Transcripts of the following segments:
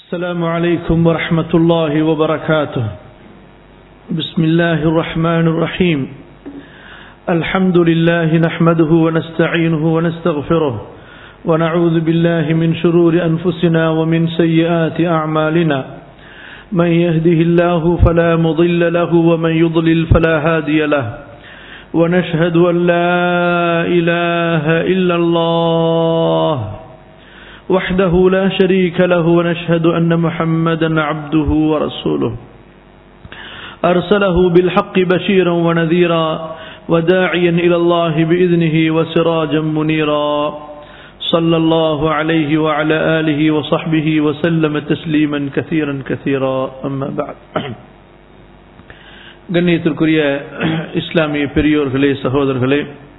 السلام عليكم ورحمة الله وبركاته بسم الله الرحمن الرحيم الحمد لله نحمده ونستعينه ونستغفره ونعوذ بالله من شرور أنفسنا ومن سيئات أعمالنا من يهده الله فلا مضل له ومن يضلل فلا هادي له ونشهد أن لا إله إلا الله وحده لا شريك له ونشهد أن محمدا عبده ورسوله أرسله بالحق بشيرا ونذيرا وداعيا إلى الله بإذنه وسراجا منيرا صلى الله عليه وعلى آله وصحبه وسلم تسليما كثيرا كثيرا أما بعد கண்ணியத்திற்குரிய இஸ்லாமிய பெரியோர்களே சகோதரர்களே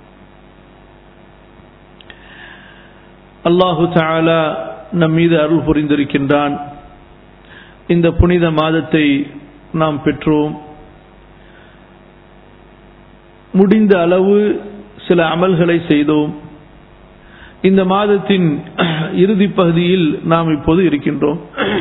அல்லாஹு தாலா நம் மீது அருள் புரிந்திருக்கின்றான் இந்த புனித மாதத்தை நாம் பெற்றோம் முடிந்த அளவு சில அமல்களை செய்தோம் இந்த மாதத்தின் இறுதி பகுதியில் நாம் இப்போது இருக்கின்றோம்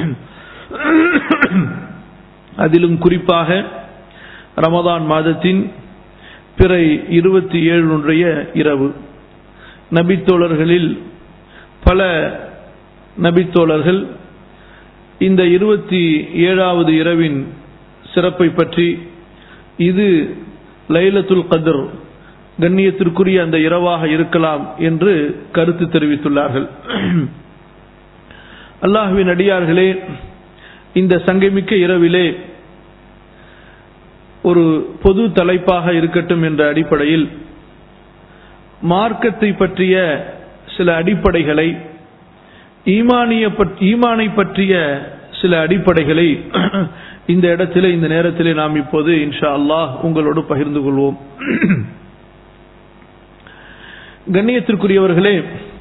அதிலும் குறிப்பாக ரமதான் மாதத்தின் பிறை இருபத்தி ஏழுடைய இரவு நபித்தோழர்களில் பல நபித்தோழர்கள் இந்த இருபத்தி ஏழாவது இரவின் சிறப்பை பற்றி இது லைலத்துல் கதர் கண்ணியத்திற்குரிய அந்த இரவாக இருக்கலாம் என்று கருத்து தெரிவித்துள்ளார்கள் அல்லாஹுவின் அடியார்களே இந்த சங்கமிக்க இரவிலே ஒரு பொது தலைப்பாக இருக்கட்டும் என்ற அடிப்படையில் மார்க்கத்தை பற்றிய சில அடிப்படைகளை ஈமானிய ஈமானை பற்றிய சில அடிப்படைகளை இந்த இடத்திலே இந்த நேரத்திலே நாம் இப்போது இன்ஷா அல்லாஹ் உங்களோடு பகிர்ந்து கொள்வோம் கண்ணியத்திற்குரியவர்களே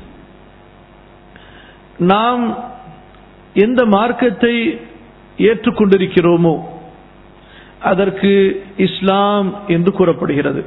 நாம் எந்த மார்க்கத்தை ஏற்றுக்கொண்டிருக்கிறோமோ அதற்கு இஸ்லாம் என்று கூறப்படுகிறது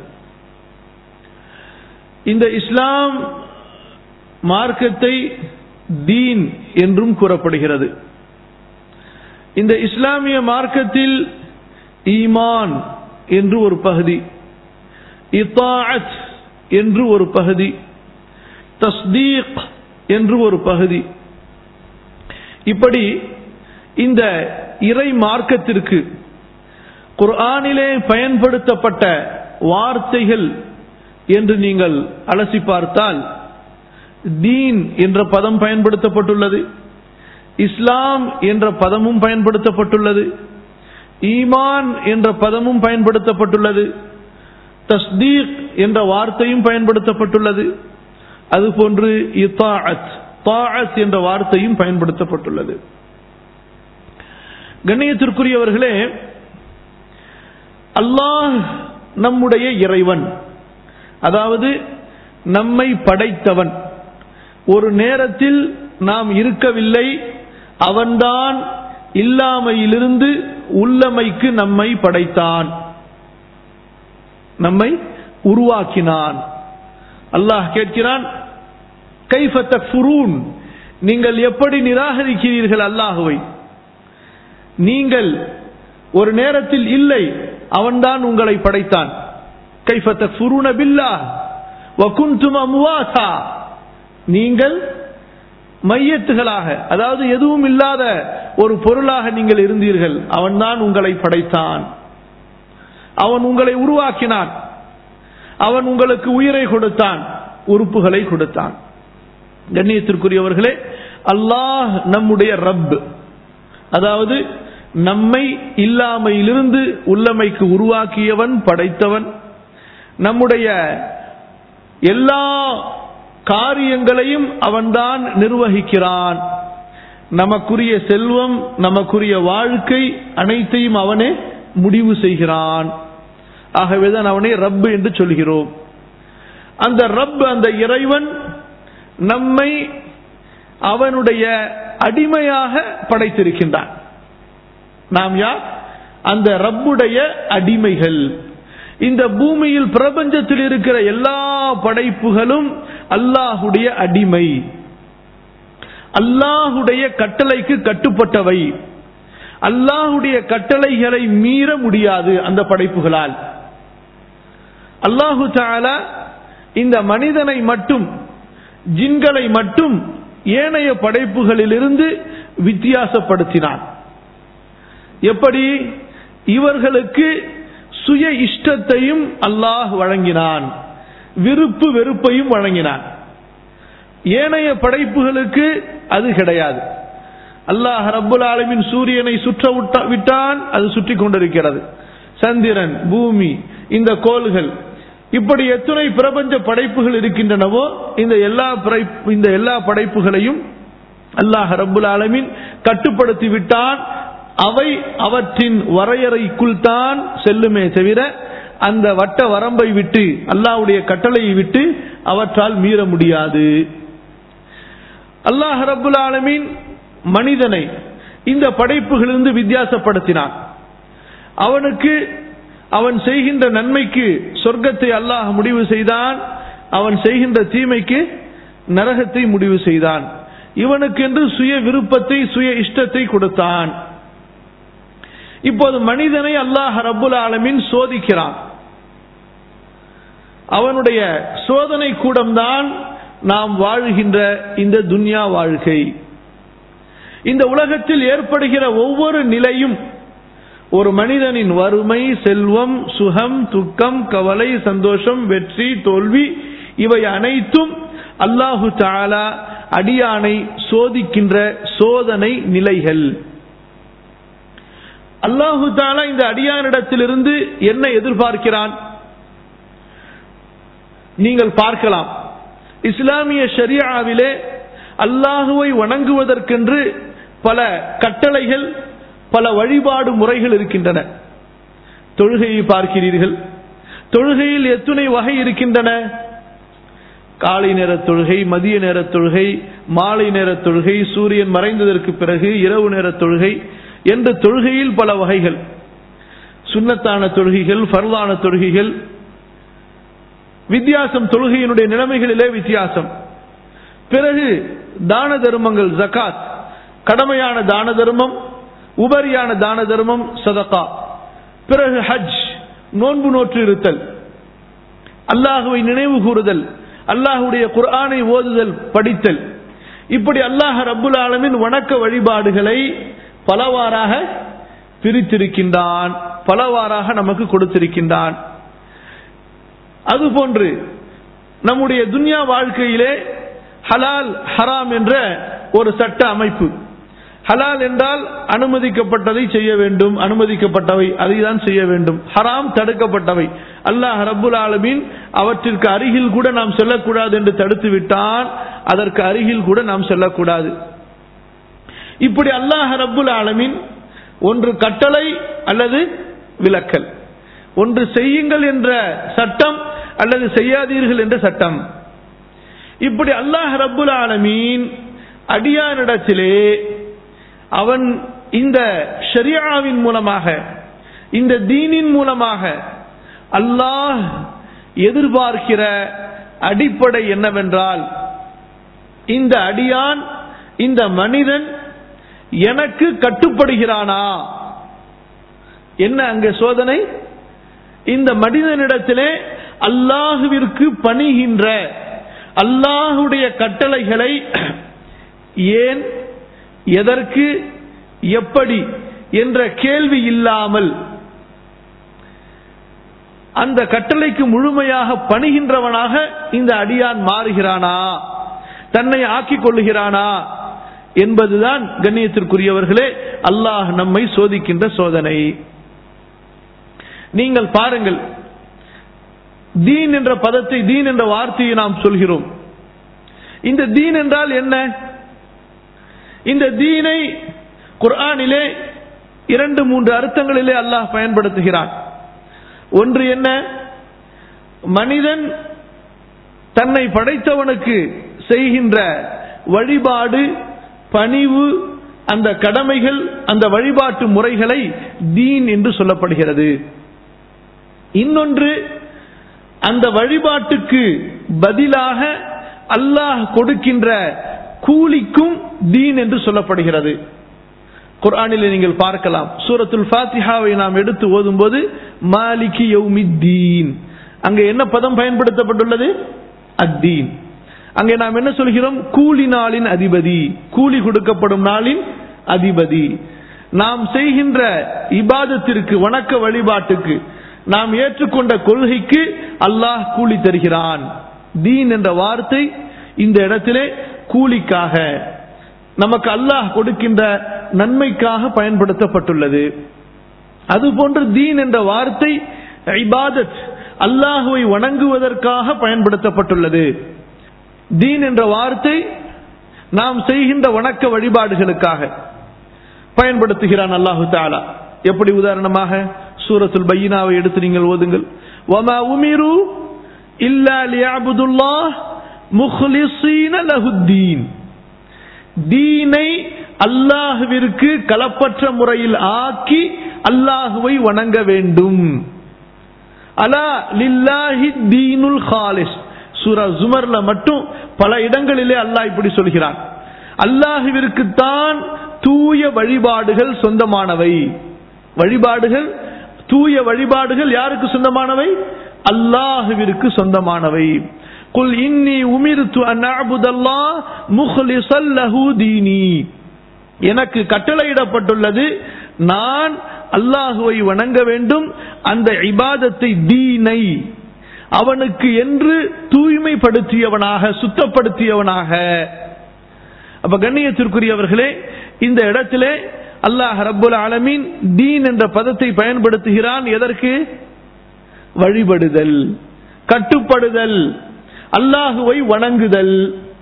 இந்த இஸ்லாம் மார்க்கத்தை தீன் என்றும் கூறப்படுகிறது இந்த இஸ்லாமிய மார்க்கத்தில் ஈமான் என்று ஒரு பகுதி இத்தாஅத் என்று ஒரு பகுதி தஸ்தீக் என்று ஒரு பகுதி இப்படி இந்த இறை மார்க்கத்திற்கு குர்ஆனிலே பயன்படுத்தப்பட்ட வார்த்தைகள் என்று நீங்கள் அலசி பார்த்தால் தீன் என்ற பதம் பயன்படுத்தப்பட்டுள்ளது இஸ்லாம் என்ற பதமும் பயன்படுத்தப்பட்டுள்ளது ஈமான் என்ற பதமும் பயன்படுத்தப்பட்டுள்ளது தஸ்தீக் என்ற வார்த்தையும் பயன்படுத்தப்பட்டுள்ளது அதுபோன்று இத்தாஅத் தாஅத் என்ற வார்த்தையும் பயன்படுத்தப்பட்டுள்ளது கண்ணியத்திற்குரியவர்களே அல்லாஹ் நம்முடைய இறைவன் அதாவது நம்மை படைத்தவன் ஒரு நேரத்தில் நாம் இருக்கவில்லை அவன்தான் இல்லாமையிலிருந்து உள்ளமைக்கு நம்மை படைத்தான் நம்மை உருவாக்கினான் அல்லாஹ் கேட்கிறான் கைஃபூன் நீங்கள் எப்படி நிராகரிக்கிறீர்கள் அல்லாஹுவை நீங்கள் ஒரு நேரத்தில் இல்லை அவன்தான் உங்களை படைத்தான் கைஃபூன பில்லா வகுந்தும் அமுவாசா நீங்கள் மையத்துகளாக அதாவது எதுவும் இல்லாத ஒரு பொருளாக நீங்கள் இருந்தீர்கள் அவன்தான் உங்களை படைத்தான் அவன் உங்களை உருவாக்கினான் அவன் உங்களுக்கு உயிரை கொடுத்தான் உறுப்புகளை கொடுத்தான் கண்ணியத்திற்குரியவர்களே அல்லாஹ் நம்முடைய ரப் அதாவது நம்மை இல்லாமையிலிருந்து உள்ளமைக்கு உருவாக்கியவன் படைத்தவன் நம்முடைய எல்லா காரியங்களையும் அவன்தான் நிர்வகிக்கிறான் நமக்குரிய செல்வம் நமக்குரிய வாழ்க்கை அனைத்தையும் அவனே முடிவு செய்கிறான் ஆகவேதான் அவனை ரப் என்று சொல்கிறோம் அந்த ரப் அந்த இறைவன் நம்மை அவனுடைய அடிமையாக படைத்திருக்கின்றான் நாம் யார் அந்த ரப்புடைய அடிமைகள் இந்த பூமியில் பிரபஞ்சத்தில் இருக்கிற எல்லா படைப்புகளும் அல்லாஹுடைய அடிமை அல்லாஹுடைய கட்டளைக்கு கட்டுப்பட்டவை அல்லாஹுடைய கட்டளைகளை மீற முடியாது அந்த படைப்புகளால் அல்லாஹு தாலா இந்த மனிதனை மட்டும் ஜின்களை மட்டும் ஏனைய படைப்புகளிலிருந்து வித்தியாசப்படுத்தினான் எப்படி இவர்களுக்கு சுய இஷ்டத்தையும் அல்லாஹ் வழங்கினான் விருப்பு வெறுப்பையும் வழங்கினான் ஏனைய படைப்புகளுக்கு அது கிடையாது அல்லாஹ் ரப்புல் ஆலமின் சூரியனை சுற்ற விட்டான் அது சுற்றி கொண்டிருக்கிறது சந்திரன் பூமி இந்த கோள்கள் இப்படி எத்தனை பிரபஞ்ச படைப்புகள் இருக்கின்றனவோ இந்த எல்லா இந்த எல்லா படைப்புகளையும் அல்லாஹ் ரப்புல் ஆலமின் கட்டுப்படுத்தி விட்டான் அவை அவற்றின் வரையறைக்குள் தான் செல்லுமே தவிர அந்த வட்ட வரம்பை விட்டு அல்லாஹ்வுடைய கட்டளையை விட்டு அவற்றால் மீற முடியாது அல்லாஹ் ரப்புல் ஆலமீன் மனிதனை இந்த படைப்புகளிலிருந்து வித்தியாசப்படுத்தினான் அவனுக்கு அவன் செய்கின்ற நன்மைக்கு சொர்க்கத்தை அல்லாஹ் முடிவு செய்தான் அவன் செய்கின்ற தீமைக்கு நரகத்தை முடிவு செய்தான் இவனுக்கென்று சுய விருப்பத்தை சுய இஷ்டத்தை கொடுத்தான் இப்போது மனிதனை அல்லாஹ் ரப்புல் ஆலமின் சோதிக்கிறான் அவனுடைய சோதனை கூடம்தான் நாம் வாழுகின்ற இந்த துன்யா வாழ்க்கை இந்த உலகத்தில் ஏற்படுகிற ஒவ்வொரு நிலையும் ஒரு மனிதனின் வறுமை செல்வம் சுகம் துக்கம் கவலை சந்தோஷம் வெற்றி தோல்வி இவை அனைத்தும் அல்லாஹு தாலா அடியானை சோதிக்கின்ற சோதனை நிலைகள் அல்லாஹு தாலா இந்த அடியானிடத்திலிருந்து என்ன எதிர்பார்க்கிறான் நீங்கள் பார்க்கலாம் இஸ்லாமிய ஷரியாவிலே அல்லாஹுவை வணங்குவதற்கென்று பல கட்டளைகள் பல வழிபாடு முறைகள் இருக்கின்றன தொழுகையை பார்க்கிறீர்கள் தொழுகையில் எத்துணை வகை இருக்கின்றன காலை நேர தொழுகை மதிய நேர தொழுகை மாலை நேர தொழுகை சூரியன் மறைந்ததற்கு பிறகு இரவு நேர தொழுகை என்ற தொழுகையில் பல வகைகள் சுண்ணத்தான தொழுகைகள் ஃபர்தான தொழுகைகள் வித்தியாசம் தொழுகையினுடைய நிலைமைகளிலே வித்தியாசம் பிறகு தான தர்மங்கள் ஜகாத் கடமையான தான தர்மம் உபரியான தான தர்மம் சதகா பிறகு ஹஜ் நோன்பு நோற்று இருத்தல் அல்லாஹுவை நினைவு கூறுதல் அல்லாஹுடைய குர்ஆனை ஓதுதல் படித்தல் இப்படி அல்லாஹ் ரப்புல் ஆலமின் வணக்க வழிபாடுகளை பலவாறாக பிரித்திருக்கின்றான் பலவாறாக நமக்கு கொடுத்திருக்கின்றான் அதுபோன்று நம்முடைய துன்யா வாழ்க்கையிலே ஹலால் ஹராம் என்ற ஒரு சட்ட அமைப்பு ஹலால் என்றால் அனுமதிக்கப்பட்டதை செய்ய வேண்டும் அனுமதிக்கப்பட்டவை அதை தான் செய்ய வேண்டும் ஹராம் தடுக்கப்பட்டவை அல்லாஹ் ரப்புல் ஆலமீன் அவற்றிற்கு அருகில் கூட நாம் செல்லக்கூடாது என்று தடுத்து விட்டான் அதற்கு அருகில் கூட நாம் செல்லக்கூடாது இப்படி அல்லாஹ் ரப்புல் ஆலமீன் ஒன்று கட்டளை அல்லது விலக்கல் ஒன்று செய்யுங்கள் என்ற சட்டம் அல்லது செய்யாதீர்கள் என்ற சட்டம் இப்படி அல்லாஹ் ரப்புல் ஆலமீன் அடியானிடத்திலே அவன் இந்த ஷரியாவின் மூலமாக இந்த தீனின் மூலமாக அல்லாஹ் எதிர்பார்க்கிற அடிப்படை என்னவென்றால் இந்த அடியான் இந்த மனிதன் எனக்கு கட்டுப்படுகிறானா என்ன அங்க சோதனை இந்த மனிதனிடத்திலே அல்லாஹுவிற்கு பணிகின்ற அல்லாஹுடைய கட்டளைகளை ஏன் எதற்கு எப்படி என்ற கேள்வி இல்லாமல் அந்த கட்டளைக்கு முழுமையாக பணிகின்றவனாக இந்த அடியான் மாறுகிறானா தன்னை ஆக்கிக் கொள்ளுகிறானா என்பதுதான் கண்ணியத்திற்குரியவர்களே அல்லாஹ் நம்மை சோதிக்கின்ற சோதனை நீங்கள் பாருங்கள் தீன் என்ற பதத்தை தீன் என்ற வார்த்தையை நாம் சொல்கிறோம் இந்த தீன் என்றால் என்ன இந்த தீனை குர்ஆனிலே இரண்டு மூன்று அர்த்தங்களிலே அல்லாஹ் பயன்படுத்துகிறான் ஒன்று என்ன மனிதன் தன்னை படைத்தவனுக்கு செய்கின்ற வழிபாடு பணிவு அந்த கடமைகள் அந்த வழிபாட்டு முறைகளை தீன் என்று சொல்லப்படுகிறது இன்னொன்று அந்த வழிபாட்டுக்கு பதிலாக அல்லாஹ் கொடுக்கின்ற கூலிக்கும் தீன் என்று சொல்லப்படுகிறது குர்ஆனில் நீங்கள் பார்க்கலாம் சூரத்துல் ஃபாத்திஹாவை நாம் எடுத்து ஓதும்போது மாலிகி யௌமித்தீன் அங்கே என்ன பதம் பயன்படுத்தப்பட்டுள்ளது அத்தீன் அங்கே நாம் என்ன சொல்கிறோம் கூலி நாளின் அதிபதி கூலி கொடுக்கப்படும் நாளின் அதிபதி நாம் செய்கின்ற இபாதத்திற்கு வணக்க வழிபாட்டுக்கு நாம் ஏற்றுக்கொண்ட கொள்கைக்கு அல்லாஹ் கூலி தருகிறான் தீன் என்ற வார்த்தை இந்த இடத்திலே கூலிக்காக நமக்கு அல்லாஹ் கொடுக்கின்ற நன்மைக்காக பயன்படுத்தப்பட்டுள்ளது அதுபோன்று தீன் என்ற வார்த்தை இபாதத் அல்லாஹுவை வணங்குவதற்காக பயன்படுத்தப்பட்டுள்ளது தீன் என்ற வார்த்தை நாம் செய்கின்ற வணக்க வழிபாடுகளுக்காக பயன்படுத்துகிறான் அல்லாஹு தாலா எப்படி உதாரணமாக சூரத்துல் பையினாவை எடுத்து நீங்கள் ஓதுங்கள் வமா உமிரு இல்லா லியஅபுதுல்லாஹ் முஹ்லிஸீன லஹுத்தீன் தீனை அல்லாஹுவிற்கு கலப்பற்ற முறையில் ஆக்கி அல்லாஹுவை வணங்க வேண்டும் அலா லில்லாஹி தீனுல் ஹாலிஸ் சூரா ஜுமர்ல மட்டும் பல இடங்களிலே அல்லாஹ் இப்படி சொல்கிறான் அல்லாஹுவிற்கு தான் தூய வழிபாடுகள் சொந்தமானவை வழிபாடுகள் தூய வழிபாடுகள் யாருக்கு சொந்தமானவை அல்லாஹுவிற்கு சொந்தமானவை குல் இன்னி உமிர்த்து அன் அஅபுதல்லாஹ் முஹ்லிஸல் லஹு தீனி எனக்கு கட்டளையிடப்பட்டுள்ளது நான் அல்லாஹுவை வணங்க வேண்டும் அந்த இபாதத்தை தீனை அவனுக்கு என்று தூய்மைப்படுத்தியவனாக சுத்தப்படுத்தியவனாக அப்ப கண்ணியத்திற்குரியவர்களே இந்த இடத்திலே அல்லாஹ் ரப்புல் ஆலமீன் தீன் என்ற பதத்தை பயன்படுத்துகிறான் எதற்கு வழிபடுதல் கட்டுப்படுதல் அல்லாஹுவை வணங்குதல்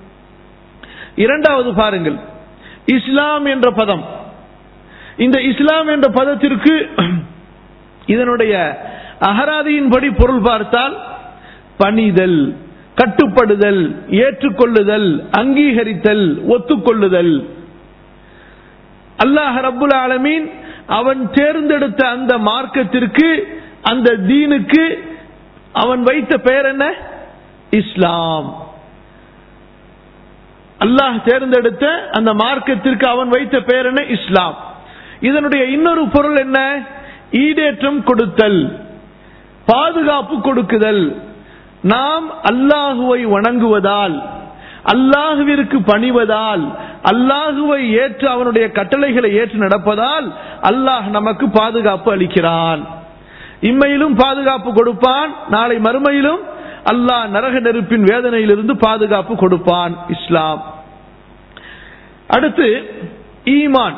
இரண்டாவது பாருங்கள் இஸ்லாம் என்ற பதம் இந்த இஸ்லாம் என்ற பதத்திற்கு இதனுடைய அகராதியின்படி பொருள் பார்த்தால் பணிதல் கட்டுப்படுதல் ஏற்றுக்கொள்ளுதல் அங்கீகரித்தல் ஒத்துக்கொள்ளுதல் அல்லாஹ் ரப்புல் ஆலமீன் அவன் தேர்ந்தெடுத்த அந்த மார்க்கத்திற்கு அந்த தீனுக்கு அவன் வைத்த பெயர் என்ன இஸ்லாம் அல்லாஹ் தேர்ந்தெடுத்த அந்த மார்க்கத்திற்கு அவன் வைத்த பெயர் என்ன இஸ்லாம் இதனுடைய இன்னொரு பொருள் என்ன ஈடேற்றம் கொடுத்தல் பாதுகாப்பு கொடுக்குதல் நாம் அல்லாஹுவை வணங்குவதால் அல்லாஹுவிற்கு பணிவதால் அல்லாஹுவை ஏற்று அவனுடைய கட்டளைகளை ஏற்று நடப்பதால் அல்லாஹ் நமக்கு பாதுகாப்பு அளிக்கிறான் இம்மையிலும் பாதுகாப்பு கொடுப்பான் நாளை மறுமையிலும் அல்லாஹ் நரக நெருப்பின் வேதனையிலிருந்து பாதுகாப்பு கொடுப்பான் இஸ்லாம் அடுத்து ஈமான்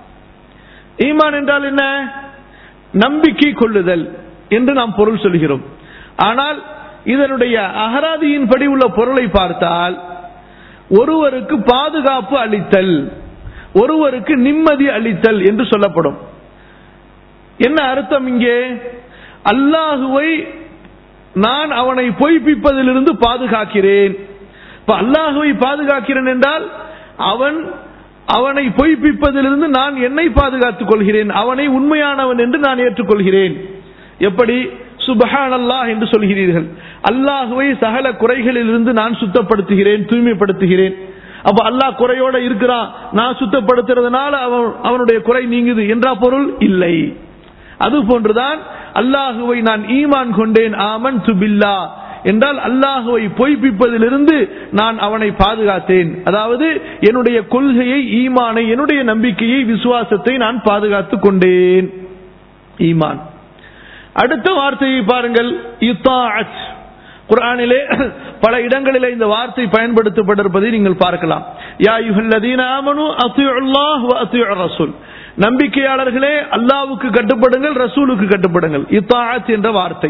ஈமான் என்றால் என்ன நம்பிக்கை கொள்ளுதல் என்று நாம் பொருள் சொல்கிறோம் ஆனால் இதனுடைய அகராதியின்படி உள்ள பொருளை பார்த்தால் ஒருவருக்கு பாதுகாப்பு அளித்தல் ஒருவருக்கு நிம்மதி அளித்தல் என்று சொல்லப்படும் என்ன அர்த்தம் இங்கே அல்லாஹுவை நான் அவனை பொய்ப்பிப்பதிலிருந்து பாதுகாக்கிறேன் இப்ப அல்லாஹுவை பாதுகாக்கிறேன் என்றால் அவன் அவனை பொய்ப்பிப்பதிலிருந்து நான் என்னை பாதுகாத்துக் கொள்கிறேன் அவனை உண்மையானவன் என்று நான் ஏற்றுக்கொள்கிறேன் எப்படி சுபஹான் அல்லாஹ் என்று சொல்கிறீர்கள் அல்லாஹுவை சகல குறைகளிலிருந்து நான் சுத்தப்படுத்துகிறேன் தூய்மைப்படுத்துகிறேன் அப்ப அல்லாஹ் குறையோட இருக்கிறான் நான் சுத்தப்படுத்துறதுனால அவன் அவனுடைய குறை நீங்குது என்றா பொருள் இல்லை அது போன்றுதான் அல்லாஹுவை நான் ஈமான் கொண்டேன் ஆமன் சுபில்லா என்றால் அல்லாஹுவை பொய்ப்பிப்பதிலிருந்து நான் அவனை பாதுகாத்தேன் அதாவது என்னுடைய கொள்கையை ஈமானை என்னுடைய நம்பிக்கையை விசுவாசத்தை நான் பாதுகாத்துக் கொண்டேன் ஈமான் அடுத்த வார்த்தையை பாருங்கள் இத்தாஅத் குர்ஆனிலே பல இடங்களிலே இந்த வார்த்தை பயன்படுத்தப்பட்டிருப்பதை நீங்கள் பார்க்கலாம் யா யுஹல்லதீன ஆமனு அத்தியுல்லாஹ் வ அத்தியுர் ரசூல் நம்பிக்கையாளர்களே அல்லாவுக்கு கட்டுப்படுங்கள் ரசூலுக்கு கட்டுப்படுங்கள் இத்தாஅத் என்ற வார்த்தை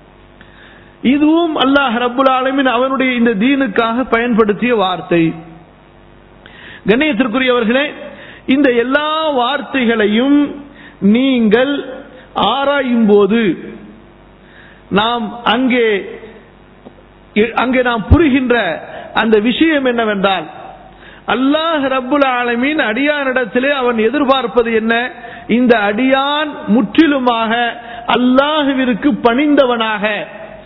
இதுவும் அல்லாஹ் ரப்புல் ஆலமின் அவனுடைய இந்த தீனுக்காக பயன்படுத்திய வார்த்தை கண்ணியத்திற்குரியவர்களே இந்த எல்லா வார்த்தைகளையும் நீங்கள் ஆராயும் போது நாம் அங்கே அங்கே நாம் புரிகின்ற அந்த விஷயம் என்னவென்றால் அல்லாஹ் ரப்புல் ஆலமீன் அடியானிடத்திலே அவன் எதிர்பார்ப்பது என்ன இந்த அடியான் முற்றிலுமாக அல்லாஹுவிற்கு பணிந்தவனாக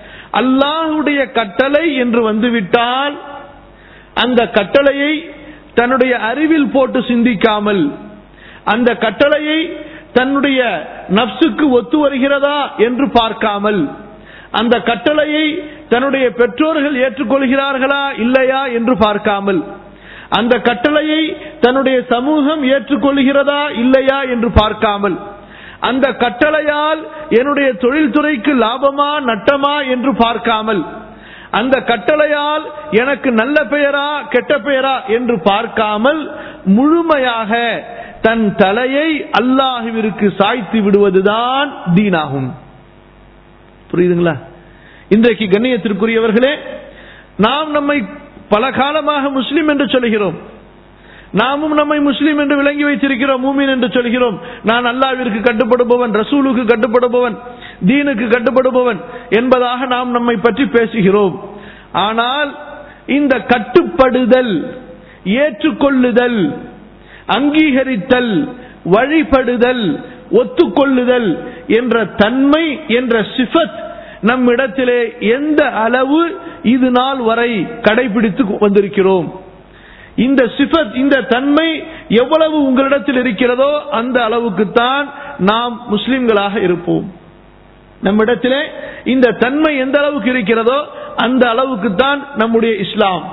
அல்லாஹுடைய கட்டளை என்று வந்துவிட்டால் அந்த கட்டளையை தன்னுடைய அறிவில் போட்டு சிந்திக்காமல் அந்த கட்டளையை தன்னுடைய நப்சுக்கு ஒத்து வருகிறதா என்று பார்க்காமல் அந்த கட்டளையை தன்னுடைய பெற்றோர்கள் ஏற்றுக்கொள்கிறார்களா இல்லையா என்று பார்க்காமல் அந்த கட்டளையை தன்னுடைய சமூகம் ஏற்றுக்கொள்கிறதா இல்லையா என்று பார்க்காமல் அந்த கட்டளையால் என்னுடைய தொழில்துறைக்கு லாபமா நட்டமா என்று பார்க்காமல் அந்த கட்டளையால் எனக்கு நல்ல பெயரா கெட்ட பெயரா என்று பார்க்காமல் முழுமையாக தன் தலையை அல்லாஹுவிற்கு சாய்த்து விடுவதுதான் தீனாகும் புரியுதுங்களா இன்றைக்கு கண்ணியத்திற்குரியவர்களே நாம் நம்மை பல காலமாக முஸ்லிம் என்று சொல்கிறோம் நாமும் நம்மை முஸ்லிம் என்று விளங்கி வைத்திருக்கிறோம் மூமின் என்று சொல்கிறோம் நான் அல்லாவிற்கு கட்டுப்படுபவன் ரசூலுக்கு கட்டுப்படுபவன் தீனுக்கு கட்டுப்படுபவன் என்பதாக நாம் நம்மை பற்றி பேசுகிறோம் ஆனால் இந்த கட்டுப்படுதல் ஏற்றுக்கொள்ளுதல் அங்கீகரித்தல் வழிபடுதல் ஒத்துக்கொள்ளுதல் என்ற தன்மை என்ற சிஃபத் நம்மிடத்திலே எந்த அளவு இது நாள் வரை கடைபிடித்து வந்திருக்கிறோம் இந்த சிஃபத் இந்த தன்மை எவ்வளவு உங்களிடத்தில் இருக்கிறதோ அந்த அளவுக்குத்தான் நாம் முஸ்லிம்களாக இருப்போம் நம்மிடத்திலே இந்த தன்மை எந்த அளவுக்கு இருக்கிறதோ அந்த அளவுக்குத்தான் நம்முடைய இஸ்லாம்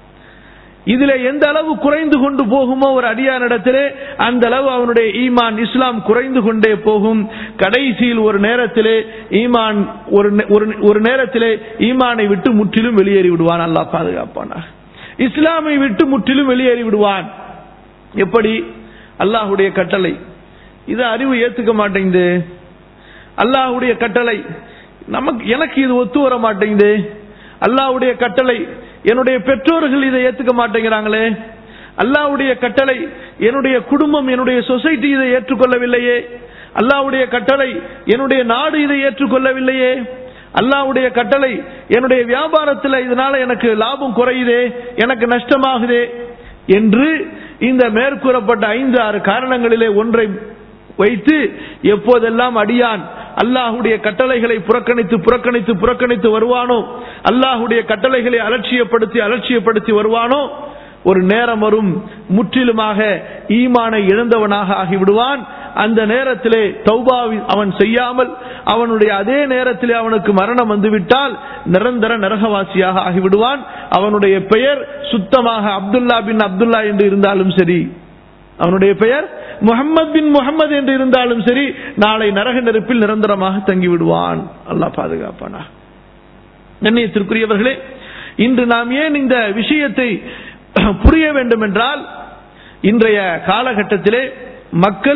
இதுல எந்த அளவு குறைந்து கொண்டு போகுமோ ஒரு அடியானிடத்திலே அந்த அளவு அவனுடைய ஈமான் இஸ்லாம் குறைந்து கொண்டே போகும் கடைசியில் ஒரு நேரத்திலே ஈமான் ஒரு ஒரு நேரத்திலே ஈமானை விட்டு முற்றிலும் வெளியேறி விடுவான் அல்லாஹ் பாதுகாப்பானா இஸ்லாமை விட்டு முற்றிலும் வெளியேறி விடுவான் எப்படி அல்லாஹுடைய கட்டளை இது அறிவு ஏத்துக்க மாட்டேங்குது அல்லாஹுடைய கட்டளை நமக்கு எனக்கு இது ஒத்து வர மாட்டேங்குது அல்லாஹுடைய கட்டளை என்னுடைய பெற்றோர்கள் இதை ஏத்துக்க மாட்டேங்கிறாங்களே அல்லாவுடைய கட்டளை என்னுடைய குடும்பம் என்னுடைய சொசைட்டி இதை ஏற்றுக்கொள்ளவில்லையே அல்லாவுடைய கட்டளை என்னுடைய நாடு இதை ஏற்றுக்கொள்ளவில்லையே அல்லாவுடைய கட்டளை என்னுடைய வியாபாரத்தில் இதனால எனக்கு லாபம் குறையுதே எனக்கு நஷ்டமாகுதே என்று இந்த மேற்கூறப்பட்ட ஐந்து ஆறு காரணங்களிலே ஒன்றை வைத்து எப்போதெல்லாம் அடியான் அல்லாஹுடைய கட்டளைகளை புறக்கணித்து புறக்கணித்து புறக்கணித்து வருவானோ அல்லாஹுடைய கட்டளைகளை அலட்சியப்படுத்தி அலட்சியப்படுத்தி வருவானோ ஒரு நேரம் வரும் முற்றிலுமாக ஈமானை இழந்தவனாக ஆகிவிடுவான் அந்த நேரத்திலே தௌபாவி அவன் செய்யாமல் அவனுடைய அதே நேரத்திலே அவனுக்கு மரணம் வந்துவிட்டால் நிரந்தர நரகவாசியாக ஆகிவிடுவான் அவனுடைய பெயர் சுத்தமாக அப்துல்லா பின் அப்துல்லா என்று இருந்தாலும் சரி அவனுடைய பெயர் முகமது பின் முகமது என்று இருந்தாலும் சரி நாளை நரக நெருப்பில் நிரந்தரமாக தங்கிவிடுவான் அல்லாஹ் பாதுகாப்பானா கண்ணியத்திற்குரியவர்களே இன்று நாம் ஏன் இந்த விஷயத்தை புரிய வேண்டும் என்றால் இன்றைய காலகட்டத்திலே மக்கள்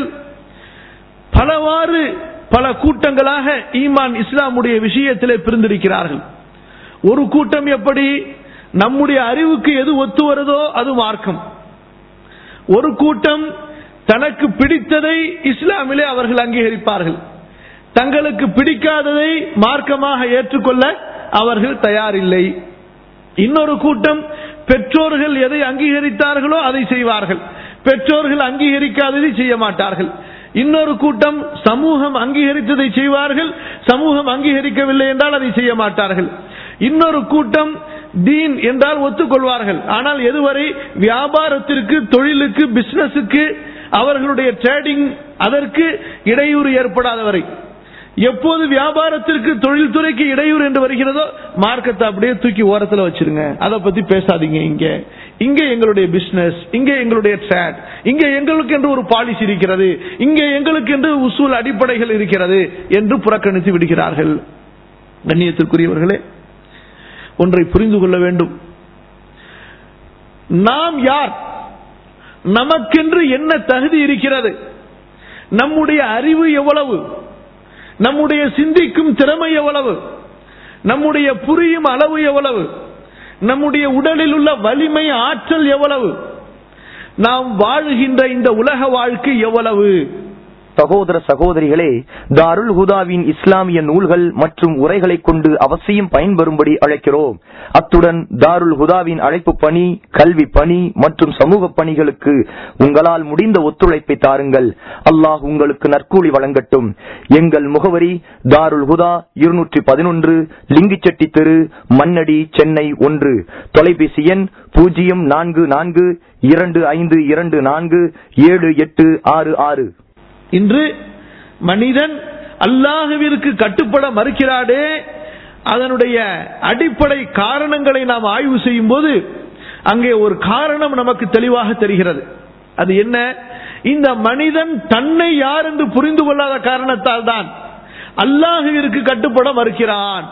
பலவாறு பல கூட்டங்களாக ஈமான் இஸ்லாமுடைய விஷயத்திலே பிரிந்திருக்கிறார்கள் ஒரு கூட்டம் எப்படி நம்முடைய அறிவுக்கு எது ஒத்து வருதோ அது மார்க்கம் ஒரு கூட்டம் தனக்கு பிடித்ததை இஸ்லாமிலே அவர்கள் அங்கீகரிப்பார்கள் தங்களுக்கு பிடிக்காததை மார்க்கமாக ஏற்றுக்கொள்ள அவர்கள் தயாரில்லை இன்னொரு கூட்டம் பெற்றோர்கள் எதை அங்கீகரித்தார்களோ அதை செய்வார்கள் பெற்றோர்கள் அங்கீகரிக்காததை செய்ய மாட்டார்கள் இன்னொரு கூட்டம் சமூகம் அங்கீகரித்ததை செய்வார்கள் சமூகம் அங்கீகரிக்கவில்லை என்றால் அதை செய்ய மாட்டார்கள் இன்னொரு கூட்டம் தீன் என்றால் ஒத்துக்கொள்வார்கள் ஆனால் எதுவரை வியாபாரத்திற்கு தொழிலுக்கு பிசினஸுக்கு அவர்களுடைய ட்ரேடிங் அதற்கு இடையூறு ஏற்படாதவரை எப்போது வியாபாரத்திற்கு தொழில்துறைக்கு இடையூறு என்று வருகிறதோ மார்க்கத்தை அப்படியே தூக்கி ஓரத்தில் வச்சிருங்க அதை பத்தி பேசாதீங்க இங்க இங்க எங்களுடைய பிசினஸ் இங்க எங்களுடைய ட்ரேட் இங்க எங்களுக்கு என்று ஒரு பாலிசி இருக்கிறது இங்க எங்களுக்கு என்று உசூல் அடிப்படைகள் இருக்கிறது என்று புறக்கணித்து விடுகிறார்கள் கண்ணியத்திற்குரியவர்களே ஒன்றை புரிந்து கொள்ள வேண்டும் நாம் யார் நமக்கென்று என்ன தகுதி இருக்கிறது நம்முடைய அறிவு எவ்வளவு நம்முடைய சிந்திக்கும் திறமை எவ்வளவு நம்முடைய புரியும் அளவு எவ்வளவு நம்முடைய உடலில் உள்ள வலிமை ஆற்றல் எவ்வளவு நாம் வாழுகின்ற இந்த உலக வாழ்க்கை எவ்வளவு சகோதர சகோதரிகளே தாருல் ஹுதாவின் இஸ்லாமிய நூல்கள் மற்றும் உரைகளை கொண்டு அவசியம் பயன்பெறும்படி அழைக்கிறோம் அத்துடன் தாருல் ஹுதாவின் அழைப்பு பணி கல்வி பணி மற்றும் சமூக பணிகளுக்கு உங்களால் முடிந்த ஒத்துழைப்பை தாருங்கள் அல்லாஹ் உங்களுக்கு நற்கூலி வழங்கட்டும் எங்கள் முகவரி தாருல் ஹுதா இருநூற்றி பதினொன்று லிங்கிச்செட்டி தெரு மண்ணடி சென்னை ஒன்று தொலைபேசி எண் பூஜ்ஜியம் நான்கு நான்கு இரண்டு ஐந்து இரண்டு நான்கு ஏழு எட்டு ஆறு ஆறு இன்று மனிதன் அல்லாஹுவிற்கு கட்டுப்பட மறுக்கிறாடே அதனுடைய அடிப்படை காரணங்களை நாம் ஆய்வு செய்யும் போது அங்கே ஒரு காரணம் நமக்கு தெளிவாக தெரிகிறது அது என்ன இந்த மனிதன் தன்னை யார் என்று புரிந்து கொள்ளாத காரணத்தால் தான் அல்லாஹுவிற்கு கட்டுப்பட மறுக்கிறான்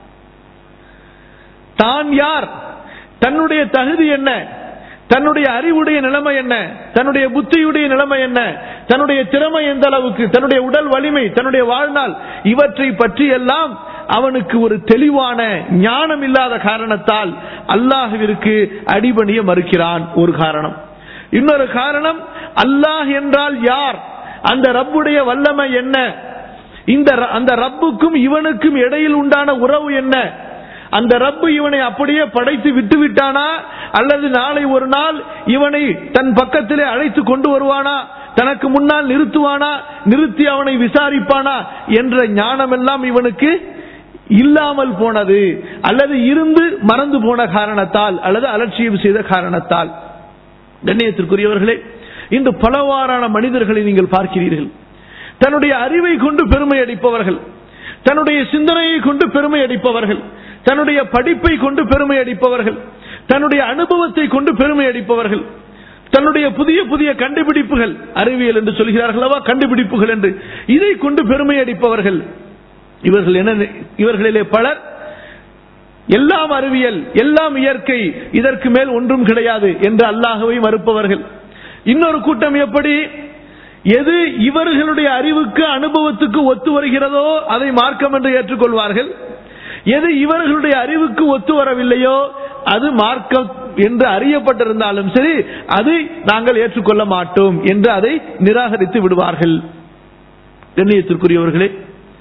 தான் யார் தன்னுடைய தகுதி என்ன தன்னுடைய அறிவுடைய நிலைமை என்ன தன்னுடைய புத்தியுடைய நிலைமை என்ன தன்னுடைய திறமை எந்த அளவுக்கு தன்னுடைய உடல் வலிமை தன்னுடைய வாழ்நாள் இவற்றை பற்றி எல்லாம் அவனுக்கு ஒரு தெளிவான ஞானம் இல்லாத காரணத்தால் அல்லாஹுவிற்கு அடிபணிய மறுக்கிறான் ஒரு காரணம் இன்னொரு காரணம் அல்லாஹ் என்றால் யார் அந்த ரப்புடைய வல்லமை என்ன இந்த அந்த ரப்புக்கும் இவனுக்கும் இடையில் உண்டான உறவு என்ன அந்த ரப்பு இவனை அப்படியே படைத்து விட்டு விட்டானா அல்லது நாளை ஒரு நாள் இவனை தன் பக்கத்திலே அழைத்து கொண்டு வருவானா தனக்கு முன்னால் நிறுத்துவானா நிறுத்தி அவனை விசாரிப்பானா என்ற ஞானம் எல்லாம் இவனுக்கு இல்லாமல் போனது அல்லது இருந்து மறந்து போன காரணத்தால் அல்லது அலட்சியம் செய்த காரணத்தால் கண்ணியத்திற்குரியவர்களே இன்று பலவாறான மனிதர்களை நீங்கள் பார்க்கிறீர்கள் தன்னுடைய அறிவை கொண்டு பெருமை அடிப்பவர்கள் தன்னுடைய சிந்தனையை கொண்டு பெருமை அடிப்பவர்கள் தன்னுடைய படிப்பை கொண்டு பெருமை அடிப்பவர்கள் தன்னுடைய அனுபவத்தை கொண்டு பெருமை அடிப்பவர்கள் தன்னுடைய புதிய புதிய கண்டுபிடிப்புகள் அறிவியல் என்று சொல்கிறார்களவா கண்டுபிடிப்புகள் என்று இதை கொண்டு பெருமை அடிப்பவர்கள் இவர்கள் என்ன இவர்களிலே பலர் எல்லாம் அறிவியல் எல்லாம் இயற்கை இதற்கு மேல் ஒன்றும் கிடையாது என்று அல்லாஹவை மறுப்பவர்கள் இன்னொரு கூட்டம் எப்படி எது இவர்களுடைய அறிவுக்கு அனுபவத்துக்கு ஒத்து வருகிறதோ அதை மார்க்கம் என்று ஏற்றுக்கொள்வார்கள் எது இவர்களுடைய அறிவுக்கு ஒத்து வரவில்லையோ அது மார்க்கம் என்று அறியப்பட்டிருந்தாலும் சரி அதை நாங்கள் ஏற்றுக்கொள்ள மாட்டோம் என்று அதை நிராகரித்து விடுவார்கள் கண்ணியத்திற்குரியவர்களே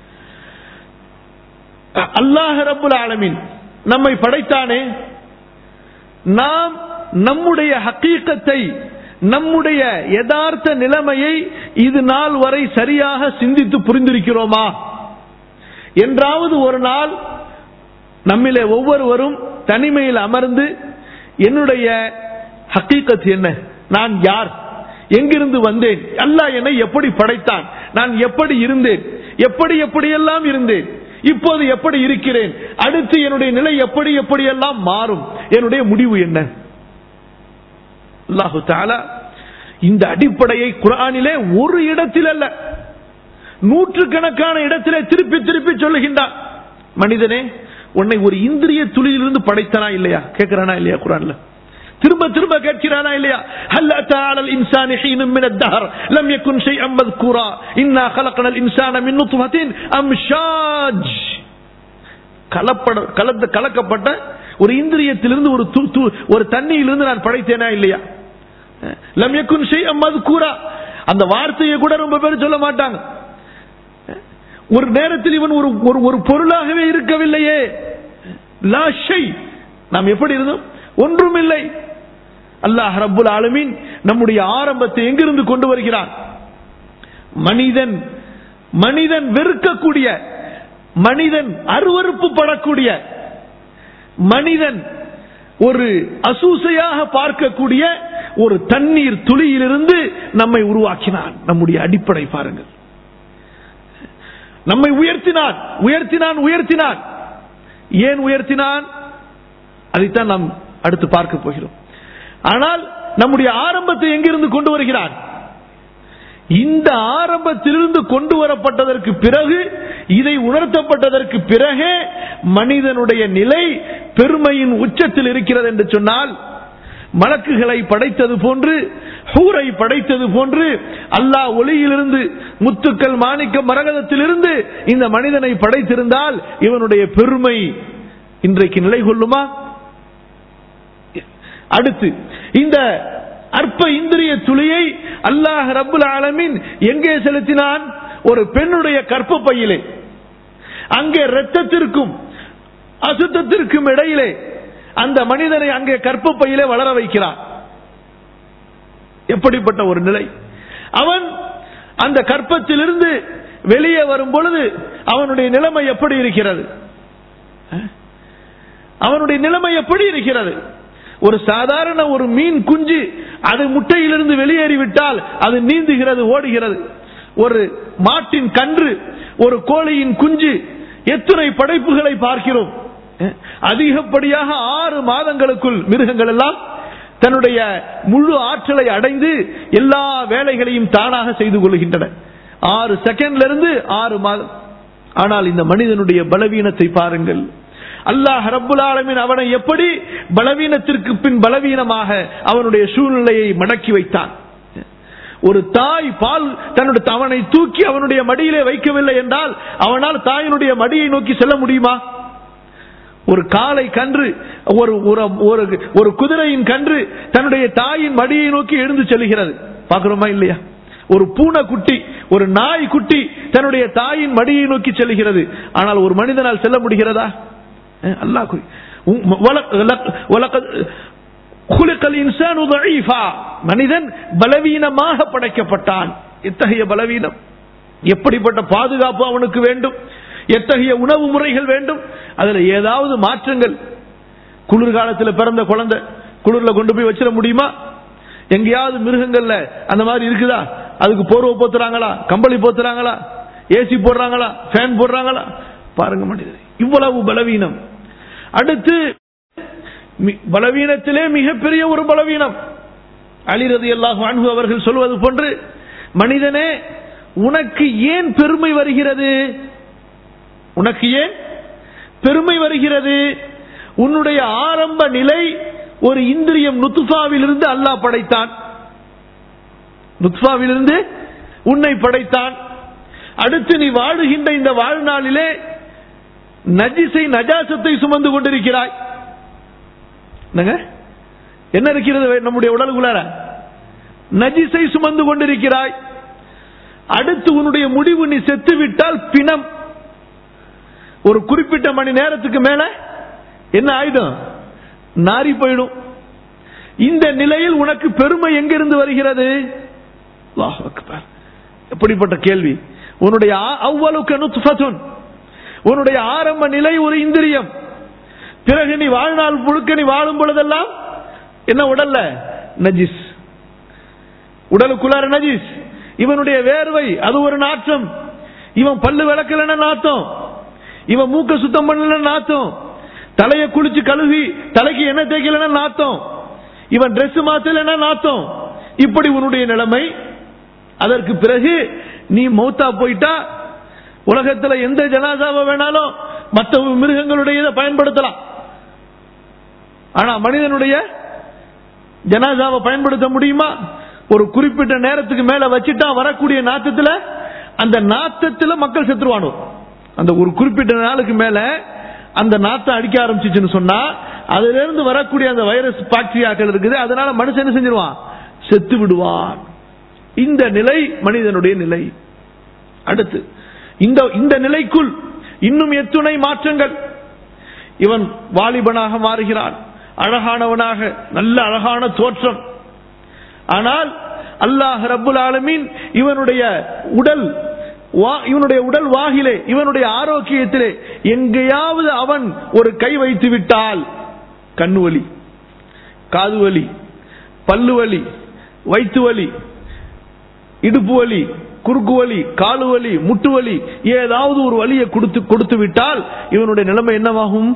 அல்லாஹ் ரபுல் ஆலமின் நம்மை படைத்தானே நாம் நம்முடைய ஹக்கீக்கத்தை நம்முடைய யதார்த்த நிலைமையை இது நாள் வரை சரியாக சிந்தித்து புரிந்திருக்கிறோமா என்றாவது ஒரு நாள் நம்மிலே ஒவ்வொருவரும் தனிமையில் அமர்ந்து என்னுடைய ஹக்கீக்கத் என்ன நான் யார் எங்கிருந்து வந்தேன் அல்லாஹ் என்னை எப்படி படைத்தான் நான் எப்படி இருந்தேன் எப்படி எப்படியெல்லாம் இருந்தேன் இப்போது எப்படி இருக்கிறேன் அடுத்து என்னுடைய நிலை எப்படி எப்படியெல்லாம் மாறும் என்னுடைய முடிவு என்ன அல்லாஹு தாலா இந்த அடிப்படையை குரானிலே ஒரு இடத்தில் அல்ல நூற்றுக்கணக்கான இடத்திலே திருப்பி திருப்பி சொல்லுகின்றான் மனிதனே உன்னை ஒரு இந்திரிய துளியிலிருந்து படைத்தனா இல்லையா கேட்கிறானா இல்லையா குரான்ல திரும்ப திரும்ப கேட்கிறானா இல்லையா ஹல் அத்தால الانسان حين من الدهر لم يكن شيئا مذكورا انا خلقنا الانسان من نطفه امشاج கலப்பட கலந்த கலக்கப்பட்ட ஒரு இந்திரியத்திலிருந்து ஒரு ஒரு தண்ணியிலிருந்து நான் படைத்தேனா இல்லையா லம் யக்குன் ஷை மதுக்கூரா அந்த வார்த்தையை கூட ரொம்ப பேர் சொல்ல மாட்டாங்க ஒரு நேரத்தில் இவன் ஒரு ஒரு பொருளாகவே இருக்கவில்லையே லா ஷை நாம் எப்படி இருந்தோம் ஒன்றும் இல்லை அல்லாஹ் ரப்புல் ஆலமீன் நம்முடைய ஆரம்பத்தை எங்கிருந்து கொண்டு வருகிறான் மனிதன் மனிதன் வெறுக்கக்கூடிய மனிதன் அருவறுப்பு படக்கூடிய மனிதன் ஒரு அசூசையாக பார்க்கக்கூடிய ஒரு தண்ணீர் துளியிலிருந்து நம்மை உருவாக்கினான் நம்முடைய அடிப்படை பாருங்கள் நம்மை உயர்த்தினான் உயர்த்தினான் உயர்த்தினான் ஏன் உயர்த்தினான் அதைத்தான் நாம் அடுத்து பார்க்க போகிறோம் ஆனால் நம்முடைய ஆரம்பத்தை எங்கிருந்து கொண்டு வருகிறான் இந்த ஆரம்பத்திலிருந்து கொண்டு வரப்பட்டதற்கு பிறகு இதை உணர்த்தப்பட்டதற்கு பிறகே மனிதனுடைய நிலை பெருமையின் உச்சத்தில் இருக்கிறது என்று சொன்னால் மலக்குகளை படைத்தது போன்று ஹூரை படைத்தது போன்று அல்லாஹ் ஒளியிலிருந்து முத்துக்கள் மாணிக்க மரகதத்திலிருந்து இந்த மனிதனை படைத்திருந்தால் இவனுடைய பெருமை இன்றைக்கு நிலை கொள்ளுமா அடுத்து இந்த அற்ப இந்திரிய துளியை அல்லாஹ் ரப்புல் ஆலமீன் எங்கே செலுத்தினான் ஒரு பெண்ணுடைய கற்ப பையிலே அங்கே இரத்தத்திற்கும் அசுத்தத்திற்கும் இடையிலே அந்த மனிதனை அங்கே கற்ப பையிலே வளர வைக்கிறான் எப்படிப்பட்ட ஒரு நிலை அவன் அந்த கற்பத்திலிருந்து வெளியே வரும் பொழுது அவனுடைய நிலைமை எப்படி இருக்கிறது அஹ்? அவனுடைய நிலைமை எப்படி இருக்கிறது ஒரு சாதாரண ஒரு மீன் குஞ்சு அது முட்டையிலிருந்து வெளியேறிவிட்டால் அது நீந்துகிறது ஓடுகிறது ஒரு மாட்டின் கன்று ஒரு கோழியின் குஞ்சு எத்தனை படைப்புகளை பார்க்கிறோம் அஹ்? அதிகப்படியாக ஆறு மாதங்களுக்குள் மிருகங்கள் எல்லாம் தன்னுடைய முழு ஆற்றலை அடைந்து எல்லா வேலைகளையும் தானாக செய்து கொள்கின்றன ஆறு செகண்ட்ல இருந்து ஆறு மாதம் ஆனால் இந்த மனிதனுடைய பலவீனத்தை பாருங்கள் அல்லாஹ் ரப்புல் ஆலமீன் அவனை எப்படி பலவீனத்திற்கு பின் பலவீனமாக அவனுடைய சூழ்நிலையை மடக்கி வைத்தான் ஒரு தாய் பால் தன்னுடைய அவனை தூக்கி அவனுடைய மடியிலே வைக்கவில்லை என்றால் அவனால் தாயினுடைய மடியை நோக்கி செல்ல முடியுமா ஒரு காளை கன்று ஒரு ஒரு- ஒரு ஒரு குதிரையின் கன்று தன்னுடைய தாயின் மடியை நோக்கி எழுந்து செல்கிறது பாக்குறோமா இல்லையா ஒரு பூனை குட்டி ஒரு நாய் குட்டி தன்னுடைய தாயின் மடியை நோக்கி செல்கிறது ஆனால் ஒரு மனிதனால் செல்ல முடிகிறதா அஹ் அல்லாஹ் கூறி- உம் வலக்- லக்- வலக்கத் குலிக்கல் இன்சானு தஈஃபா. மனிதன் பலவீனமாக படைக்கப்பட்டான் எத்தகைய பலவீனம் எப்படிப்பட்ட பாதுகாப்பு அவனுக்கு வேண்டும் எத்தகைய உணவு முறைகள் வேண்டும் அதுல ஏதாவது மாற்றங்கள் குளிர்காலத்தில் பிறந்த குழந்தை குளிர்ல கொண்டு போய் வச்சிட முடியுமா எங்கேயாவது மிருகங்கள்ல அந்த மாதிரி இருக்குதா அதுக்கு போர்வை போத்துறாங்களா கம்பளி போத்துறாங்களா ஏசி போடுறாங்களா ஃபேன் போடுறாங்களா பாருங்க மனிதர் இவ்வளவு பலவீனம் அடுத்து மி- பலவீனத்திலே மிகப்பெரிய ஒரு பலவீனம் அலிரதி அல்லாஹ் அன்பு அவர்கள் சொல்வது போன்று மனிதனே உனக்கு ஏன் பெருமை வருகிறது உனக்கு ஏன் பெருமை வருகிறது உன்னுடைய ஆரம்ப நிலை ஒரு இந்திரியம் நுத்துஃபாவிலிருந்து அல்லாஹ் படைத்தான் நுத்ஃபாவிலிருந்து உன்னை படைத்தான் அடுத்து நீ வாழுகின்ற இந்த வாழ்நாளிலே நஜிசை நஜாசத்தை சுமந்து கொண்டிருக்கிறாய் என்னங்க என்ன இருக்கிறது நம்முடைய உடலுக்குள்ளார நஜிசை சுமந்து கொண்டிருக்கிறாய் அடுத்து உன்னுடைய முடிவு நீ செத்து விட்டால் பிணம் ஒரு குறிப்பிட்ட மணி நேரத்துக்கு மேல என்ன ஆயிடும் நாரி போயிடும் இந்த நிலையில் உனக்கு பெருமை எங்கிருந்து வருகிறது அல்லாஹ் அக்பர். எப்படிப்பட்ட கேள்வி உன்னுடைய ஆ- அவ்வளவுக்கு நுத்ஃபத்துன். உன்னுடைய ஆரம்ப நிலை ஒரு இந்திரியம் பிறகு நீ வாழ்நாள் முழுக்க நீ வாழும் பொழுதெல்லாம் என்ன உடல்ல நஜிஸ் உடலுக்குள்ளார நஜிஸ் இவனுடைய வேர்வை அது ஒரு நாற்றம் இவன் பல்லு விளக்கலன்னா நாத்தம் இவன் மூக்க சுத்தம் பண்ணல நாத்தம் தலையை குளிச்சு கழுவி தலைக்கு எண்ணெய் தேய்க்கலன்னா நாத்தம் இவன் Dress மாத்தலன்னா நாத்தம் இப்படி உன்னுடைய நிலைமை அதற்கு பிறகு நீ மௌத்தா போயிட்டா உலகத்துல எந்த ஜனாதாவை வேணாலும் மற்ற மிருகங்களுடைய இதை பயன்படுத்தலாம் ஆனா மனிதனுடைய ஜனாதாவை பயன்படுத்த முடியுமா ஒரு குறிப்பிட்ட நேரத்துக்கு மேல வச்சுட்டா வரக்கூடிய நாத்தத்துல அந்த நாத்தத்துல மக்கள் செத்துருவானோ அந்த ஒரு குறிப்பிட்ட நாளுக்கு மேல அந்த நாத்தம் அடிக்க ஆரம்பிச்சிச்சுன்னு சொன்னா அதுல இருந்து வரக்கூடிய அந்த வைரஸ் பாக்டீரியாக்கள் இருக்குது அதனால மனுஷன் என்ன செஞ்சிருவான் செத்து விடுவான் இந்த நிலை மனிதனுடைய நிலை அடுத்து இந்த இந்த நிலைக்குள் இன்னும் எத்துணை மாற்றங்கள் இவன் வாலிபனாக மாறுகிறான் அழகானவனாக நல்ல அழகான தோற்றம் ஆனால் அல்லாஹ் ரப்புல் ஆலமீன் இவனுடைய உடல் வா- இவனுடைய உடல் வாகிலே இவனுடைய ஆரோக்கியத்திலே எங்கேயாவது அவன் ஒரு கை வைத்து விட்டால் கண்ணு வலி காது வலி பல்லு வலி வயிற்று வலி இடுப்பு வலி குறுக்கு வலி காலு வலி முட்டு வலி ஏதாவது ஒரு வலியை கொடுத்து கொடுத்து விட்டால் இவனுடைய நிலைமை என்னவாகும்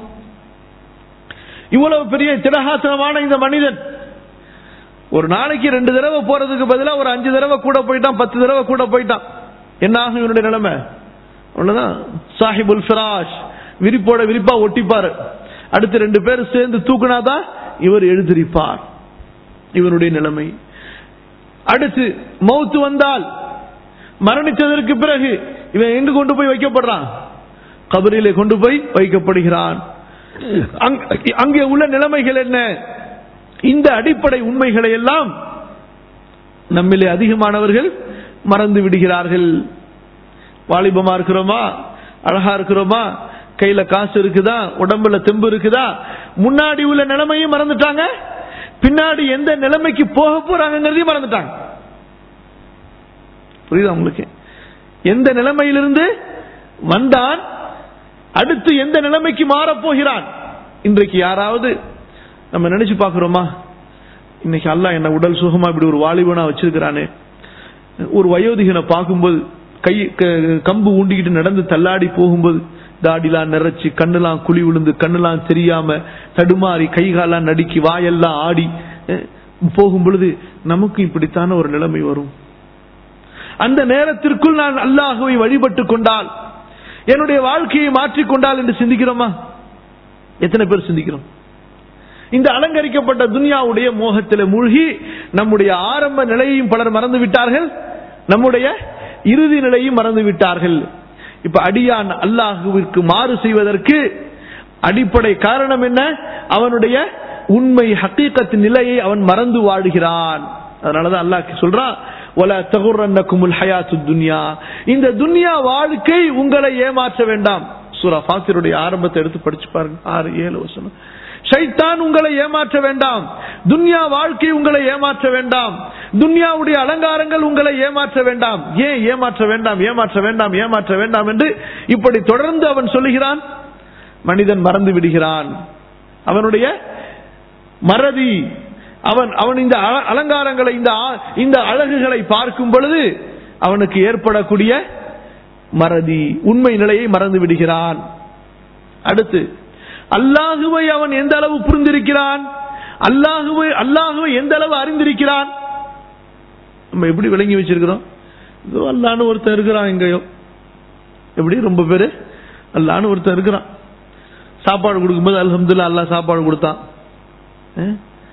இவ்வளவு பெரிய திடகாசனமான இந்த மனிதன் ஒரு நாளைக்கு ரெண்டு தடவை போறதுக்கு பதிலா ஒரு அஞ்சு தடவை கூட போயிட்டான் பத்து தடவை கூட போயிட்டான் என்ன ஆகும் இவனுடைய நிலைமை அவ்வளவுதான் சாஹிபுல் ஃபிராஷ் விரிப்போட விரிப்பா ஒட்டிப்பாரு அடுத்து ரெண்டு பேர் சேர்ந்து தூக்குனாதான் இவர் எழுந்திருப்பார் இவனுடைய நிலைமை அடுத்து மௌத்து வந்தால் மரணித்ததற்கு பிறகு இவன் எங்கு கொண்டு போய் வைக்கப்படுறான் கபரிலே கொண்டு போய் வைக்கப்படுகிறான் அங்க- அங்கே உள்ள நிலைமைகள் என்ன இந்த அடிப்படை உண்மைகளை எல்லாம் நம்மிலே அதிகமானவர்கள் மறந்து விடுகிறார்கள் வாலிபமா இருக்கிறோமா அழகா இருக்கிறோமா கையில காசு இருக்குதா உடம்புல தெம்பு இருக்குதா முன்னாடி உள்ள நிலைமையும் மறந்துட்டாங்க பின்னாடி எந்த நிலைமைக்கு போக போறாங்கிறதையும் மறந்துட்டாங்க புரியுதா உங்களுக்கு எந்த நிலைமையிலிருந்து வந்தான் அடுத்து எந்த நிலைமைக்கு மாறப் போகிறான் இன்றைக்கு யாராவது நம்ம நினைச்சு பார்க்கிறோமா இன்னைக்கு அல்லாஹ் என்ன உடல் சுகமா இப்படி ஒரு வாலிபனா வச்சிருக்கிறானே ஒரு வயோதிகனை பார்க்கும்போது கை க- கம்பு ஊண்டிக்கிட்டு நடந்து தள்ளாடி போகும்போது தாடிலாம் நிறைச்சு கண்ணுலாம் குழி விழுந்து கண்ணுலாம் தெரியாம தடுமாறி கை காலாம் நடுக்கி வாயெல்லாம் ஆடி அஹ், போகும் பொழுது நமக்கு இப்படித்தான ஒரு நிலைமை வரும் அந்த நேரத்திற்குள் நான் அல்லாஹுவை வழிபட்டு கொண்டால் என்னுடைய வாழ்க்கையை மாற்றிக் கொண்டால் என்று சிந்திக்கிறோமா எத்தனை பேர் சிந்திக்கிறோம் இந்த அலங்கரிக்கப்பட்ட துனியாவுடைய மோகத்தில் மூழ்கி நம்முடைய ஆரம்ப நிலையையும் பலர் மறந்து விட்டார்கள் நம்முடைய இறுதி நிலையும் மறந்து விட்டார்கள் இப்ப அடியான் அல்லாஹுவிற்கு மாறு செய்வதற்கு அடிப்படை காரணம் என்ன அவனுடைய உண்மை ஹக்கீக்கத்தின் நிலையை அவன் மறந்து வாழுகிறான் அதனாலதான் அல்லாஹ் சொல்றான் "வலா தகுர்ரன்னக்குமுல் ஹயாத்துத் துன்யா." இந்த துன்யா வாழ்க்கை உங்களை ஏமாற்ற வேண்டாம் சூரா ஃபாத்திருடைய ஆரம்பத்தை எடுத்து படிச்சு பாருங்க ஆறு ஏழு வசனம் ஷைத்தான் உங்களை ஏமாற்ற வேண்டாம் துன்யா வாழ்க்கை உங்களை ஏமாற்ற வேண்டாம் துன்யாவுடைய அலங்காரங்கள் உங்களை ஏமாற்ற வேண்டாம் ஏன் ஏமாற்ற வேண்டாம் ஏமாற்ற வேண்டாம் ஏமாற்ற வேண்டாம் என்று இப்படி தொடர்ந்து அவன் சொல்லுகிறான் மனிதன் மறந்து விடுகிறான் அவனுடைய மறதி அவன் அவன் இந்த அல- அலங்காரங்களை இந்த ஆ- இந்த அழகுகளை பார்க்கும் பொழுது அவனுக்கு ஏற்படக்கூடிய மறதி உண்மை நிலையை மறந்து விடுகிறான் அடுத்து அல்லாஹுவை அவன் எந்த அளவு புரிந்திருக்கிறான் அல்லாஹுவை அல்லாஹுவை எந்த அளவு அறிந்திருக்கிறான் நம்ம எப்படி விளங்கி வச்சிருக்கிறோம் இதோ அல்லான்னு ஒருத்தன் இருக்கிறான் எங்கேயோ எப்படி ரொம்ப பேரு அல்லான்னு ஒருத்தன் இருக்கிறான் சாப்பாடு கொடுக்கும்போது அல்ஹம்துலில்லாஹ் அல்லாஹ் சாப்பாடு கொடுத்தான் அஹ்?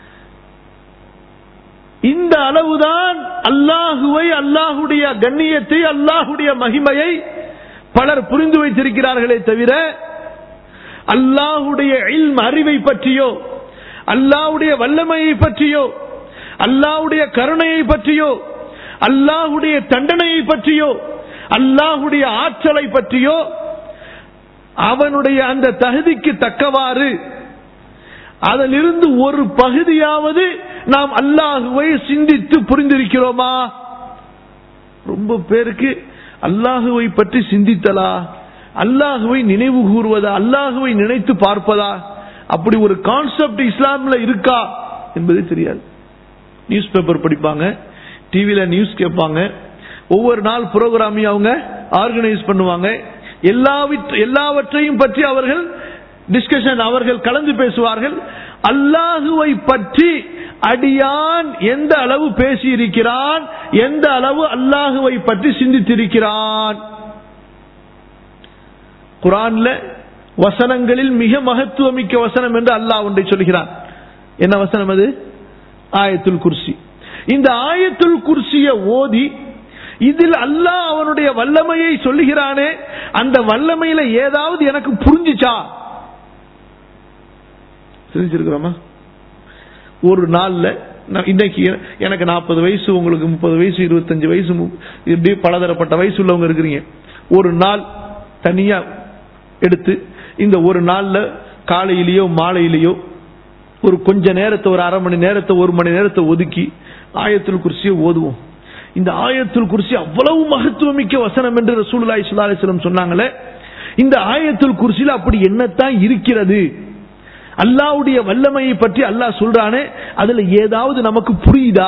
இந்த அளவுதான் அல்லாஹுவை அல்லாஹுடைய கண்ணியத்தை அல்லாஹுடைய மகிமையை பலர் புரிந்து வைத்திருக்கிறார்களே தவிர அல்லாஹுடைய இல்ம் அறிவை பற்றியோ அல்லாஹுடைய வல்லமையை பற்றியோ அல்லாஹுடைய கருணையை பற்றியோ அல்லாஹுடைய தண்டனையை பற்றியோ அல்லாஹுடைய ஆற்றலை பற்றியோ அவனுடைய அந்த தகுதிக்கு தக்கவாறு அதிலிருந்து ஒரு பகுதியாவது நாம் அல்லாஹுவை சிந்தித்து புரிந்திருக்கிறோமா ரொம்ப பேருக்கு அல்லாஹுவை பற்றி சிந்தித்தலா அல்லாஹுவை நினைவு கூறுவதா அல்லாஹுவை நினைத்து பார்ப்பதா அப்படி ஒரு கான்செப்ட் இஸ்லாம்ல இருக்கா என்பது தெரியாது நியூஸ் பேப்பர் படிப்பாங்க டிவியில நியூஸ் கேட்பாங்க ஒவ்வொரு நாள் ப்ரோக்ராமையும் அவங்க ஆர்கனைஸ் பண்ணுவாங்க எல்லாவிற்ற எல்லாவற்றையும் பற்றி அவர்கள் டிஸ்கஷன் அவர்கள் கலந்து பேசுவார்கள் அல்லாஹுவை பற்றி அடியான் எந்த அளவு பேசியிருக்கிறான் எந்த அளவு அல்லாஹுவை பற்றி சிந்தித்திருக்கிறான் குரான்ல வசனங்களில் மிக மகத்துவமிக்க வசனம் என்று அல்லாஹ் ஒன்றை சொல்கிறான் என்ன வசனம் அது ஆயத்துல் குர்சி இந்த ஆயத்துல் குர்சிய ஓதி இதில் அல்லாஹ் அவனுடைய வல்லமையை சொல்லுகிறானே அந்த வல்லமையில ஏதாவது எனக்கு புரிஞ்சுச்சா தெரிஞ்சிருக்கிறோமா ஒரு நாள்ல நான் இன்னைக்கு எனக்கு நாற்பது வயசு உங்களுக்கு முப்பது வயசு இருபத்தஞ்சு வயசு மு- இப்படி பலதரப்பட்ட வயசு உள்ளவங்க இருக்கிறீங்க ஒரு நாள் தனியா எடுத்து இந்த ஒரு நாள்ல காலையிலேயோ மாலையிலேயோ ஒரு கொஞ்ச நேரத்தை ஒரு அரை மணி நேரத்தை ஒரு மணி நேரத்தை ஒதுக்கி ஆயத்துல் குர்சியை ஓதுவோம் இந்த ஆயத்துல் குர்சி அவ்வளவு மகத்துவமிக்க வசனம் என்று ரசூலுல்லாஹி ஸல்லல்லாஹு அலைஹி வஸல்லம் சொன்னாங்களே இந்த ஆயத்துல் குர்சில அப்படி என்னத்தான் இருக்கிறது அல்லாஹ்வுடைய வல்லமையை பற்றி அல்லாஹ் சொல்றானே அதுல ஏதாவது நமக்கு புரியுதா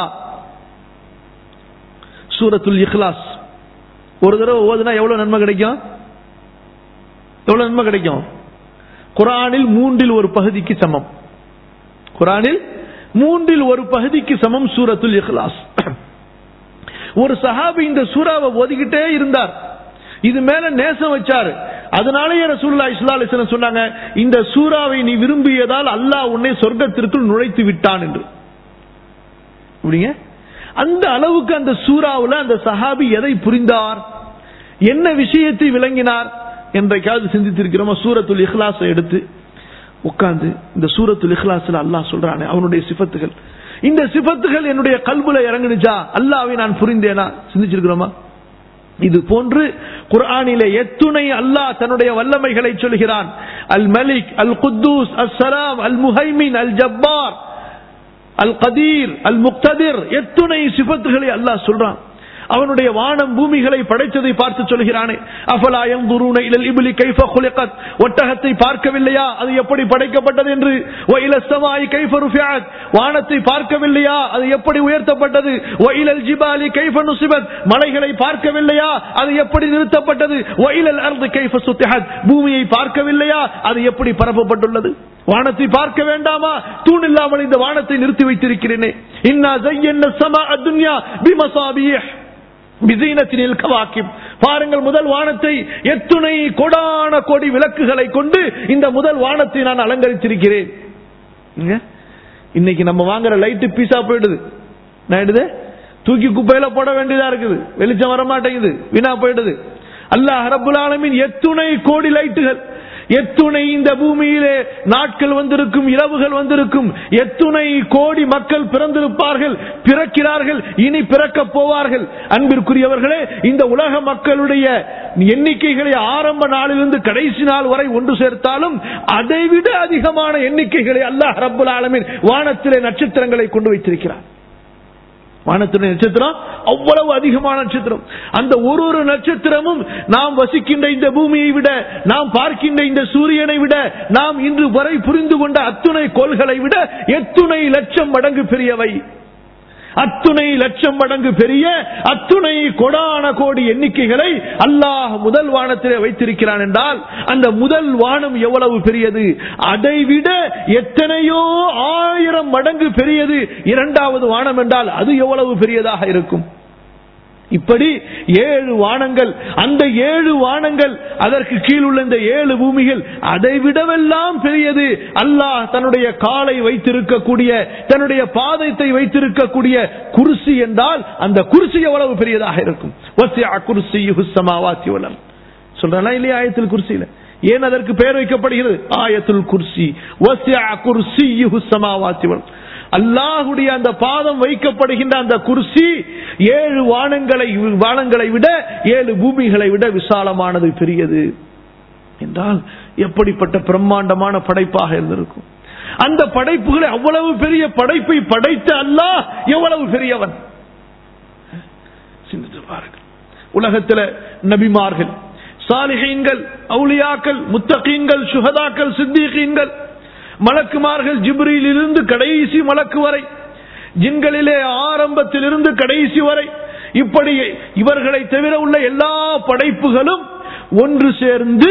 சூரத்துல் இக்லாஸ் ஒரு தடவை ஓதுனா எவ்வளவு நன்மை கிடைக்கும் எவ்வளவு நன்மை கிடைக்கும் குரானில் மூன்றில் ஒரு பகுதிக்கு சமம் குரானில் மூன்றில் ஒரு பகுதிக்கு சமம் சூரத்துல் இக்லாஸ் ஒரு சஹாபி இந்த சூறாவை ஓதிக்கிட்டே இருந்தார் இது மேல நேசம் வச்சாரு அதனாலேயே ரசூலுல்லாஹி ஸல்லல்லாஹு அலைஹி வஸல்லம் சொன்னாங்க இந்த சூறாவை நீ விரும்பியதால் அல்லாஹ் உன்னை சொர்க்கத்திற்குள் நுழைத்து விட்டான் என்று அப்படிங்க அந்த அளவுக்கு அந்த சூறாவுல அந்த சஹாபி எதை புரிந்தார் என்ன விஷயத்தை விளங்கினார் என்றைக்காவது சிந்தித்திருக்கிறோமா சூரத்துல் இஹ்லாஸை எடுத்து உட்கார்ந்து இந்த சூரத்துல் இஹ்லாஸ்ல அல்லாஹ் சொல்றானே அவனுடைய சிஃபத்துகள் இந்த சிபத்துகள் என்னுடைய கல்புல இறங்குனுச்சா அல்லாவை நான் புரிந்தேனா சிந்திச்சிருக்கிறோமா இது போன்று குர்ஆனிலே எத்துணை அல்லாஹ் தன்னுடைய வல்லமைகளை சொல்கிறான் அல் மலிக் அல் குத்தூஸ் அல் சலாம் அல் முஹைமின் அல் ஜப்பார் அல் கதீர் அல் முக்ததிர் எத்துணை சிபத்துகளை அல்லாஹ் சொல்றான் அவனுடைய வானம் பூமிகளை படைத்ததை பார்த்து சொல்கிறானே அஃபலாயம் குருனை இலல் இபிலி கைஃப குலிகத் ஒட்டகத்தை பார்க்கவில்லையா அது எப்படி படைக்கப்பட்டது என்று ஒயில சமாய் கைஃப ருஃபியத் வானத்தை பார்க்கவில்லையா அது எப்படி உயர்த்தப்பட்டது ஒயிலல் ஜிபாலி கைஃப நுசிபத் மலைகளை பார்க்கவில்லையா அது எப்படி நிறுத்தப்பட்டது ஒயிலல் அர்து கைஃப சுத்திஹத் பூமியை பார்க்கவில்லையா அது எப்படி பரப்பப்பட்டுள்ளது வானத்தை பார்க்க வேண்டாமா தூண் இல்லாமல் இந்த வானத்தை நிறுத்தி வைத்திருக்கிறேனே இன்னா ஜையன்ன சமா அத்துன்யா பிமசாபியஹ் பிசீனத்தினில் கவாக்கிம் பாருங்கள் முதல் வானத்தை எத்துணை கொடான கோடி விளக்குகளை கொண்டு இந்த முதல் வானத்தை நான் அலங்கரித்திருக்கிறேன் இங்க, இன்னைக்கு நம்ம வாங்குற லைட்டு பீஸா போயிடுது நான் எடுது தூக்கி குப்பையில போட வேண்டியதா இருக்குது வெளிச்சம் வர மாட்டேங்குது வீணா போயிடுது அல்லாஹ் ரப்புல் ஆலமீன் எத்துணை கோடி லைட்டுகள் எத்துணை இந்த பூமியிலே நாட்கள் வந்திருக்கும் இரவுகள் வந்திருக்கும் எத்துணை கோடி மக்கள் பிறந்திருப்பார்கள் பிறக்கிறார்கள் இனி பிறக்கப் போவார்கள் அன்பிற்குரியவர்களே இந்த உலக மக்களுடைய எண்ணிக்கைகளை ஆரம்ப நாளிலிருந்து கடைசி நாள் வரை ஒன்று சேர்த்தாலும் அதைவிட அதிகமான எண்ணிக்கைகளை அல்லாஹ் ரப்புல் ஆலமீன் வானத்திலே நட்சத்திரங்களை கொண்டு வைத்திருக்கிறார் வானத்துடைய நட்சத்திரம் அவ்வளவு அதிகமான நட்சத்திரம் அந்த ஒரு ஒரு நட்சத்திரமும் நாம் வசிக்கின்ற இந்த பூமியை விட நாம் பார்க்கின்ற இந்த சூரியனை விட நாம் இன்று வரை புரிந்து கொண்ட அத்துணை கோள்களை விட எத்துணை லட்சம் மடங்கு பெரியவை அத்துணை லட்சம் மடங்கு பெரிய அத்துணை கொடான கோடி எண்ணிக்கைகளை அல்லாஹ் முதல் வானத்திலே வைத்திருக்கிறான் என்றால் அந்த முதல் வானம் எவ்வளவு பெரியது அதைவிட எத்தனையோ ஆயிரம் மடங்கு பெரியது இரண்டாவது வானம் என்றால் அது எவ்வளவு பெரியதாக இருக்கும் இப்படி ஏழு வானங்கள் அந்த ஏழு வானங்கள் அதற்கு கீழ் உள்ள இந்த ஏழு பூமிகள் அதை விடவெல்லாம் பெரியது அல்லாஹ் தன்னுடைய காலை வைத்திருக்கக்கூடிய தன்னுடைய பாதத்தை வைத்திருக்கக்கூடிய குருசி என்றால் அந்த குருசி எவ்வளவு பெரியதாக இருக்கும் வசியா குருசி சமாவாத்தி வலம் சொல்றா இல்லையா ஆயத்தில் குர்சியில ஏன் அதற்கு பெயர் வைக்கப்படுகிறது ஆயத்துல் குர்சி வசியா குர்சி சமாவாத்தி வலம் அல்லாஹுடைய அந்த பாதம் வைக்கப்படுகின்ற அந்த குர்சி ஏழு வானங்களை வானங்களை விட ஏழு பூமிகளை விட விசாலமானது பெரியது என்றால் எப்படிப்பட்ட பிரம்மாண்டமான படைப்பாக இருந்திருக்கும் அந்த படைப்புகளை அவ்வளவு பெரிய படைப்பை படைத்த அல்லாஹ் எவ்வளவு பெரியவன் சிந்தித்து பாருங்கள் உலகத்தில் நபிமார்கள் சாலிஹீன்கள் அவுலியாக்கள் முத்தகீன்கள் சுகதாக்கள் சித்திகீன்கள் மலக்குமார்கள் ஜிப்ரியில் இருந்து கடைசி மலக்கு வரை ஜின்களிலே ஆரம்பத்தில் இருந்து கடைசி வரை இப்படி இவர்களை தவிர உள்ள எல்லா படைப்புகளும் ஒன்று சேர்ந்து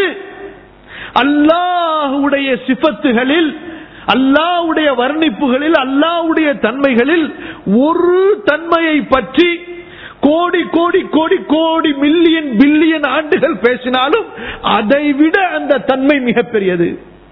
அல்லாஹுடைய சிபத்துகளில் அல்லாவுடைய வர்ணிப்புகளில் அல்லாவுடைய தன்மைகளில் ஒரு தன்மையை பற்றி கோடி கோடி கோடி கோடி மில்லியன் பில்லியன் ஆண்டுகள் பேசினாலும் அதை விட அந்த தன்மை மிகப்பெரியது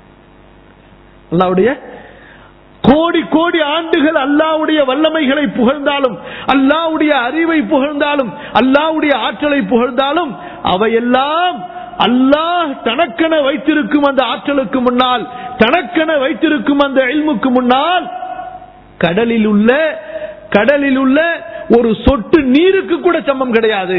அல்லாவுடைய கோடி கோடி ஆண்டுகள் அல்லாவுடைய வல்லமைகளை புகழ்ந்தாலும் அல்லாவுடைய அறிவை புகழ்ந்தாலும் அல்லாவுடைய ஆற்றலை புகழ்ந்தாலும் அவையெல்லாம் அல்லாஹ் தனக்கென வைத்திருக்கும் அந்த ஆற்றலுக்கு முன்னால் தனக்கென வைத்திருக்கும் அந்த எல்முக்கு முன்னால் கடலில் உள்ள கடலில் உள்ள ஒரு சொட்டு நீருக்கு கூட சமம் கிடையாது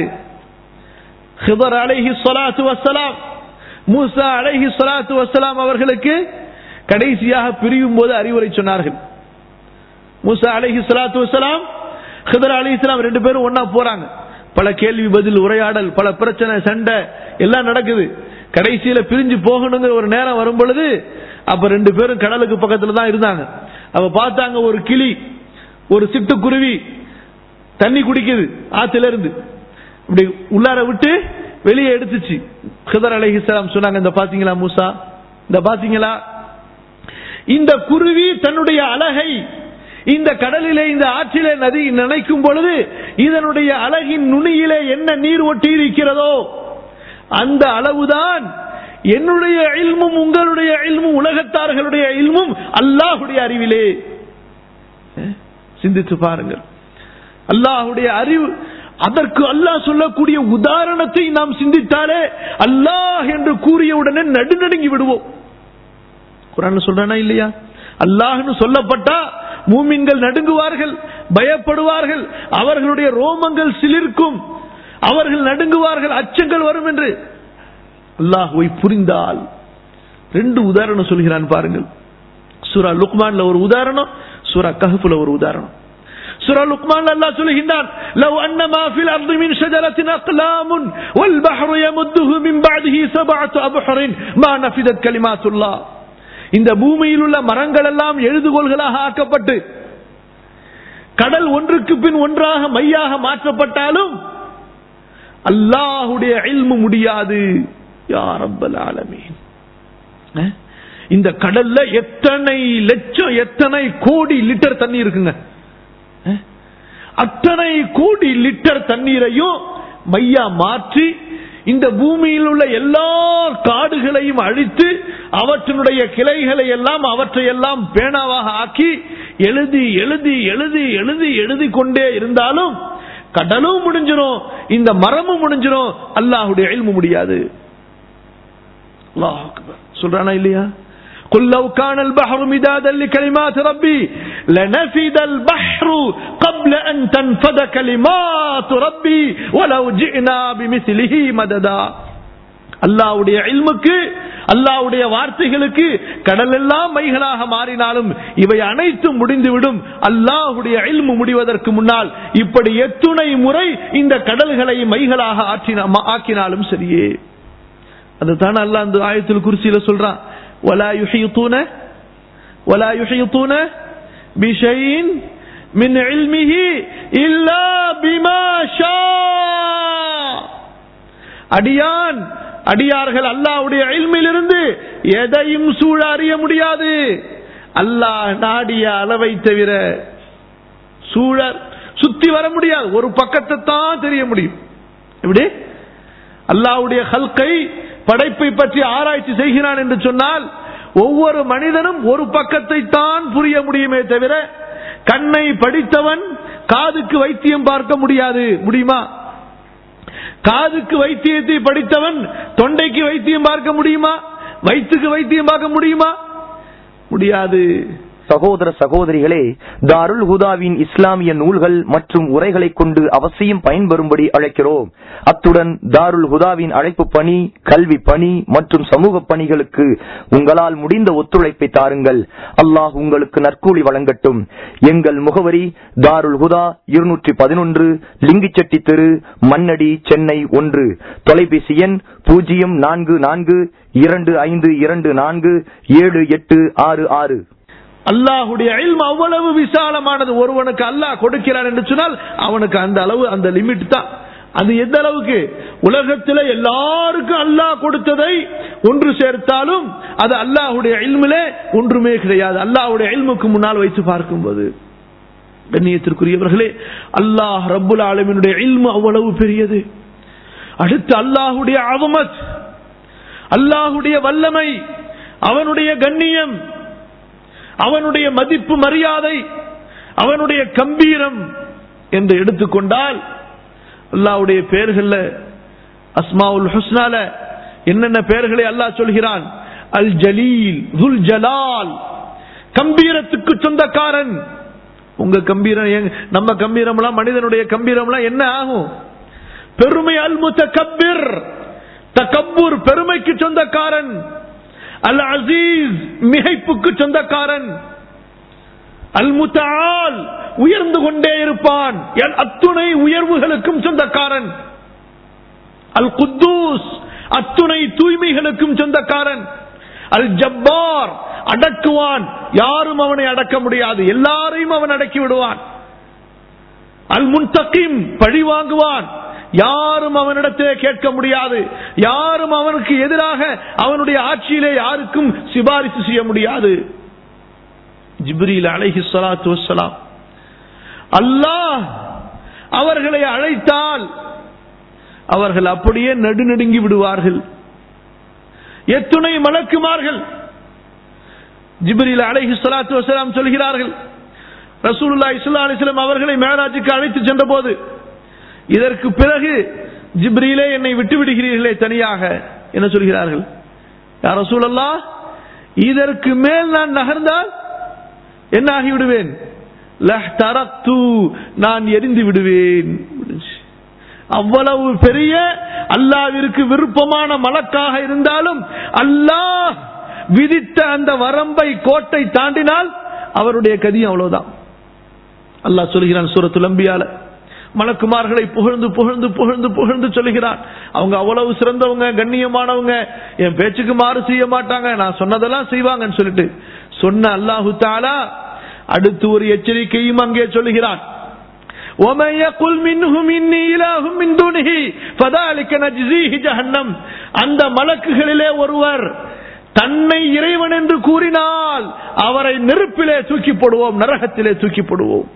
ஹிதர் அலைஹி ஸலாத்து வஸ்ஸலாம் மூசா அலைஹி ஸலாத்து வஸ்ஸலாம் அவர்களுக்கு கடைசியாக பிரியும் போது அறிவுரை சொன்னார்கள் மூசா அலைஹி ஸலாத்து வஸ்ஸலாம் ஹிதர் அலைஹி ஸலாம் ரெண்டு பேரும் ஒண்ணா போறாங்க பல கேள்வி பதில் உரையாடல் பல பிரச்சனை சண்டை எல்லாம் நடக்குது கடைசியில பிரிஞ்சு போகணுங்கிற ஒரு நேரம் வரும் பொழுது அப்ப ரெண்டு பேரும் கடலுக்கு பக்கத்துல தான் இருந்தாங்க அப்ப பார்த்தாங்க ஒரு கிளி ஒரு சிட்டுக்குருவி தண்ணி குடிக்குது ஆத்துல இருந்து இப்படி உள்ளார விட்டு வெளியே எடுத்துச்சு ஹிதர் அலைஹிஸ்லாம் சொன்னாங்க இந்த பாத்தீங்களா மூசா இந்த பாத்தீங்களா இந்த குருவி தன்னுடைய அழகை இந்த கடலிலே இந்த ஆற்றிலே நதி நினைக்கும் பொழுது இதனுடைய அழகின் நுனியிலே என்ன நீர் ஒட்டி இருக்கிறதோ அந்த அளவுதான் என்னுடைய இல்மும் உங்களுடைய இல்மும் உலகத்தார்களுடைய இல்மும் அல்லாஹுடைய அறிவிலே சிந்தித்து பாருங்கள் அல்லாஹுடைய அறிவு அதற்கு அல்லாஹ் சொல்லக்கூடிய உதாரணத்தை நாம் சிந்தித்தாலே அல்லாஹ் என்று கூறியவுடனே நடுநடுங்கி விடுவோம் குரான் சொல்றானா இல்லையா அல்லாஹ்னு சொல்லப்பட்டா மூமின்கள் நடுங்குவார்கள் பயப்படுவார்கள் அவர்களுடைய ரோமங்கள் சிலிர்க்கும் அவர்கள் நடுங்குவார்கள் அச்சங்கள் வரும் என்று அல்லாஹுவை புரிந்தால் ரெண்டு உதாரணம் சொல்கிறான் பாருங்கள் சூரா லுக்மான்ல ஒரு உதாரணம் சூரா கஹஃப்ல ஒரு உதாரணம் سورة لقمان الله சொல்கின்றான் لو أن ما في الأرض من شجرة أقلام والبحر يمده من بعده سبعة أبحر ما نفذت كلمات الله இந்த பூமியில் உள்ள மரங்கள் எல்லாம் எழுதுகோள்களாக ஆக்கப்பட்டு கடல் ஒன்றுக்கு பின் ஒன்றாக மையாக மாற்றப்பட்டாலும் அல்லாஹுடைய இல்மு முடியாது யா ரப்பல் ஆலமீன் அஹ்? இந்த கடல்ல எத்தனை லட்சம் எத்தனை கோடி லிட்டர் தண்ணி இருக்குங்க அஹ்? அத்தனை கோடி லிட்டர் தண்ணீரையும் மையா மாற்றி இந்த பூமியில் உள்ள எல்லா காடுகளையும் அழித்து அவற்றினுடைய கிளைகளை எல்லாம் அவற்றை எல்லாம் பேனாவாக ஆக்கி எழுதி எழுதி எழுதி எழுதி எழுதி கொண்டே இருந்தாலும் கடலும் முடிஞ்சிரும் இந்த மரமும் முடிஞ்சிரும் அல்லாஹுடைய இல்மு முடியாது அல்லாஹ் அக்பர். சொல்றானா இல்லையா قل لو كان البحر مدادا لكلمات ربي لنفد البحر قبل أن تنفد كلمات ربي ولو جئنا بمثله مددا அல்லாவுடைய இல்முக்கு அல்லாவுடைய வார்த்தைகளுக்கு கடல் எல்லாம் மைகளாக மாறினாலும் இவை அனைத்தும் முடிந்துவிடும் அல்லாஹுடைய இல்மு முடிவதற்கு முன்னால் இப்படி எத்துணை முறை இந்த கடல்களை மைகளாக ஆற்றின ஆக்கினாலும் சரியே அதுதான் அல்லாஹ் அந்த ஆயத்தில் குர்சியில சொல்றான் ولا يحيطون ولا يحيطون بشيء من علمه إلا بما شاء அடியான் அடியார்கள் அல்லாஹ்வுடைய இல்மிலிருந்து எதையும் சூழ அறிய முடியாது அல்லாஹ் நாடிய அளவை தவிர சூழ சுத்தி வர முடியாது ஒரு பக்கத்தை தான் தெரிய முடியும் எப்படி அல்லாஹ்வுடைய ஹல்கை படைப்பை பற்றி ஆராய்ச்சி செய்கிறான் என்று சொன்னால் ஒவ்வொரு மனிதனும் ஒரு பக்கத்தை தான் புரிய முடியுமே தவிர கண்ணை படித்தவன் காதுக்கு வைத்தியம் பார்க்க முடியாது முடியுமா காதுக்கு வைத்தியத்தை படித்தவன் தொண்டைக்கு வைத்தியம் பார்க்க முடியுமா வயிற்றுக்கு வைத்தியம் பார்க்க முடியுமா முடியாது சகோதர சகோதரிகளே தாருல் ஹுதாவின் இஸ்லாமிய நூல்கள் மற்றும் உரைகளை கொண்டு அவசியம் பயன்பெறும்படி அழைக்கிறோம் அத்துடன் தாருல் ஹுதாவின் அழைப்பு பணி கல்வி பணி மற்றும் சமூக பணிகளுக்கு உங்களால் முடிந்த ஒத்துழைப்பை தாருங்கள் அல்லாஹ் உங்களுக்கு நற்கூலி வழங்கட்டும் எங்கள் முகவரி தாருல் ஹுதா இருநூற்றி பதினொன்று லிங்கிச்செட்டி தெரு மண்ணடி சென்னை ஒன்று தொலைபேசி எண் பூஜ்ஜியம் நான்கு நான்கு இரண்டு ஐந்து இரண்டு நான்கு ஏழு எட்டு ஆறு ஆறு அல்லாஹுடைய இல்ம் அவ்வளவு விசாலமானது ஒருவனுக்கு அல்லாஹ் கொடுக்கிறான் என்று சொன்னால் அவனுக்கு அந்த அளவு அந்த லிமிட் தான் அது எந்த அளவுக்கு உலகத்தில் எல்லாருக்கும் அல்லாஹ் கொடுத்ததை ஒன்று சேர்த்தாலும் அது அல்லாஹுடைய இல்மிலே ஒன்றுமே கிடையாது அல்லாஹுடைய இல்முக்கு முன்னால் வைத்து பார்க்கும்போது கண்ணியத்திற்குரியவர்களே அல்லாஹ் ரப்புல் ஆலமினுடைய இல்மு அவ்வளவு பெரியது அடுத்து அல்லாஹுடைய அவமத் அல்லாஹுடைய வல்லமை அவனுடைய கண்ணியம் அவனுடைய மதிப்பு மரியாதை அவனுடைய கம்பீரம் என்று எடுத்துக்கொண்டால் அல்லாவுடைய பெயர்கள்ல அஸ்மாவுல் ஹுஸ்னால என்னென்ன பெயர்களை அல்லாஹ் சொல்கிறான் அல் ஜலீல் துல் ஜலால் கம்பீரத்துக்கு சொந்தக்காரன் உங்க கம்பீரம் எங்க- நம்ம கம்பீரம்லாம் மனிதனுடைய கம்பீரம்லாம் என்ன ஆகும் பெருமை அல் முத்தகப்பிர் தகப்பூர் பெருமைக்கு சொந்தக்காரன் அல் அசீஸ் மிகைப்புக்கு சொந்தக்காரன் அல் முத்தால் உயர்ந்து கொண்டே இருப்பான் என் அத்துணை உயர்வுகளுக்கும் சொந்தக்காரன் அல் குத்தூஸ் அத்துணை தூய்மைகளுக்கும் சொந்தக்காரன் அல் ஜப்பார் அடக்குவான் யாரும் அவனை அடக்க முடியாது எல்லாரையும் அவன் அடக்கி விடுவான் அல் முன்தகிம் பழி வாங்குவான் யாரும் அவனிடத்திலே கேட்க முடியாது யாரும் அவனுக்கு எதிராக அவனுடைய ஆட்சியிலே யாருக்கும் சிபாரிசு செய்ய முடியாது ஜிப்ரீல் அலைஹி ஸலாத்து வஸ்ஸலாம் அல்லாஹ் அவர்களை அழைத்தால் அவர்கள் அப்படியே நடுநடுங்கி விடுவார்கள் எத்துணை மலக்குமார்கள் ஜிப்ரீல் அலைஹி ஸலாத்து வஸ்ஸலாம் சொல்கிறார்கள் ரசூலுல்லாஹி ஸல்லல்லாஹு அலைஹி வஸல்லம் அவர்களை மேராஜுக்கு அழைத்து சென்றபோது இதற்கு பிறகு ஜிப்ரீலே என்னை விட்டு விடுகிறீர்களே தனியாக என்ன சொல்கிறார்கள் யார் ரசூலல்லா இதற்கு மேல் நான் நகர்ந்தால் என்ன ஆகிவிடுவேன் லஹ்தரக்து நான் எரிந்து விடுவேன் அவ்வளவு பெரிய அல்லாவிற்கு விருப்பமான மலக்காக இருந்தாலும் அல்லாஹ் விதித்த அந்த வரம்பை கோட்டை தாண்டினால் அவருடைய கதியும் அவ்வளவுதான் அல்லாஹ் சொல்கிறான் சூரத்துல் அம்பியால மலக்குமார்களை புகழ்ந்து புகழ்ந்து புகழ்ந்து புகழ்ந்து சொல்லுகிறான் அவங்க அவ்வளவு சிறந்தவங்க கண்ணியமானவங்க என் பேச்சுக்கு மாறு செய்ய மாட்டாங்க நான் சொன்னதெல்லாம் செய்வாங்கன்னு சொல்லிட்டு சொன்ன அல்லாஹு தாலா அடுத்து ஒரு எச்சரிக்கையும் அங்கே சொல்லுகிறான் ومن يقل منهم إني إله من دونه فذلك نجزيه جهنم அந்த மலக்குகளிலே ஒருவர் தன்னை இறைவன் என்று கூறினால் அவரை நெருப்பிலே தூக்கி போடுவோம் நரகத்திலே தூக்கி போடுவோம்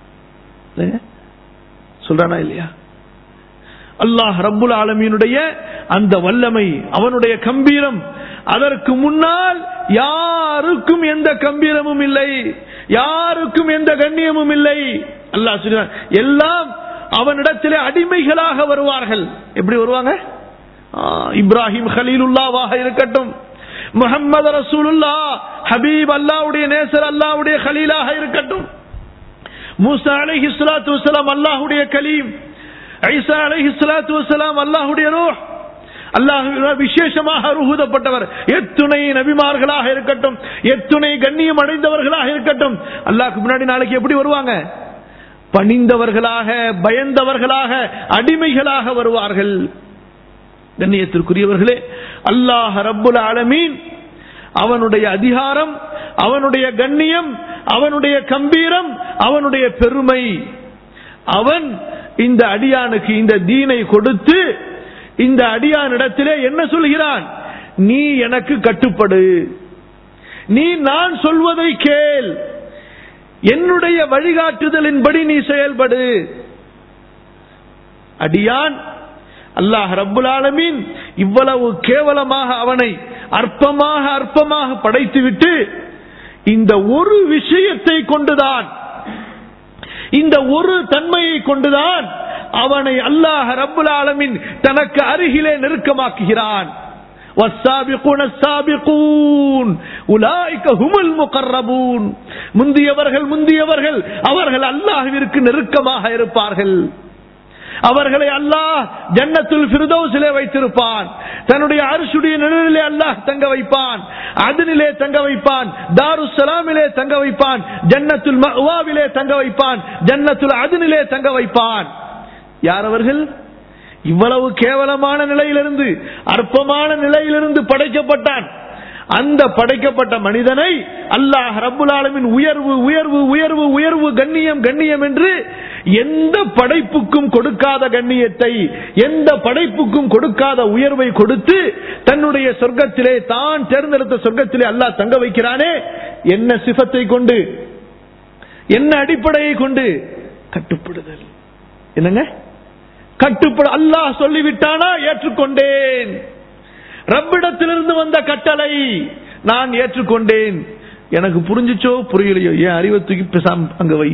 சொல்றானா இல்லையா அல்லாஹ் ரப்புல் ஆலமீனுடைய அந்த வல்லமை அவனுடைய கம்பீரம் அதற்கு முன்னால் யாருக்கும் எந்த கம்பீரமும் இல்லை யாருக்கும் எந்த கண்ணியமும் இல்லை அல்லாஹ் சொல்றான் எல்லாம் அவனிடத்திலே அடிமைகளாக வருவார்கள் எப்படி வருவாங்க இப்ராஹிம் ஹலீலுல்லாவாக இருக்கட்டும் முகமது ரசூலுல்லா ஹபீப் அல்லாவுடைய நேசர் அல்லாவுடைய ஹலீலாக இருக்கட்டும் மூசா அலைஹி ஸலாத்து வஸலாம் அல்லாஹ்வுடைய கலீம் ஐசா அலைஹி ஸலாத்து வஸலாம் அல்லாஹ்வுடைய ரூஹ் அல்லாஹ் விசேஷமாக அருகுதப்பட்டவர் எத்துணை நபிமார்களாக இருக்கட்டும் எத்துணை கண்ணியம் அடைந்தவர்களாக இருக்கட்டும் அல்லாஹ்க்கு முன்னாடி நாளைக்கு எப்படி வருவாங்க பணிந்தவர்களாக பயந்தவர்களாக அடிமைகளாக வருவார்கள் கண்ணியத்திற்குரியவர்களே அல்லாஹ் ரப்புல் ஆலமீன் அவனுடைய அதிகாரம் அவனுடைய கண்ணியம் அவனுடைய கம்பீரம் அவனுடைய பெருமை அவன் இந்த அடியானுக்கு இந்த தீனை கொடுத்து இந்த அடியானிடத்திலே என்ன சொல்கிறான் நீ எனக்கு கட்டுப்படு நீ நான் சொல்வதை கேள் என்னுடைய வழிகாட்டுதலின்படி நீ செயல்படு அடியான் அல்லாஹ் ரப்புல் ஆலமீன் இவ்வளவு கேவலமாக அவனை அற்பமாக அற்பமாக படைத்துவிட்டு இந்த ஒரு விஷயத்தை கொண்டுதான் இந்த ஒரு தன்மையை கொண்டுதான் அவனை அல்லாஹ் ரப்புல் ஆலமீன் தனக்கு அருகிலே நெருக்கமாக்குகிறான் والسابقون السابقون أولئك هم المقربون முந்தியவர்கள் முந்தியவர்கள் அவர்கள் அல்லாஹ்விற்கு நெருக்கமாக இருப்பார்கள் அவர்களை அல்லாஹ் ஜன்னத்துல் ஃபிர்தௌஸிலே வைத்திருப்பான் தன்னுடைய அரிசுடைய நிழலிலே அல்லாஹ் தங்க வைப்பான் அதனிலே தங்க வைப்பான் தாருஸ் சலாமிலே தங்க வைப்பான் ஜன்னத்துல் மஅவாவிலே தங்க வைப்பான் ஜன்னத்துல் அதனிலே தங்க வைப்பான் யார் அவர்கள் இவ்வளவு கேவலமான நிலையிலிருந்து அற்பமான நிலையிலிருந்து படைக்கப்பட்டான் அந்த படைக்கப்பட்ட மனிதனை அல்லாஹ் ரப்புல் ஆலமின் உயர்வு உயர்வு உயர்வு உயர்வு கண்ணியம் கண்ணியம் என்று எந்த படைப்புக்கும் கொடுக்காத கண்ணியத்தை எந்த படைப்புக்கும் கொடுக்காத உயர்வை கொடுத்து தன்னுடைய சொர்க்கத்திலே தான் தேர்ந்தெடுத்த சொர்க்கத்திலே அல்லாஹ் தங்க வைக்கிறானே என்ன சிபத்தை கொண்டு என்ன அடிப்படையை கொண்டு கட்டுப்படுதல் என்னங்க கட்டுப்பட அல்லாஹ் சொல்லிவிட்டானா ஏற்றுக்கொண்டேன் ரப்பிடத்திலிருந்து வந்த கட்டளை நான் ஏற்றுக்கொண்டேன் எனக்கு புரிஞ்சுச்சோ புரியலையோ என் அறிவை தூக்கி பேசாம அங்க வை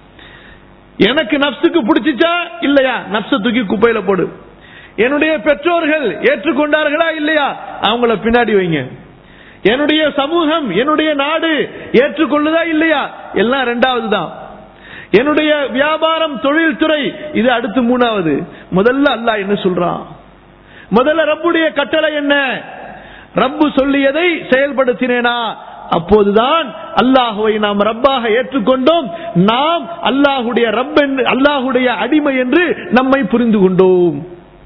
எனக்கு நப்சுக்கு பிடிச்சிச்சா இல்லையா நப்ச தூக்கி குப்பையில போடு என்னுடைய பெற்றோர்கள் ஏற்றுக்கொண்டார்களா இல்லையா அவங்கள பின்னாடி வைங்க என்னுடைய சமூகம் என்னுடைய நாடு ஏற்றுக்கொள்ளுதா இல்லையா எல்லாம் ரெண்டாவது தான் என்னுடைய வியாபாரம் தொழில்துறை இது அடுத்து மூணாவது முதல்ல அல்லாஹ் என்ன சொல்றான் முதல்ல ரப்புடைய கட்டளை என்ன ரப்பு சொல்லியதை செயல்படுத்தினேனா அப்போதுதான் அல்லாஹுவை நாம் ரப்பாக ஏற்றுக்கொண்டோம் நாம் அல்லாஹுடைய ரப் என்று அல்லாஹுடைய அடிமை என்று நம்மை புரிந்து கொண்டோம்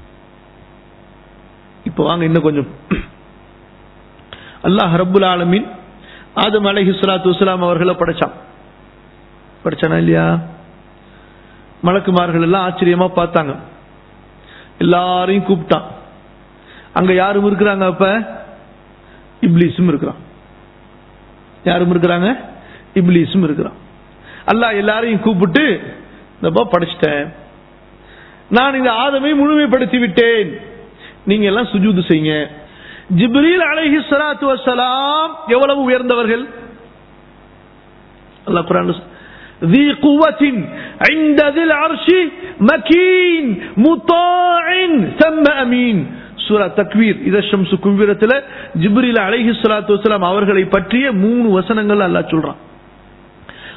இப்போ வாங்க இன்னும் கொஞ்சம் அல்லாஹ் ரப்புல் ஆலமின் ஆதம் அலஹி சலாத்து வலாம் அவர்களை படைச்சான் படிச்சானா இல்லையா மலக்குமார்கள் எல்லாம் ஆச்சரியமா பார்த்தாங்க எல்லாரையும் கூப்பிட்டான் அங்க யாரும் இருக்கிறாங்க அப்ப இப்லீஸும் இருக்கிறான் யாரும் இருக்கிறாங்க இப்லீஸும் இருக்கிறான் அல்லாஹ் எல்லாரையும் கூப்பிட்டு இந்த படிச்சிட்டேன் நான் இந்த ஆதமை முழுமைப்படுத்தி விட்டேன் நீங்க எல்லாம் சுஜூது செய்யுங்க ஜிப்ரீல் அலைஹி ஸலாத்து வஸ்ஸலாம் எவ்வளவு உயர்ந்தவர்கள் அல்லாஹ் குர்ஆன் ذي قوة عند ذي العرش مكين مطاع ثم أمين சூரா தக்வீர் இத ஷம்சு குவிரத்துல ஜிப்ரில் அலைஹி ஸலாத்து வஸலாம் அவர்களை பற்றிய மூணு வசனங்கள் அல்லாஹ் சொல்றான்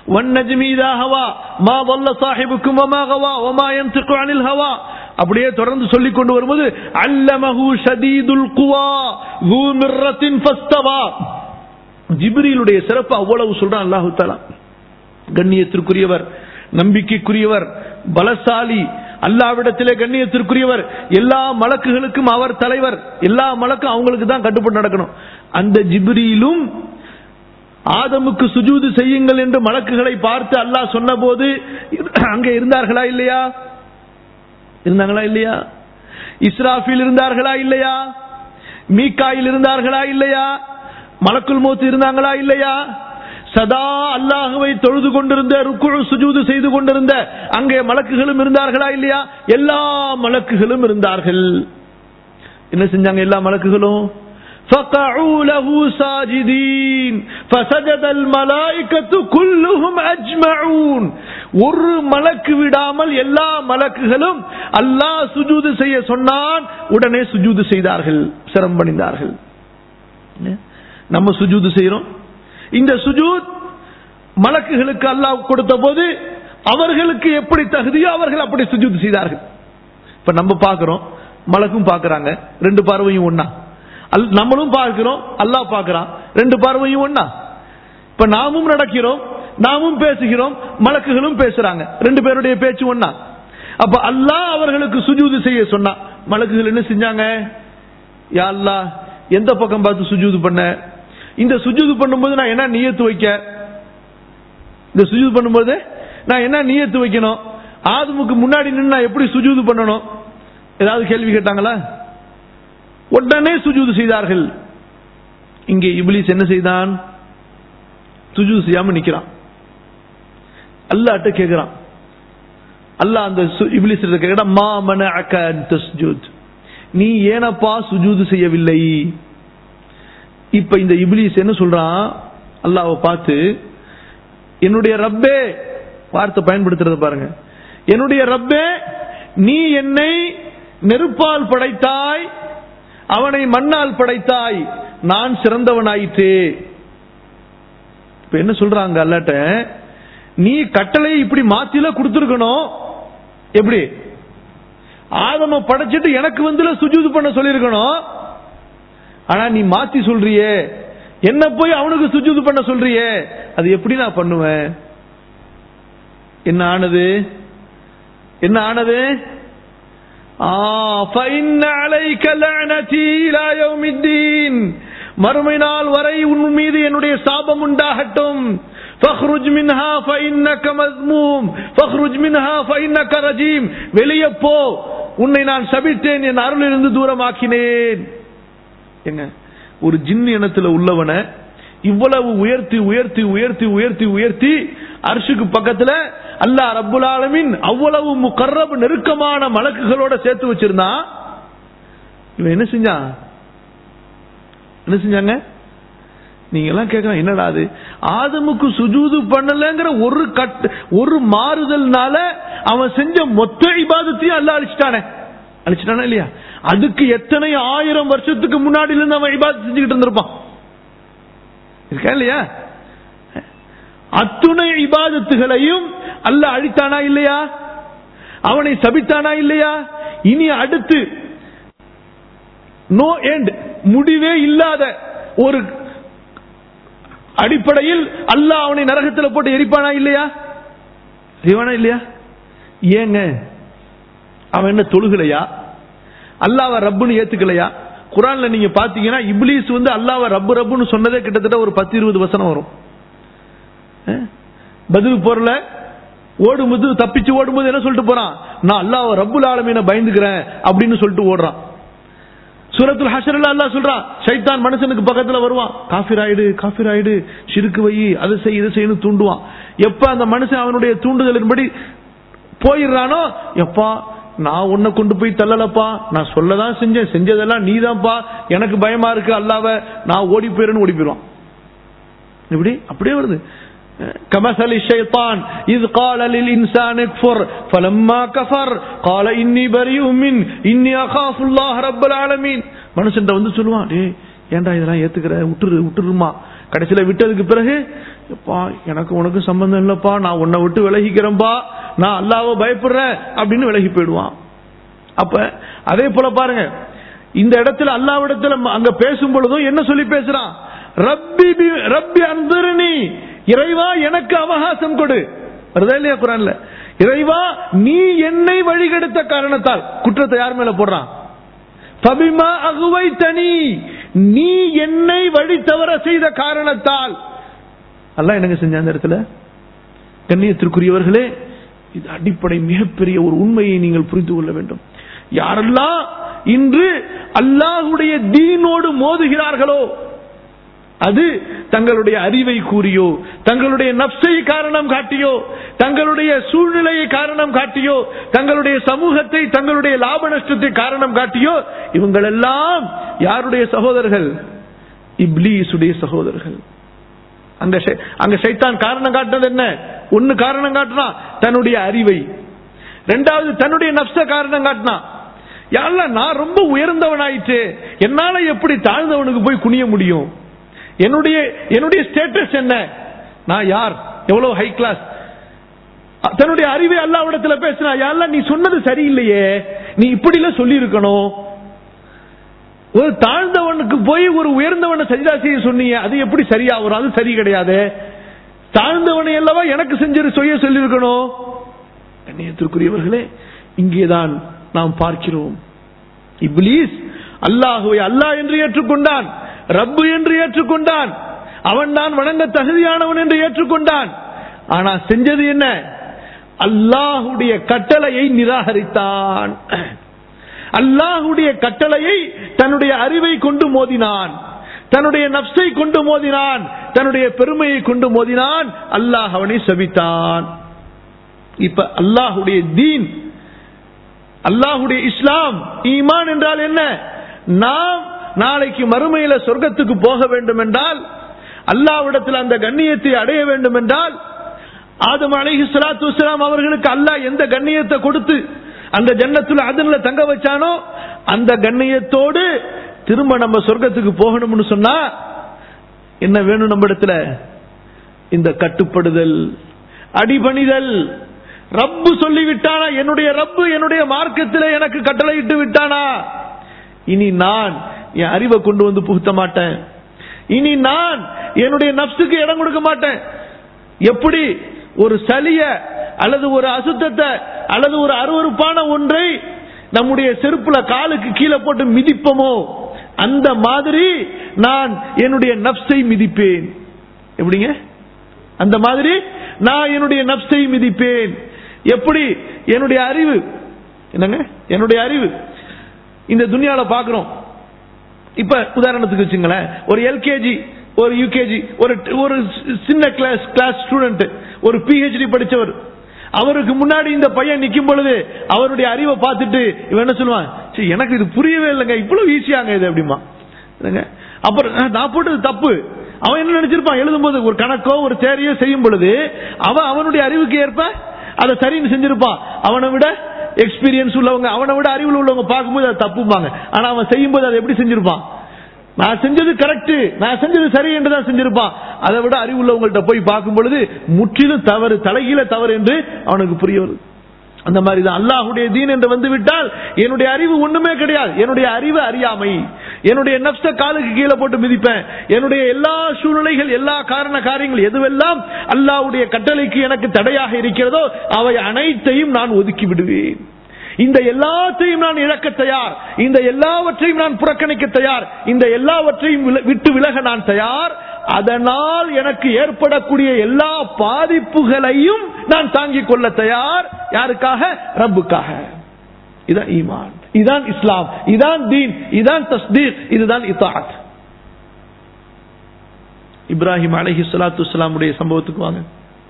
والنجم إذا هوى ما ضل صاحبكم وما غوى وما ينطق عن الهوى அப்படியே தொடர்ந்து சொல்லிக் கொண்டு வரும்போது அல்லமஹு ஷதீதுல் குவா ذو مرة فاستوى ஜிப்ரீலுடைய சிறப்பு அவ்வளவு சொல்றான் அல்லாஹு தாலா கண்ணியத்திற்குரியவர் நம்பிக்கைக்குரியவர் பலசாலி அல்லாவிடத்திலே கண்ணியத்திற்குரியவர் எல்லா மலக்குகளுக்கும் அவர் தலைவர் எல்லா மலக்கும் அவங்களுக்கு தான் கட்டுப்பட்டு நடக்கணும் அந்த ஜிப்ரீலும் ஆதமுக்கு சுஜூது செய்யுங்கள் என்று மலக்குகளை பார்த்து அல்லாஹ் சொன்னபோது அங்கே இருந்தார்களா இல்லையா இருந்தாங்களா இல்லையா இஸ்ராஃபில் இருந்தார்களா இல்லையா மீக்காயில் இருந்தார்களா இல்லையா மலக்குல் மோத்து இருந்தாங்களா இல்லையா சதா அல்லாஹுவை தொழுது கொண்டிருந்த ருக்குழு சுஜூது செய்து கொண்டிருந்த அங்கே மலக்குகளும் இருந்தார்களா இல்லையா எல்லா மலக்குகளும் இருந்தார்கள் என்ன செஞ்சாங்க எல்லா மலக்குகளும் فقعوا له ساجدين فسجد الملائكة كلهم أجمعون ஒரு மலக்கு விடாமல் எல்லா மலக்குகளும் அல்லாஹ் சுஜூது செய்ய சொன்னான் உடனே சுஜூது செய்தார்கள் சிரம் பணிந்தார்கள் நம்ம சுஜூது செய்யறோம் இந்த சுஜூத் மலக்குகளுக்கு அல்லாஹ் கொடுத்த போது அவர்களுக்கு எப்படி தகுதியோ அவர்கள் அப்படி சுஜூத் செய்தார்கள் இப்ப நம்ம பார்க்கிறோம் மலக்கும் பார்க்கறாங்க ரெண்டு பார்வையும் ஒன்னா அல்- நம்மளும் பார்க்கிறோம் அல்லாஹ் பார்க்கறான் ரெண்டு பார்வையும் ஒன்னா இப்ப நாமும் நடக்கிறோம் நாமும் பேசுகிறோம் மலக்குகளும் பேசுறாங்க ரெண்டு பேருடைய பேச்சு ஒன்னா அப்ப அல்லாஹ் அவர்களுக்கு சுஜூது செய்ய சொன்னா மலக்குகள் என்ன செஞ்சாங்க யா அல்லாஹ் எந்த பக்கம் பார்த்து சுஜூது பண்ண இந்த சுஜூது பண்ணும்போது நான் என்ன நியத்து வைக்க இந்த சுஜூது பண்ணும்போது நான் என்ன நியத்து வைக்கணும் ஆதமுக்கு முன்னாடி நின்று நான் எப்படி சுஜூது பண்ணணும் ஏதாவது கேள்வி கேட்டாங்களா உடனே சுஜூது செய்தார்கள் இங்கே இப்லீஸ் என்ன செய்தான் சுஜூது செய்யாம நிக்கிறான் அல்லாட்ட கேக்குறான் அல்லாஹ் அந்த சு- இப்லீஸ் கிட்ட கேக்குறான் மா மனஅக அன் தஸ்ஜுத் நீ ஏனப்பா சுஜூது செய்யவில்லை இப்ப இந்த இப்லீஸ் என்ன சொல்றான் அல்லாஹ்வை பார்த்து என்னுடைய ரப்பே வார்த்தை பயன்படுத்துறத பாருங்க என்னுடைய ரப்பே நீ என்னை நெருப்பால் படைத்தாய் அவனை மண்ணால் படைத்தாய் நான் சிறந்தவனாயிற்றே இப்ப என்ன சொல்றாங்க அல்லாட்ட நீ கட்டளை இப்படி மாத்தில கொடுத்துருக்கணும் எப்படி ஆதம படைச்சிட்டு எனக்கு வந்து சுஜூது பண்ண சொல்லியிருக்கணும் ஆனா நீ மாத்தி சொல்றியே என்ன போய் அவனுக்கு சுஜூது பண்ண சொல்றியே அது எப்படி நான் பண்ணுவேன் என்ன ஆனது என்ன ஆனது ஆ, فَإِنَّ عَلَيْكَ لَعْنَتِي إِلَى يَوْمِ الدِّينِ மறுமை நாள் வரை உன் மீது என்னுடைய சாபம் உண்டாகட்டும் فَاخْرُجْ مِنْهَا فَإِنَّكَ مَذْمُومٌ فَاخْرُجْ مِنْهَا فَإِنَّكَ رَجِيمٌ வெளியே போ உன்னை நான் சபித்தேன் என் அருளிலிருந்து தூரமாக்கினேன் என்ன ஒரு ஜின் இனத்துல உள்ளவனை இவ்வளவு உயர்த்தி உயர்த்தி உயர்த்தி உயர்த்தி உயர்த்தி அர்ஷுக்கு பக்கத்துல அல்லாஹ் ரப்புல் ஆலமீன் அவ்வளவு முகர்ரப் நெருக்கமான மலக்குகளோட சேர்த்து வச்சிருந்தான் இவன் என்ன செஞ்சான் என்ன செஞ்சாங்க நீங்க எல்லாம் கேட்கலாம் என்னடா அது ஆதமுக்கு சுஜூது பண்ணலங்கிற ஒரு கட் ஒரு மாறுதல்னால அவன் செஞ்ச மொத்த இபாதத்தையும் அல்லாஹ் அழிச்சிட்டானே அழிச்சிட்டானா இல்லையா அதுக்கு எத்தனை ஆயிரம் வருஷத்துக்கு முன்னாடில இருந்து அவன் இபாதத் செஞ்சுக்கிட்டு இருந்திருப்பான் இருக்கா இல்லையா அத்துணை இபாதத்துகளையும் அல்லாஹ் அழித்தானா இல்லையா அவனை சபித்தானா இல்லையா இனி அடுத்து நோ எண்ட் முடிவே இல்லாத ஒரு அடிப்படையில் அல்லாஹ் அவனை நரகத்தில் போட்டு எரிப்பானா இல்லையா எரிவானா இல்லையா ஏங்க அவன் என்ன தொழுகலையா அல்லாஹ்வை ரப்புன்னு ஏத்துக்கலையா குரான்ல நீங்க பாத்தீங்கன்னா இப்லீஸ் வந்து அல்லாஹ்வை ரப்பு ரப்புன்னு சொன்னதே கிட்டத்தட்ட ஒரு பத்து இருபது வசனம் வரும் அஹ்? பதில் பொருள ஓடும்போது தப்பிச்சு ஓடும்போது என்ன சொல்லிட்டு போறான் நான் அல்லாஹ் ரப்புல் ஆலமீன பயந்துக்கிறேன் அப்படின்னு சொல்லிட்டு ஓடுறான் சூரத்துல் ஹஷர்ல அல்லாஹ் சொல்றான் ஷைத்தான் மனுஷனுக்கு பக்கத்துல வருவான் காஃபிர் ஆயிடு காஃபிர் ஆயிடு சிறுக்கு வை அதை செய் இதை செய்யணும் தூண்டுவான் எப்ப அந்த மனுஷன் அவனுடைய தூண்டுதலின்படி போயிடுறானோ எப்பா நான் உன்னை கொண்டு போய் தள்ளலப்பா நான் சொல்லதான் செஞ்சேன் செஞ்சதெல்லாம் நீதான்ப்பா எனக்கு பயமா இருக்கு அல்லாவ நான் ஓடி போயிருந்து ஓடி போயிடுவான் எப்படி அப்படியே வருது كمثل الشيطان إذ قال للإنسان اكفر فلما كفر قال إني بريء من إني أخاف الله رب العالمين மனுஷன் வந்து சொல்லுவான் டேய் ஏன்டா இதெல்லாம் ஏத்துக்கிற விட்டுரு விட்டுருமா கடைசியில விட்டதுக்கு பிறகு எப்பா எனக்கு உனக்கு சம்பந்தம் இல்லப்பா நான் உன்னை விட்டு விலகிக்கிறேன்பா நான் அல்லாவை பயப்படுறேன் அப்படின்னு விலகி போயிடுவான் அப்ப அதே போல பாருங்க இந்த இடத்துல அல்லாவிடத்துல அங்க பேசும் பொழுதும் என்ன சொல்லி பேசுறான் ரப்பி பி- ரப்பி அந்தரணி இறைவா எனக்கு அவகாசம் கொடு வருதா இல்லையா குரான்ல இறைவா நீ என்னை வழிகெடுத்த காரணத்தால் குற்றத்தை யார் மேல போடுறான் பபிமா அகுவை தனி நீ என்னை வழி தவற செய்த காரணத்தால் அல்லாஹ் என்னங்க செஞ்ச அந்த இடத்துல கண்ணியத்திற்குரியவர்களே இது அடிப்படை மிகப்பெரிய ஒரு உண்மையை நீங்கள் புரிந்து கொள்ள வேண்டும் யாரெல்லாம் இன்று அல்லாஹுடைய தீனோடு மோதுகிறார்களோ அது தங்களுடைய அறிவை கூறியோ தங்களுடைய நப்சை காரணம் காட்டியோ தங்களுடைய சூழ்நிலையை காரணம் காட்டியோ தங்களுடைய சமூகத்தை தங்களுடைய லாப நஷ்டத்தை காரணம் காட்டியோ இவங்களெல்லாம் யாருடைய சகோதரர்கள் இப்லீசுடைய சகோதரர்கள் அங்க ஷை- அங்க சைத்தான் காரணம் காட்டினது என்ன ஒன்னு காரணம் காட்டினா தன்னுடைய அறிவை ரெண்டாவது தன்னுடைய நப்ச காரணம் காட்டினா யாரெல்லாம் நான் ரொம்ப உயர்ந்தவனாயிற்று என்னால எப்படி தாழ்ந்தவனுக்கு போய் குனிய முடியும் என்னுடைய என்னுடைய ஸ்டேட்டஸ் என்ன நான் யார் எவ்வளவு ஹை கிளாஸ் தன்னுடைய அறிவை அல்லாவிடத்துல பேசினா யாரெல்லாம் நீ சொன்னது சரியில்லையே நீ இப்படி எல்லாம் சொல்லி இருக்கணும் ஒரு தாழ்ந்தவனுக்கு போய் ஒரு உயர்ந்தவனை சஜிதா செய்ய சொன்னீங்க அது எப்படி சரியா வரும் அது சரி கிடையாது தாழ்ந்தவனை அல்லவா எனக்கு செஞ்சு செய்ய சொல்லியிருக்கணும் கண்ணியத்திற்குரியவர்களே இங்கேதான் நாம் பார்க்கிறோம் இப்லீஸ் அல்லாஹுவை அல்லாஹ் என்று ஏற்றுக்கொண்டான் ரப்பு என்று ஏற்றுக்கொண்டான் அவன் தான் வணங்க தகுதியானவன் என்று ஏற்றுக்கொண்டான் ஆனா செஞ்சது என்ன அல்லாஹுடைய கட்டளையை நிராகரித்தான் அல்லாஹுடைய கட்டளையை தன்னுடைய அறிவை கொண்டு மோதினான் தன்னுடைய நப்சை கொண்டு மோதினான் தன்னுடைய பெருமையை கொண்டு மோதினான் அல்லாஹ் அவனை சபித்தான் இப்ப அல்லாஹுடைய தீன் அல்லாஹுடைய இஸ்லாம் ஈமான் என்றால் என்ன நாம் நாளைக்கு மறுமையில சொர்க்கத்துக்கு போக வேண்டும் என்றால் அல்லாவிடத்தில் அந்த கண்ணியத்தை அடைய வேண்டும் என்றால் ஆதம் அலைஹி ஸலாத்து வஸலாம் அவர்களுக்கு அல்லாஹ் எந்த கண்ணியத்தை கொடுத்து அந்த ஜன்னத்துல அதன்ல தங்க வச்சானோ அந்த கண்ணியத்தோடு திரும்ப நம்ம சொர்க்கத்துக்கு போகணும்னு சொன்னா என்ன வேணும் நம்ம இடத்துல இந்த கட்டுப்படுதல் அடிபணிதல் ரப்பு சொல்லி விட்டானா என்னுடைய ரப்பு என்னுடைய மார்க்கத்தில் எனக்கு கட்டளையிட்டு விட்டானா இனி நான் என் அறிவை கொண்டு வந்து புகுத்த மாட்டேன் இனி நான் என்னுடைய நப்சுக்கு இடம் கொடுக்க மாட்டேன் எப்படி ஒரு சளிய அல்லது ஒரு அசுத்தத்தை அல்லது ஒரு அருவருப்பான ஒன்றை நம்முடைய செருப்புல காலுக்கு கீழே போட்டு மிதிப்போமோ அந்த மாதிரி நான் என்னுடைய நப்சை மிதிப்பேன் எப்படிங்க அந்த மாதிரி நான் என்னுடைய நப்சை மிதிப்பேன் எப்படி என்னுடைய அறிவு என்னங்க என்னுடைய அறிவு இந்த துனியால பாக்குறோம் இப்ப உதாரணத்துக்கு வச்சுங்களேன் ஒரு எல்கேஜி ஒரு யூகேஜி ஒரு ஒரு சின்ன கிளாஸ் கிளாஸ் ஸ்டூடெண்ட் ஒரு பிஹெச்டி படிச்சவர் அவருக்கு முன்னாடி இந்த பையன் நிக்கும் பொழுது அவருடைய அறிவை பார்த்துட்டு இவன் என்ன சொல்லுவான் "சீ, எனக்கு இது புரியவே இல்லைங்க இவ்வளவு ஈஸியாங்க இது அப்படிமா என்னங்க? அப்புறம் "அஹ், நான் போட்டது தப்பு அவன் என்ன நினைச்சிருப்பான் எழுதும்போது ஒரு கணக்கோ ஒரு தேரையோ செய்யும் பொழுது அவன் அவனுடைய அறிவுக்கு ஏற்ப அதை சரின்னு செஞ்சிருப்பான் அவனை விட எக்ஸ்பீரியன்ஸ் உள்ளவங்க அவனை விட அறிவில் உள்ளவங்க பார்க்கும்போது அது தப்புப்பாங்க ஆனா அவன் செய்யும்போது அதை எப்படி செஞ்சிருப்பான் நான் செஞ்சது கரெக்ட் நான் செஞ்சது சரி என்று தான் செஞ்சிருப்பான் அதை விட அறிவுள்ளவங்கள்ட்ட போய் பார்க்கும் பொழுது முற்றிலும் தவறு தலைகீழ தவறு என்று அவனுக்கு புரிய வருது அந்த மாதிரி தான் அல்லாஹுடைய தீன் என்று வந்து விட்டால் என்னுடைய அறிவு ஒண்ணுமே கிடையாது என்னுடைய அறிவு அறியாமை என்னுடைய நப்ச காலுக்கு கீழே போட்டு மிதிப்பேன் என்னுடைய எல்லா சூழ்நிலைகள் எல்லா காரண காரியங்கள் எதுவெல்லாம் அல்லாஹ்வுடைய கட்டளைக்கு எனக்கு தடையாக இருக்கிறதோ அவை அனைத்தையும் நான் ஒதுக்கி விடுவேன் இந்த எல்லாத்தையும் நான் இழக்க தயார் இந்த எல்லாவற்றையும் நான் புறக்கணிக்க தயார் இந்த எல்லாவற்றையும் வில- விட்டு விலக நான் தயார் அதனால் எனக்கு ஏற்படக்கூடிய எல்லா பாதிப்புகளையும் நான் தாங்கிக் கொள்ள தயார் யாருக்காக ரப்புக்காக இதான் ஈமான் இதான் இஸ்லாம் இதான் தீன் இதான் தஸ்தீக் இதுதான் இத்தாத் இப்ராஹிம் அலைஹி ஸலாத்து வஸலாமுடைய சம்பவத்துக்கு வாங்க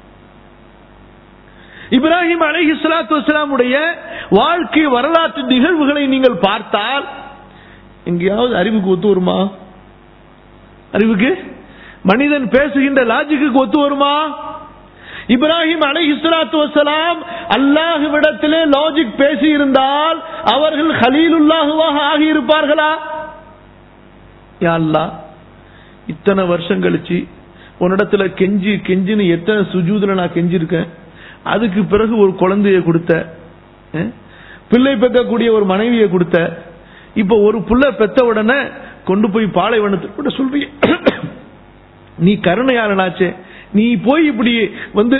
இப்ராஹிம் அலைஹி ஸலாத்து வஸலாமுடைய வாழ்க்கை வரலாற்று நிகழ்வுகளை நீங்கள் பார்த்தால் எங்கேயாவது அறிவுக்கு ஒத்து வருமா அறிவுக்கு மனிதன் பேசுகின்ற லாஜிக்கு ஒத்து வருமா இப்ராஹிம் அலைஹி ஸலாத்து வஸலாம் அல்லாஹ்விடத்திலே லாஜிக் பேசி இருந்தால் அவர்கள் ஹலீலுல்லாஹுவாக ஆகி இருப்பார்களா யா அல்லாஹ் இத்தனை வருஷம் கழிச்சு உன்னிடத்துல கெஞ்சி கெஞ்சின்னு எத்தனை சுஜூதுல நான் கெஞ்சிருக்கேன் அதுக்கு பிறகு ஒரு குழந்தைய கொடுத்த அஹ், பிள்ளை பெக்கக்கூடிய ஒரு மனைவியை கொடுத்த இப்ப ஒரு புள்ள பெத்த உடனே கொண்டு போய் பாலைவனத்துக்கு கூட சொல்றீங்க நீ கருணையாளனாச்சே நீ போய் இப்படி வந்து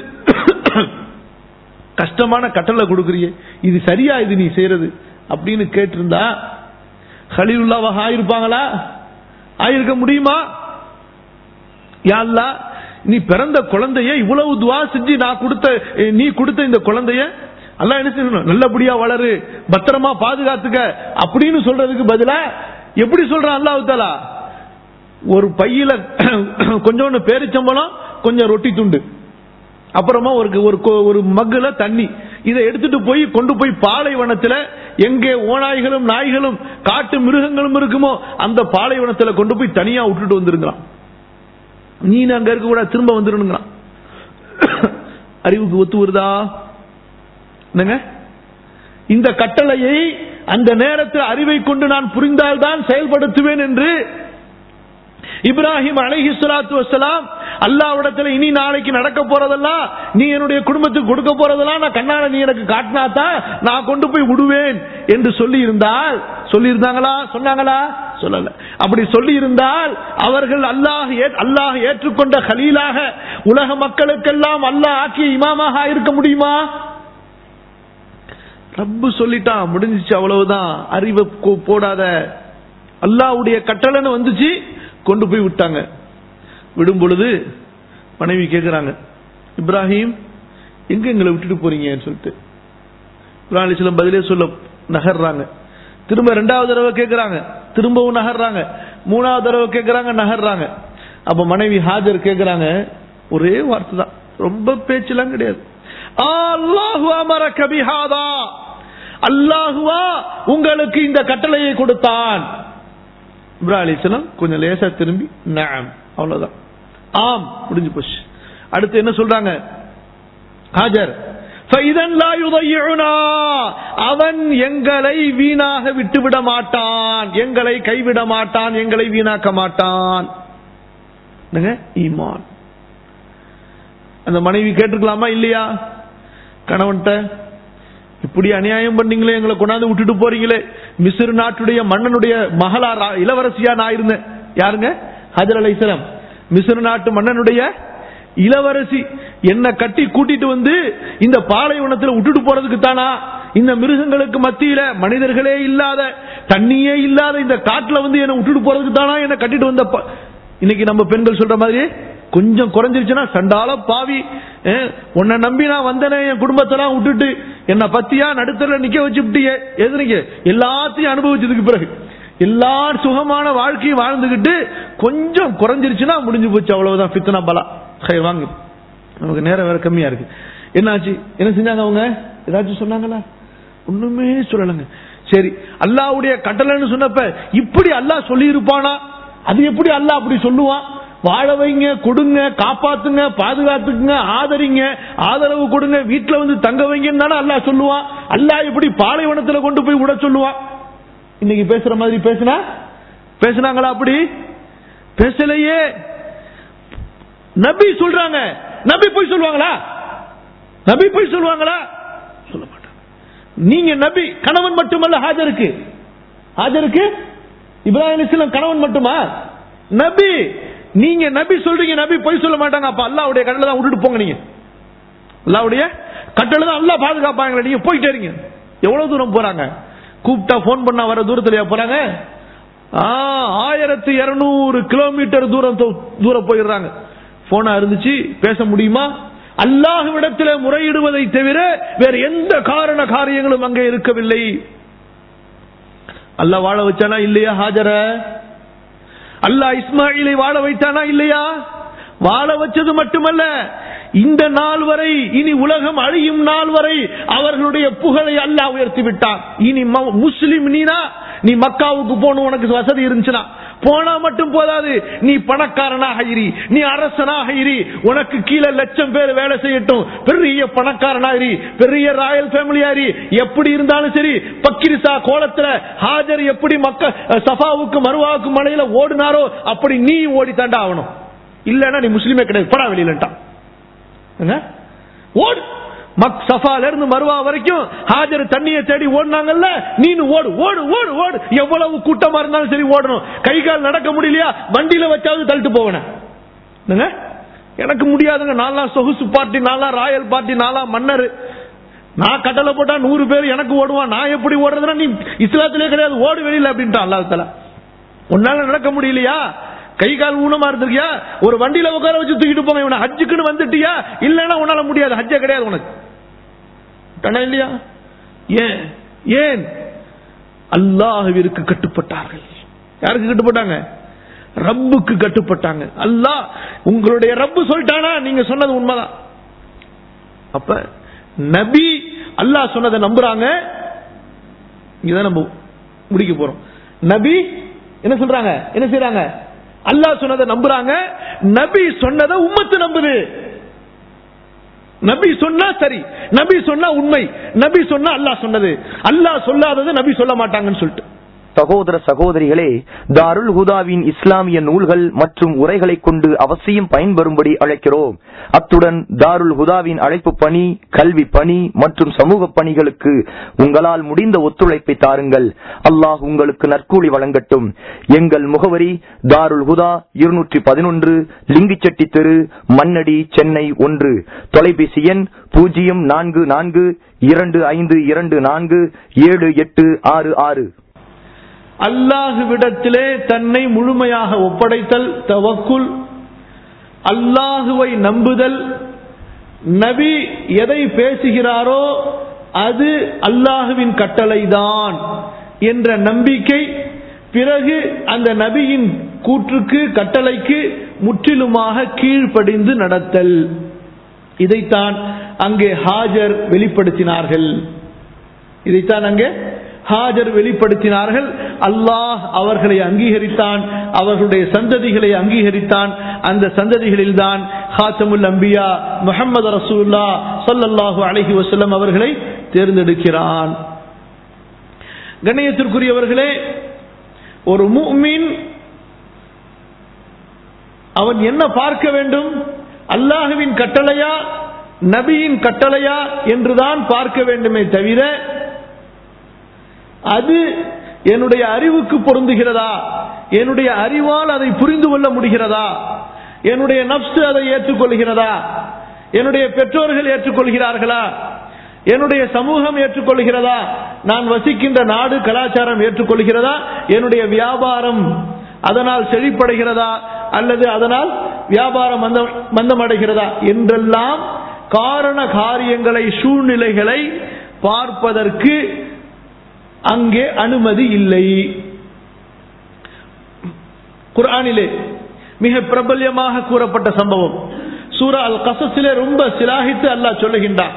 கஷ்டமான கட்டளை கொடுக்கறியே இது சரியா இது நீ செய்யறது அப்படின்னு கேட்டிருந்தா ஹலீலுல்லாவாக ஆயிருப்பாங்களா ஆயிருக்க முடியுமா யா அல்லாஹ், நீ பிறந்த குழந்தைய இவ்வளவு துவா செஞ்சு நான் கொடுத்த eh, நீ கொடுத்த இந்த குழந்தைய அல்லாஹ் என்ன செய்யணும் நல்லபடியா வளரு பத்திரமா பாதுகாத்துக்க அப்படின்னு சொல்றதுக்கு பதிலா எப்படி சொல்றான் அல்லாஹ் தாலா ஒரு பையில கொஞ்சோண்டு பேரிச்சம்பளம் கொஞ்சம் ரொட்டி துண்டு அப்புறமா ஒரு ஒரு கொ- ஒரு மக்குல தண்ணி இதை எடுத்துட்டு போய் கொண்டு போய் பாலைவனத்துல எங்கே ஓநாய்களும் நாய்களும் காட்டு மிருகங்களும் இருக்குமோ அந்த பாலைவனத்துல கொண்டு போய் தனியா விட்டுட்டு வந்துருங்களாம் நீ அங்க இருக்க கூட திரும்ப வந்துருங்கிறான் அறிவுக்கு ஒத்து வருதா என்னங்க இந்த கட்டளையை அந்த நேரத்தில் அறிவை கொண்டு நான் புரிந்தால்தான் செயல்படுத்துவேன் என்று இப்ராஹிம் அலைஹி ஸலாத்து வஸலாம் அல்லாஹ்விடத்துல இனி நாளைக்கு நடக்க போறதெல்லாம் நீ என்னுடைய குடும்பத்துக்கு கொடுக்க போறதெல்லாம் நான் கண்ணால நீ எனக்கு காட்டினாதான் நான் கொண்டு போய் விடுவேன் என்று சொல்லி இருந்தால் சொல்லி இருந்தாங்களா சொன்னாங்களா சொல்லல அப்படி சொல்லி இருந்தால் அவர்கள் அல்லாஹ் ஏ- அல்லாஹ் ஏற்றுக்கொண்ட கலீலாக உலக மக்களுக்கெல்லாம் அல்லாஹ் ஆக்கிய இமாமாக இருக்க முடியுமா ரப்பு சொல்லிட்டான் முடிஞ்சிச்சு அவ்வளவுதான் அறிவை கொ- போடாத அல்லாஹ்வுடைய கட்டளைன்னு வந்துச்சு கொண்டு போய் விட்டாங்க விடும் பொழுது மனைவி கேக்குறாங்க இப்ராஹிம் எங்க எங்களை விட்டுட்டு போறீங்கன்னு சொல்லிட்டு இப்ராஹிம் அலிஸ்லாம் பதிலே சொல்ல நகர்றாங்க திரும்ப ரெண்டாவது தடவை கேக்குறாங்க திரும்பவும் நகர்றாங்க மூணாவது தடவை கேக்குறாங்க நகர்றாங்க அப்ப மனைவி ஹாஜர் கேக்குறாங்க ஒரே வார்த்தை தான் ரொம்ப பேச்செல்லாம் கிடையாது அல்லாஹு அமர கபிஹாதா அல்லாஹுவா உங்களுக்கு இந்த கட்டளையை கொடுத்தான் இப்ராஹிம் அலிஸ்லாம் கொஞ்சம் லேசா திரும்பி நாம் அவ்வளவுதான் ஆம் முடிஞ்சு போச்சு அடுத்து என்ன சொல்றாங்க ஹாஜர் فَإِذًا لَا يُضَيِّعُنَا அவன் எங்களை வீணாக விட்டுவிட மாட்டான் எங்களை கைவிட மாட்டான் எங்களை வீணாக்க மாட்டான் என்னங்க? ஈமான் அந்த மனைவி கேட்டிருக்கலாமா இல்லையா கணவன்கிட்ட இப்படி அநியாயம் பண்ணீங்களே எங்களை கொண்டாந்து விட்டுட்டு போறீங்களே மிஸ்ர் நாட்டுடைய மன்னனுடைய மகளா ரா- இளவரசியா நான் இருந்தேன் யாருங்க ஹஜர் அலைசலாம் மிஸ்ர் நாட்டு மன்னனுடைய இளவரசி என்ன கட்டி கூட்டிட்டு வந்து இந்த பாலைவனத்துல விட்டுட்டு போறதுக்கு தானா இந்த மிருகங்களுக்கு மத்தியில மனிதர்களே இல்லாத தண்ணியே இல்லாத இந்த காட்டுல வந்து என்ன விட்டுட்டு போறதுக்கு தானா என்ன கட்டிட்டு வந்த ப- இன்னைக்கு நம்ம பெண்கள் சொல்ற மாதிரி கொஞ்சம் குறைஞ்சிருச்சுன்னா சண்டால பாவி அஹ், உன்னை நம்பி நான் வந்தனே என் குடும்பத்தெல்லாம் விட்டுட்டு என்ன பத்தியா நடுத்தர நிக்க வச்சுட்டியே எதுனீங்க எல்லாத்தையும் அனுபவிச்சதுக்கு பிறகு எல்லா சுகமான வாழ்க்கையும் வாழ்ந்துகிட்டு கொஞ்சம் குறைஞ்சிருச்சுன்னா முடிஞ்சு போச்சு அவ்வளவுதான் ஃபித்னா பலா ஹை வாங்க நமக்கு நேரம் வேற கம்மியா இருக்கு என்னாச்சு என்ன செஞ்சாங்க அவங்க ஏதாச்சும் சொன்னாங்களா ஒண்ணுமே சொல்லலைங்க சரி அல்லாஹ்வுடைய கட்டளைன்னு சொன்னப்ப இப்படி அல்லாஹ் சொல்லி இருப்பானா அது எப்படி அல்லாஹ் அப்படி சொல்லுவான் வாழ வைங்க கொடுங்க காப்பாத்துங்க பாதுகாத்துக்குங்க ஆதரிங்க ஆதரவு கொடுங்க வீட்டுல வந்து தங்க வைங்கன்னு தானே அல்லாஹ் சொல்லுவான் அல்லாஹ் எப்படி பாலைவனத்துல கொண்டு போய் விட சொல்லுவான் இன்னைக்கு பேசுற மாதிரி பேசினா பேசுனாங்களா அப்படி பேசலையே நபி சொல்றாங்க நபி போய் சொல்லுவாங்களா நபி போய் சொல்லுவாங்களா சொல்ல மாட்டாங்க நீங்க நபி கணவன் மட்டுமல்ல ஹாஜருக்கு ஹாஜருக்கு இப்ராஹிம் இஸ்லாம் கணவன் மட்டுமா நபி நீங்க நபி சொல்றீங்க நபி போய் சொல்ல மாட்டாங்க அப்ப அல்லாவுடைய கடலை தான் விட்டுட்டு போங்க நீங்க அல்லாவுடைய கட்டளை தான் அல்லாஹ் பாதுகாப்பாங்க நீங்க போயிட்டே இருங்க எவ்வளவு தூரம் போறாங்க கூப்பிட்டா போன் பண்ணா வர தூரத்துலயா போறாங்க ஆ, ஆயிரத்தி இருநூறு கிலோமீட்டர் தூரம் தூ- தூரம் போயிடுறாங்க போனா இருந்துச்சு பேச முடியுமா அல்லாஹ்விடத்தில் முறையிடுவதை தவிர வேற எந்த காரண காரியங்களும் அங்கே இருக்கவில்லை அல்லாஹ் வாழ வச்சானா இல்லையா ஹாஜர அல்லாஹ் இஸ்மாயிலை வாழ வைத்தானா இல்லையா வாழ வச்சது மட்டுமல்ல இந்த நாள் வரை இனி உலகம் அழியும் நாள் வரை அவர்களுடைய புகழை அல்லாஹ் உயர்த்தி விட்டான் இனி ம- முஸ்லிம் நீனா நீ மக்காவுக்கு போகணும் உனக்கு வசதி இருந்துச்சுன்னா போனா மட்டும் போதாது நீ பணக்காரனாக இரு நீ அரசனாக இரு உனக்கு கீழே லட்சம் பேர் வேலை செய்யட்டும் பெரிய பணக்காரனா இரு பெரிய ராயல் ஃபேமிலியா இரு எப்படி இருந்தாலும் சரி பக்கிரிசா கோலத்துல ஹாஜர் எப்படி மக்க சஃபாவுக்கு மருவாவுக்கு மலையில ஓடினாரோ அப்படி நீ ஓடி தாண்டா ஆகணும் இல்லன்னா நீ முஸ்லீமே கிடையாது படா வெளியிலட்டான் என்ன? ஓடு மக் சஃபால இருந்து மருவா வரைக்கும் ஹாஜர் தண்ணியை தேடி ஓடுனாங்கல்ல நீனு ஓடு ஓடு ஓடு ஓடு எவ்வளவு கூட்டமா இருந்தாலும் சரி ஓடணும் கை கால் நடக்க முடியலையா வண்டியில வச்சாவது தள்ளிட்டு போவன என்னங்க? எனக்கு முடியாதுங்க நான்லாம் சொகுசு பார்ட்டி நான்லாம் ராயல் பார்ட்டி நான்லாம் மன்னர் நான் கட்டளை போட்டா நூறு பேர் எனக்கு ஓடுவான் நான் எப்படி ஓடுறதுன்னா நீ இஸ்லாத்திலே கிடையாது ஓடு வெளியில அப்படின்ட்டான் அல்லாஹ் உன்னால நடக்க முடியலையா கை கால் ஊனமா இருந்திருக்கியா ஒரு வண்டியில உட்கார வச்சு தூக்கிட்டு போங்க இவனை ஹஜ்ஜுக்குன்னு வந்துட்டியா இல்லைன்னா உன்னால முடியாது ஹஜ்ஜே கிடையாது உனக்கு தானே இல்லையா ஏன் ஏன் அல்லாஹ்விற்கு கட்டுப்பட்டார்கள் யாருக்கு கட்டுப்பட்டாங்க ரப்புக்கு கட்டுப்பட்டாங்க அல்லாஹ் உங்களுடைய ரப்பு சொல்லிட்டானா நீங்க சொன்னது உண்மைதான் அப்ப நபி அல்லாஹ் சொன்னதை நம்புறாங்க இதான் நம்ம முடிக்க போறோம் நபி என்ன சொல்றாங்க என்ன செய்றாங்க அல்லாஹ் சொன்னதை நம்புறாங்க நபி சொன்னதை உம்மத்து நம்புது நபி சொன்னா சரி நபி சொன்னா உண்மை நபி சொன்னா அல்லாஹ் சொன்னது அல்லாஹ் சொல்லாதது நபி சொல்ல மாட்டாங்கன்னு சொல்லிட்டு சகோதர சகோதரிகளே தாருல் ஹுதாவின் இஸ்லாமிய நூல்கள் மற்றும் உரைகளை கொண்டு அவசியம் பயன்பெறும்படி அழைக்கிறோம் அத்துடன் தாருல் ஹுதாவின் அழைப்பு பணி கல்வி பணி மற்றும் சமூக பணிகளுக்கு உங்களால் முடிந்த ஒத்துழைப்பை தாருங்கள் அல்லாஹ் உங்களுக்கு நற்கூலி வழங்கட்டும் எங்கள் முகவரி தாருல் ஹுதா இருநூற்றி பதினொன்று லிங்கிச்செட்டி தெரு மண்ணடி சென்னை ஒன்று தொலைபேசி எண் பூஜ்ஜியம் நான்கு நான்கு இரண்டு ஐந்து இரண்டு நான்கு ஏழு எட்டு ஆறு ஆறு அல்லாஹுவிடத்திலே தன்னை முழுமையாக ஒப்படைத்தல் தவக்குல் அல்லாஹுவை நம்புதல் நபி எதை பேசுகிறாரோ அது அல்லாஹுவின் கட்டளைதான் என்ற நம்பிக்கை பிறகு அந்த நபியின் கூற்றுக்கு கட்டளைக்கு முற்றிலுமாக கீழ்ப்படிந்து நடத்தல் இதைத்தான் அங்கே ஹாஜர் வெளிப்படுத்தினார்கள் இதைத்தான் அங்கே ஹாஜர் வெளிப்படுத்தினார்கள் அல்லாஹ் அவர்களை அங்கீகரித்தான் அவர்களுடைய சந்ததிகளை அங்கீகரித்தான் அந்த சந்ததிகளில் தான் ஹாத்தமுல் அம்பியா முகமது ரசூல்லா சொல்லல்லாஹு அலஹி வசல்லம் அவர்களை தேர்ந்தெடுக்கிறான் கண்ணியத்திற்குரியவர்களே ஒரு முஃமின் அவன் என்ன பார்க்க வேண்டும் அல்லாஹுவின் கட்டளையா நபியின் கட்டளையா என்றுதான் பார்க்க வேண்டுமே தவிர அது என்னுடைய அறிவுக்கு பொருந்துகிறதா என்னுடைய அறிவால் அதை புரிந்து கொள்ள முடிகிறதா என்னுடைய நப்சு அதை ஏற்றுக்கொள்கிறதா என்னுடைய பெற்றோர்கள் ஏற்றுக்கொள்கிறார்களா என்னுடைய சமூகம் ஏற்றுக்கொள்கிறதா நான் வசிக்கின்ற நாடு கலாச்சாரம் ஏற்றுக்கொள்கிறதா என்னுடைய வியாபாரம் அதனால் செழிப்படைகிறதா அல்லது அதனால் வியாபாரம் மந்தம் மந்தமடைகிறதா என்றெல்லாம் காரண காரியங்களை சூழ்நிலைகளை பார்ப்பதற்கு அங்கே அனுமதி இல்லை குர்ஆனிலே மிக பிரபல்யமாக கூறப்பட்ட சம்பவம் சூரா அல் கசஸிலே ரொம்ப சிலாகித்து அல்லாஹ் சொல்லுகின்றான்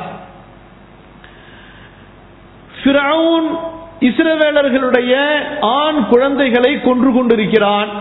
ஃபிரவுன் இஸ்ரவேலர்களுடைய ஆண் குழந்தைகளை கொன்று கொண்டிருக்கிறான்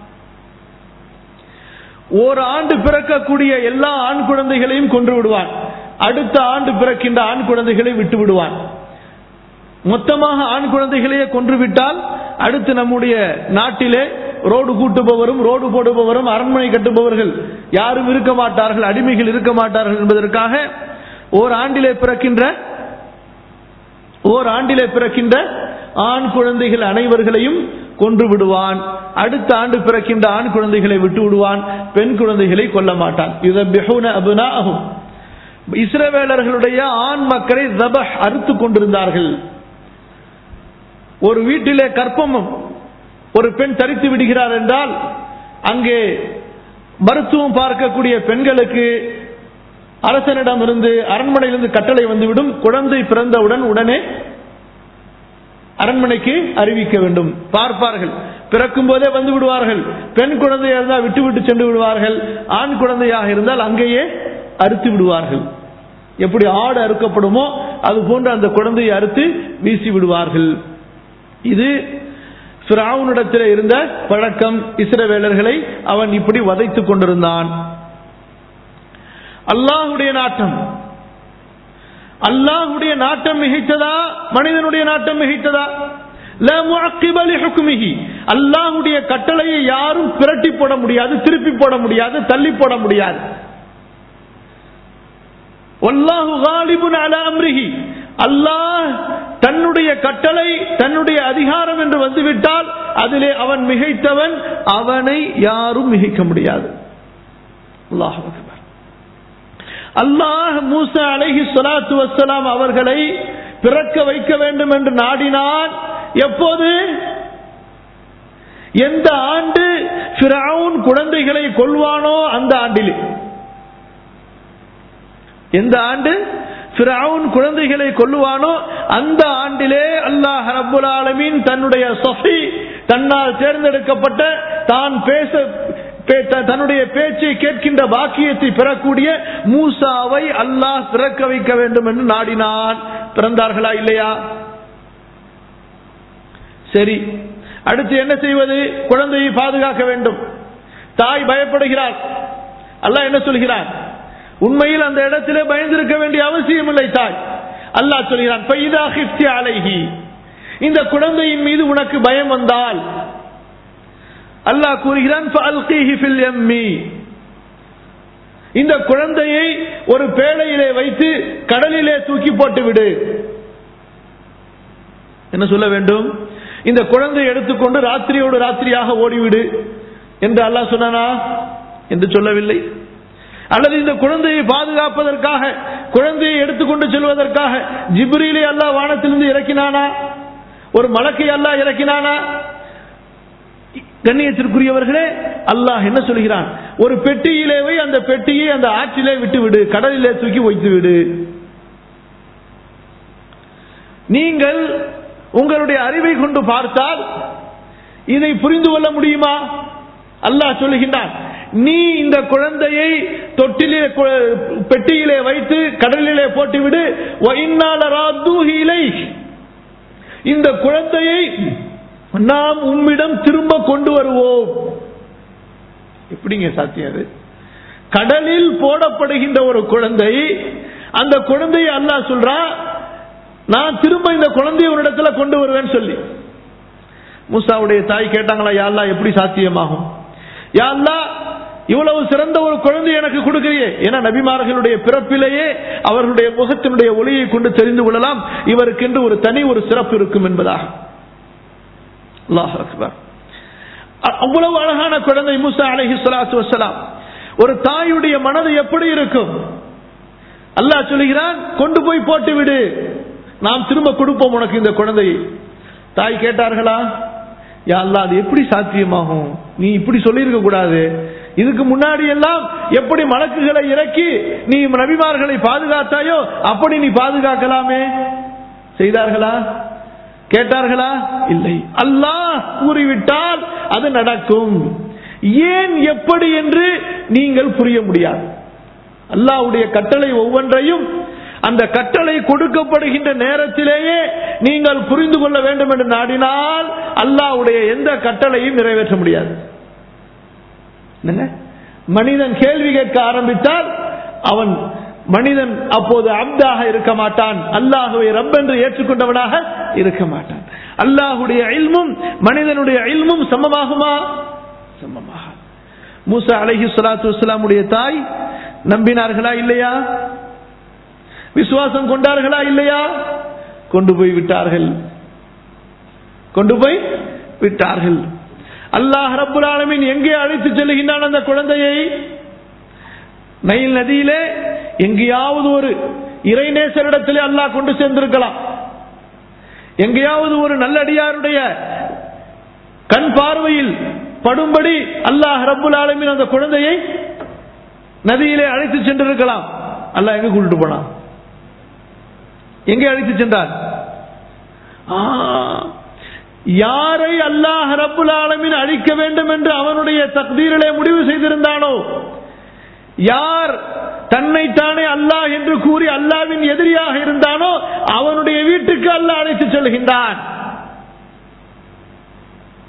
ஒரு ஆண்டு பிறக்கக்கூடிய எல்லா ஆண் குழந்தைகளையும் கொன்று விடுவான் அடுத்த ஆண்டு பிறக்கின்ற ஆண் குழந்தைகளை விட்டு விடுவான் மொத்தமாக ஆண் குழந்தைகளையே கொன்றுவிட்டால் அடுத்து நம்முடைய நாட்டிலே ரோடு கூட்டுபவரும் ரோடு போடுபவரும் அரண்மனை கட்டுபவர்கள் யாரும் இருக்க மாட்டார்கள் அடிமைகள் இருக்க மாட்டார்கள் என்பதற்காக ஓர் ஆண்டிலே பிறக்கின்ற ஓர் ஆண்டிலே பிறக்கின்ற ஆண் குழந்தைகள் அனைவர்களையும் கொன்று விடுவான் அடுத்த ஆண்டு பிறக்கின்ற ஆண் குழந்தைகளை விட்டு விடுவான் பெண் குழந்தைகளை கொல்ல மாட்டான் அபுனாகும் இஸ்ரவேலர்களுடைய ஆண் மக்களை ஜபஹ் அறுத்து கொண்டிருந்தார்கள் ஒரு வீட்டிலே கற்பம் ஒரு பெண் தரித்து விடுகிறார் என்றால் அங்கே மருத்துவம் பார்க்கக்கூடிய பெண்களுக்கு அரசனிடம் இருந்து அரண்மனையிலிருந்து கட்டளை வந்துவிடும் குழந்தை பிறந்தவுடன் உடனே அரண்மனைக்கு அறிவிக்க வேண்டும் பார்ப்பார்கள் பிறக்கும் போதே வந்து விடுவார்கள் பெண் குழந்தையாக இருந்தால் விட்டு விட்டு சென்று விடுவார்கள் ஆண் குழந்தையாக இருந்தால் அங்கேயே அறுத்து விடுவார்கள் எப்படி ஆடு அறுக்கப்படுமோ அது போன்று அந்த குழந்தையை அறுத்து வீசி விடுவார்கள் இது ஃபிரௌனிடத்தில் இருந்த பழக்கம் இஸ்ரவேலர்களை அவன் இப்படி வதைத்துக் கொண்டிருந்தான் அல்லாஹுடைய நாட்டம் அல்லாஹுடைய நாட்டம் மிகைத்ததா மனிதனுடைய நாட்டம் மிகைத்ததா லா முஅக்கிப லிஹுக்மிஹி. அல்லாஹுடைய கட்டளையை யாரும் பிரட்டி போட முடியாது திருப்பி போட முடியாது தள்ளி போட முடியாது வல்லாஹு காலிபுன் அலா அம்ரிஹி அல்லாஹ் தன்னுடைய கட்டளை தன்னுடைய அதிகாரம் என்று வந்துவிட்டால் அதிலே அவன் மிகைத்தவன் அவனை யாரும் மிகைக்க முடியாது அல்லாஹ் அக்பர் அல்லாஹ் மூசா அலைஹி ஸலாத்து வஸ்ஸலாம் அவர்களை பிறக்க வைக்க வேண்டும் என்று நாடினான் எப்போது எந்த ஆண்டு ஃபிரௌன் குழந்தைகளை கொல்வானோ அந்த ஆண்டிலே எந்த ஆண்டு ஃபிரௌன் குழந்தைகளை கொல்லுவானோ அந்த ஆண்டிலே அல்லாஹ் ரப்புல் ஆலமீன் தன்னுடைய சொஃபி தன்னால் தேர்ந்தெடுக்கப்பட்ட தான் பேச பே- த- தன்னுடைய பேச்சை கேட்கின்ற பாக்கியத்தை பெறக்கூடிய மூசாவை அல்லாஹ் பிறக்க வைக்க வேண்டும் என்று நாடினான் பிறந்தார்களா இல்லையா சரி அடுத்து என்ன செய்வது குழந்தையை பாதுகாக்க வேண்டும் தாய் பயப்படுகிறார் அல்லாஹ் என்ன சொல்கிறான் உண்மையில் அந்த இடத்திலே பயந்திருக்க வேண்டிய அவசியம் இல்லை தாய் அல்லாஹ் சொல்கிறான் "ஃபைதா ஹிஃப்தி அலைஹி." இந்த குழந்தையின் மீது உனக்கு பயம் வந்தால் அல்லாஹ் கூறுகிறான் "ஃபஅல்கிஹி ஃபில் யம்மி." இந்த குழந்தையை ஒரு பேழையிலே வைத்து கடலிலே தூக்கி போட்டு விடு என்ன சொல்ல வேண்டும் இந்த குழந்தையை எடுத்துக்கொண்டு ராத்திரியோடு ராத்திரியாக ஓடிவிடு என்று அல்லாஹ் சொன்னானா என்று சொல்லவில்லை அல்லது இந்த குழந்தையை பாதுகாப்பதற்காக குழந்தையை எடுத்துக்கொண்டு செல்வதற்காக ஜிப்ரீலை அல்லாஹ் வானத்திலிருந்து இறக்கினானா ஒரு மலக்கை அல்லாஹ் இறக்கினானா கண்ணியத்திற்குரியவர்களே அல்லாஹ் என்ன சொல்கிறான் ஒரு பெட்டியிலே வை அந்த பெட்டியை அந்த ஆற்றிலே விட்டு விடு கடலிலே தூக்கி வைத்து விடு நீங்கள் உங்களுடைய அறிவை கொண்டு பார்த்தால் இதை புரிந்து கொள்ள முடியுமா அல்லாஹ் சொல்லுகின்றான் நீ இந்த குழந்தையை தொட்டிலே கு- பெட்டியிலே வைத்து கடலிலே போட்டுவிடு وَإِنَّا لَرَادُّوهُ إِلَيْكَ. இந்த குழந்தையை நாம் உம்மிடம் திரும்ப கொண்டு வருவோம் எப்படிங்க சாத்தியம் அது கடலில் போடப்படுகின்ற ஒரு குழந்தை அந்த குழந்தையை அல்லாஹ் சொல்றான் நான் திரும்ப இந்த குழந்தையை ஒரு இடத்துல கொண்டு வருவேன்னு சொல்லி மூசாவுடைய தாய் கேட்டாங்களா யா அல்லாஹ் எப்படி சாத்தியமாகும் யா அல்லாஹ் இவ்வளவு சிறந்த ஒரு குழந்தை எனக்கு கொடுக்கிறியே ஏன்னா நபிமார்களுடைய பிறப்பிலேயே அவர்களுடைய முகத்தினுடைய ஒளியை கொண்டு தெரிந்து கொள்ளலாம் இவருக்கென்று ஒரு தனி ஒரு சிறப்பு இருக்கும் என்பதாக அல்லாஹ் அக்பர் அ- அவ்வளவு அழகான குழந்தை மூசா அலைஹி ஸலாத்து வஸ்ஸலாம் ஒரு தாயுடைய மனது எப்படி இருக்கும் அல்லாஹ் சொல்லுகிறான் கொண்டு போய் போட்டு விடு நாம் திரும்ப கொடுப்போம் உனக்கு இந்த குழந்தையை தாய் கேட்டார்களா யா அல்லாஹ் அது எப்படி சாத்தியமாகும் நீ இப்படி சொல்லியிருக்க கூடாது இதுக்கு முன்னாடி எல்லாம் எப்படி மலக்குகளை இறக்கி நீ நபிமார்களை பாதுகாத்தாயோ அப்படி நீ பாதுகாக்கலாமே செய்தார்களா கேட்டார்களா இல்லை அல்லாஹ் கூறிவிட்டால் அது நடக்கும் ஏன் எப்படி என்று நீங்கள் புரிய முடியாது அல்லாஹ்வுடைய கட்டளை ஒவ்வொன்றையும் அந்த கட்டளை கொடுக்கப்படுகின்ற நேரத்திலேயே நீங்கள் புரிந்து கொள்ள வேண்டும் என்று நாடினால் அல்லாஹ்வுடைய எந்த கட்டளையும் நிறைவேற்ற முடியாது என்னங்க? மனிதன் கேள்வி கேட்க ஆரம்பித்தால் அவன் மனிதன் அப்போது அப்தாக இருக்க மாட்டான் அல்லாஹுவை ரப் என்று ஏற்றுக்கொண்டவனாக இருக்க மாட்டான் அல்லாஹுடைய இல்மும் மனிதனுடைய இல்மும் சமமாகுமா சமமாக மூசா அலைஹி ஸலாத்து வஸ்ஸலாமுடைய தாய் நம்பினார்களா இல்லையா விசுவாசம் கொண்டார்களா இல்லையா கொண்டு போய் விட்டார்கள் கொண்டு போய் விட்டார்கள் அல்லாஹ் ரப்புல் ஆலமீன் எங்கே அழைத்து செல்லுகின்றான் அந்த குழந்தையை நைல் நதியிலே எங்கேயாவது ஒரு இறைநேசரிடத்திலே அல்லாஹ் கொண்டு சேர்ந்திருக்கலாம் எங்கேயாவது ஒரு நல்லடியாருடைய கண் பார்வையில் படும்படி அல்லாஹ் ரப்புல் ஆலமீன் அந்த குழந்தையை நதியிலே அழைத்து சென்றிருக்கலாம் அல்லாஹ் எங்க கூட்டிட்டு போனான் எங்கே அழைத்து சென்றார் ஆ, யாரை அல்லாஹ் ரப்புல் ஆலமீன் அழிக்க வேண்டும் என்று அவனுடைய தக்தீரிலே முடிவு செய்திருந்தானோ யார் தன்னைத்தானே அல்லாஹ் என்று கூறி அல்லாவின் எதிரியாக இருந்தானோ அவனுடைய வீட்டுக்கு அல்லாஹ் அழைத்து செல்கின்றான்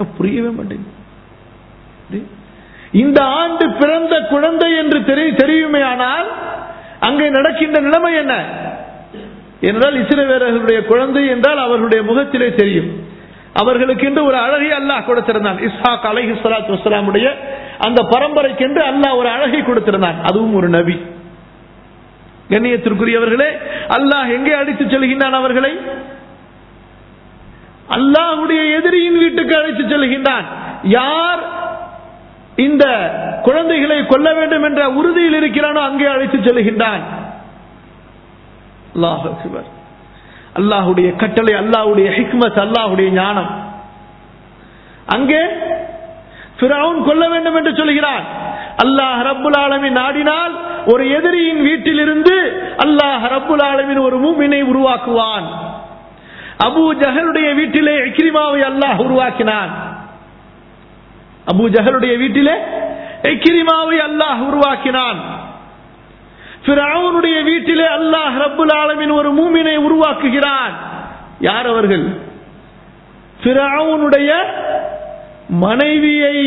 என்ன புரியவே மாட்டேங்குது இந்த ஆண்டு பிறந்த குழந்தை என்று தெரி- தெரியுமே ஆனால் அங்கே நடக்கின்ற நிலைமை என்ன என்றால் இஸ்ரவேலர்களுடைய குழந்தை என்றால் அவர்களுடைய முகத்திலே தெரியும் அவர்களுக்கென்று ஒரு அழகை அல்லாஹ் கொடுத்திருந்தான் இஸ்ஹாக் அலைஹி ஸலாத்து வஸ்ஸலாமுடைய அந்த பரம்பரைக்கென்று அல்லாஹ் ஒரு அழகை கொடுத்திருந்தான் அதுவும் ஒரு நபி கண்ணியத்திற்குரியவர்களே அல்லாஹ் எங்கே அழைத்து செல்கின்றான் அவர்களை அல்லாஹுடைய எதிரியின் வீட்டுக்கு அழைத்து செல்கின்றான் யார் இந்த குழந்தைகளை கொல்ல வேண்டும் என்ற உறுதியில் இருக்கிறானோ அங்கே அழைத்து செல்கின்றான் அல்லாஹ் அக்பர். அல்லாஹுடைய கட்டளை அல்லாஹுடைய ஹிக்மத் அல்லாஹுடைய ஞானம் அங்கே ஃபிரௌன் கொல்ல வேண்டும் என்று சொல்கிறான் அல்லாஹ் ரப்புல் ஆலமீன் நாடினால் ஒரு எதிரியின் வீட்டிலிருந்து அல்லாஹ் ரப்புல் ஆலமீன் ஒரு மூமினை உருவாக்குவான் அபூ ஜஹலுடைய வீட்டிலே இக்ரிமாவை அல்லாஹ் உருவாக்கினான் அபூ ஜஹலுடைய வீட்டிலே இக்ரிமாவை அல்லாஹ் உருவாக்கினான் ஃபிரௌனுடைய வீட்டிலே அல்லாஹ் ரப்புல் ஆலமீன் ஒரு மூமினை உருவாக்குகிறான் யார் அவர்கள் ஃபிரௌனுடைய மனைவியை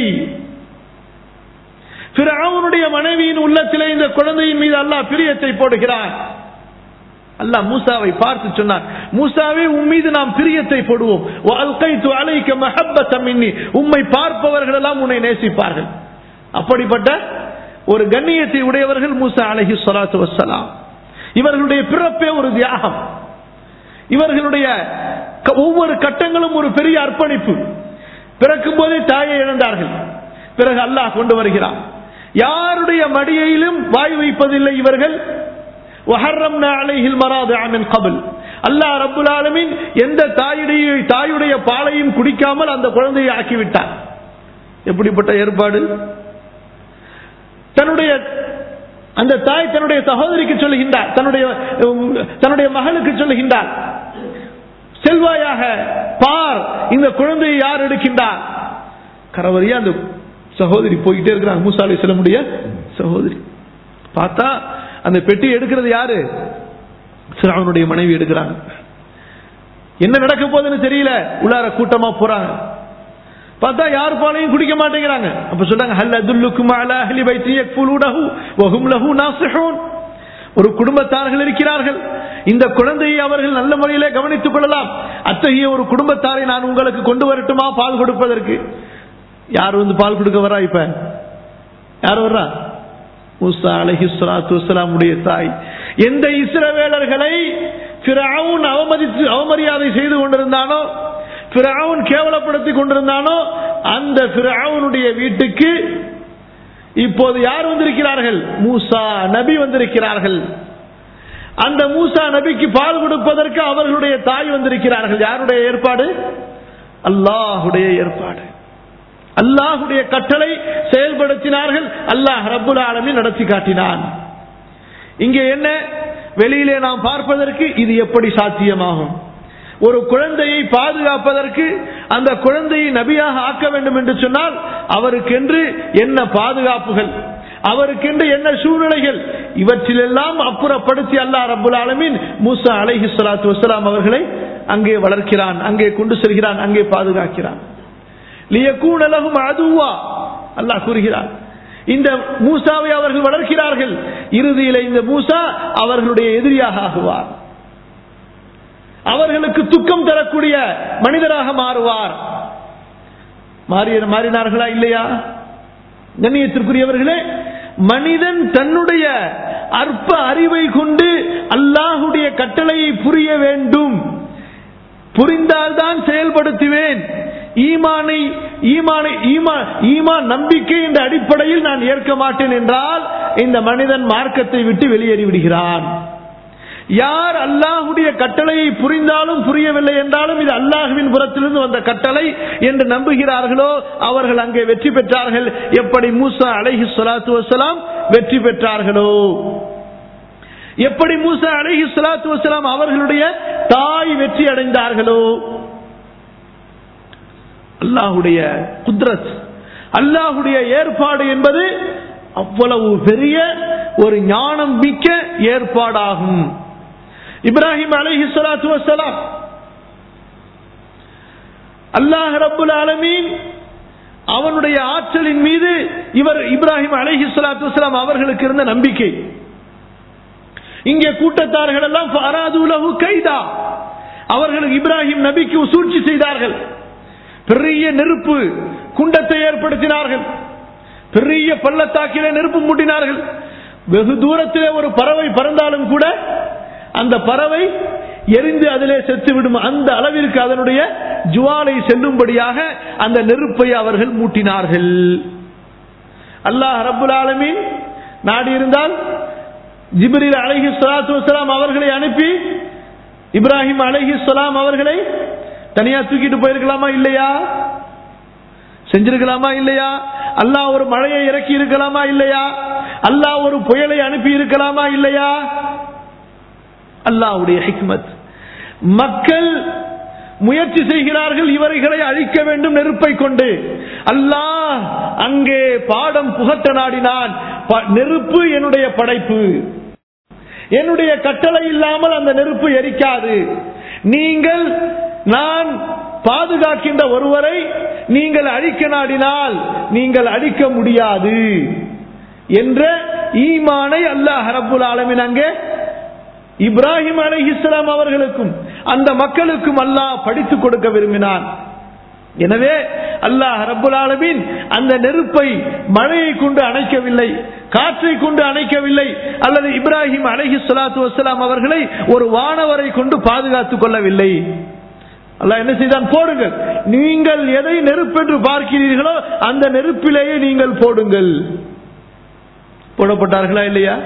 ஃபிரௌனுடைய மனைவியின் உள்ளத்திலே இந்த குழந்தையின் மீது அல்லாஹ் பிரியத்தை போடுகிறான் அல்லாஹ் மூசாவை பார்த்து சொன்னான் மூசாவே உன் மீது நாம் பிரியத்தை போடுவோம் வஅல்கைத்து அலைக்க மஹப்பத்தம் மின்னி உம்மை பார்ப்பவர்கள் எல்லாம் உன்னை நேசிப்பார்கள் அப்படிப்பட்ட ஒரு கண்ணியத்தை உடையவர்கள் மூசா அலைஹி ஸலாத்து வஸ்ஸலாம் இவர்களுடைய பிறப்பே ஒரு தியாகம் இவர்களுடைய க- ஒவ்வொரு கட்டங்களும் ஒரு பெரிய அர்ப்பணிப்பு பிறக்கும் போதே தாயை இழந்தார்கள் பிறகு அல்லாஹ் கொண்டு வருகிறான் யாருடைய மடியிலும் வாய் வைப்பதில்லை இவர்கள் وحرمنا عليه المراضع من قبل அல்லாஹ் ரப்புல் ஆலமீன் எந்த தாயுடைய தாயுடைய பாலையும் குடிக்காமல் அந்த குழந்தையை ஆக்கிவிட்டார் எப்படிப்பட்ட ஏற்பாடு தன்னுடைய அந்த தாய் தன்னுடைய சகோதரிக்கு சொல்லுகின்றார் தன்னுடைய உம், தன்னுடைய மகளுக்கு சொல்லுகின்றார் செல்வாயாக பார் இந்த குழந்தையை யார் எடுக்கின்றார் கரவரியா அந்த சகோதரி போய்கிட்டே இருக்கிறாங்க மூசா அலைஹிஸ்ஸலாமுடைய சகோதரி பார்த்தா அந்த பெட்டி எடுக்கிறது யாரு சிராவனுடைய மனைவி எடுக்கிறாங்க என்ன நடக்க போகுதுன்னு தெரியல உள்ளார கூட்டமா போறாங்க பார்த்தா யார் பாலையும் குடிக்க மாட்டேங்கிறாங்க அப்ப சொன்னாங்க ஹல் அதுல்லுக்கும் அலா அஹ்லி பைத்தி யக்ஃபுலூனஹு வஹும் லஹு நாஸிஹூன் ஒரு குடும்பத்தார்கள் இருக்கிறார்கள் இந்த குழந்தையை அவர்கள் நல்ல முறையிலே கவனித்துக் கொள்ளலாம் அத்தகைய ஒரு குடும்பத்தாரை நான் உங்களுக்கு கொண்டு வரட்டுமா பால் கொடுப்பதற்கு யார் வந்து பால் கொடுக்க வரா இப்ப யார் வர்றா மூசா அலைஹி ஸலாத்து வஸலாமுடைய தாய் எந்த இஸ்ரவேலர்களை ஃபிரௌன் அவமதித்து அவமரியாதை செய்து கொண்டிருந்தானோ ஃபிரௌன் கேவலப்படுத்தி கொண்டிருந்தானோ அந்த ஃபிரௌனுடைய வீட்டுக்கு இப்போது யார் வந்திருக்கிறார்கள் மூசா நபி வந்திருக்கிறார்கள் அந்த மூசா நபிக்கு பால் கொடுப்பதற்கு அவர்களுடைய தாய் வந்திருக்கிறார்கள் யாருடைய ஏற்பாடு அல்லாஹுடைய ஏற்பாடு அல்லாஹுடைய கட்டளை செயல்படுத்தினார்கள் அல்லாஹ் ரப்புல் ஆலமீன் நடத்தி காட்டினான் இங்கே என்ன வெளியிலே நாம் பார்ப்பதற்கு இது எப்படி சாத்தியமாகும் ஒரு குழந்தையை பாதுகாப்பதற்கு அந்த குழந்தையை நபியாக ஆக்க வேண்டும் என்று சொன்னால் அவருக்கென்று என்ன பாதுகாப்புகள் அவருக்கென்று என்ன சூழ்நிலைகள் இவற்றிலெல்லாம் அப்புறப்படுத்தி அல்லாஹ் ரப்புல் ஆலமீன் மூசா அலைஹி ஸலாத்து வஸலாம் அவர்களை அங்கே வளர்க்கிறான் அங்கே கொண்டு செல்கிறான் அங்கே பாதுகாக்கிறான் லியக்கூன லஹும் அதுவா அல்லாஹ் கூறுகிறார் இந்த மூசாவை அவர்கள் வளர்க்கிறார்கள் இறுதியில இந்த மூசா அவர்களுடைய எதிரியாக ஆகுவார் அவர்களுக்கு துக்கம் தரக்கூடிய மனிதராக மாறுவார் மாறிய மாறினார்களா இல்லையா கண்ணியத்திற்குரியவர்களே மனிதன் தன்னுடைய அற்ப அறிவை கொண்டு அல்லாஹுடைய கட்டளையை புரிய வேண்டும் புரிந்தால்தான் செயல்படுத்துவேன் ஈமானை ஈமானை ஈமா ஈமான் நம்பிக்கை என்ற அடிப்படையில் நான் ஏற்க மாட்டேன் என்றால் இந்த மனிதன் மார்க்கத்தை விட்டு வெளியேறி விடுகிறான் யார் அல்லாஹுடைய கட்டளையை புரிந்தாலும் புரியவில்லை என்றாலும் இது அல்லாஹுவின் புறத்திலிருந்து வந்த கட்டளை என்று நம்புகிறார்களோ அவர்கள் அங்கே வெற்றி பெற்றார்கள் எப்படி மூசா அலைஹி ஸலாத்து வஸலாம் வெற்றி பெற்றார்களோ எப்படி மூசா அலைஹி ஸலாத்து வஸலாம் அவர்களுடைய தாய் வெற்றி அடைந்தார்களோ அல்லாஹுடைய குத்ரத் அல்லாஹுடைய ஏற்பாடு என்பது அவ்வளவு பெரிய ஒரு ஞானம் மிக்க ஏற்பாடாகும் இப்ராஹிம் அலைஹி ஸலாத்து வஸலாம் அல்லாஹ் ரப்புல் ஆலமீன் அவனுடைய ஆற்றலின் மீது இவர் இப்ராஹிம் அலைஹி ஸலாத்து வஸலாம் அவர்களுக்கு இருந்த நம்பிக்கை இங்கே கூட்டத்தார்கள் எல்லாம் ஃபஅராதுலஹு கைதா அவர்கள் இப்ராஹிம் நபிக்கு சூழ்ச்சி செய்தார்கள் பெரிய நெருப்பு குண்டத்தை ஏற்படுத்தினார்கள் பெரிய பள்ளத்தாக்கிலே நெருப்பு மூட்டினார்கள் வெகு தூரத்திலே ஒரு பறவை பறந்தாலும் கூட அந்த பறவை எரிந்து அதிலே செத்து விடும் அந்த அளவிற்கு அதனுடைய ஜுவாலை செல்லும்படியாக அந்த நெருப்பை அவர்கள் மூட்டினார்கள் அல்லாஹ் ரப்புல் ஆலமீன் நாடி இருந்தால் ஜிப்ரீல் அலைஹி ஸலாத்து வஸலாம் அவர்களை அனுப்பி இப்ராஹிம் அலைஹி ஸலாம் அவர்களை தனியா தூக்கிட்டு போயிருக்கலாமா இல்லையா செஞ்சிருக்கலாமா இல்லையா அல்லாஹ் ஒரு மழையை இறக்கி இருக்கலாமா இல்லையா அல்லாஹ் ஒரு புயலை அனுப்பி இருக்கலாமா இல்லையா அல்லாஹ்வுடைய ஹிக்மத் மக்கள் முயற்சி செய்கிறார்கள் இவர்களை அழிக்க வேண்டும் நெருப்பை கொண்டு அல்லாஹ் அங்கே பாடம் புகட்ட நாடினான் ப- நெருப்பு என்னுடைய படைப்பு என்னுடைய கட்டளை இல்லாமல் அந்த நெருப்பு எரிக்காது நீங்கள் நான் பாதுகாக்கின்ற ஒருவரை நீங்கள் அழிக்க நாடினால் நீங்கள் அழிக்க முடியாது என்ற ஈமானை அல்லாஹ் ரப்புல் ஆலமீன் அங்கே இப்ராஹிம் அலைஹிஸ்ஸலாம் அவர்களுக்கும் அந்த மக்களுக்கும் அல்லாஹ் படித்துக் கொடுக்க விரும்பினான் எனவே அல்லாஹ் ரப்புல் ஆலமீன் அந்த நெருப்பை மழையை கொண்டு அணைக்கவில்லை காற்றை கொண்டு அணைக்கவில்லை அல்லது இப்ராஹிம் அலைஹி ஸலாத்து வஸலாம் அவர்களை ஒரு வானவரை கொண்டு பாதுகாத்துக் கொள்ளவில்லை அல்லாஹ் என்ன செய்தான் போடுங்கள் நீங்கள் எதை நெருப்பென்று பார்க்கிறீர்களோ அந்த நெருப்பிலேயே நீங்கள் போடுங்கள் போடப்பட்டார்களா இல்லையா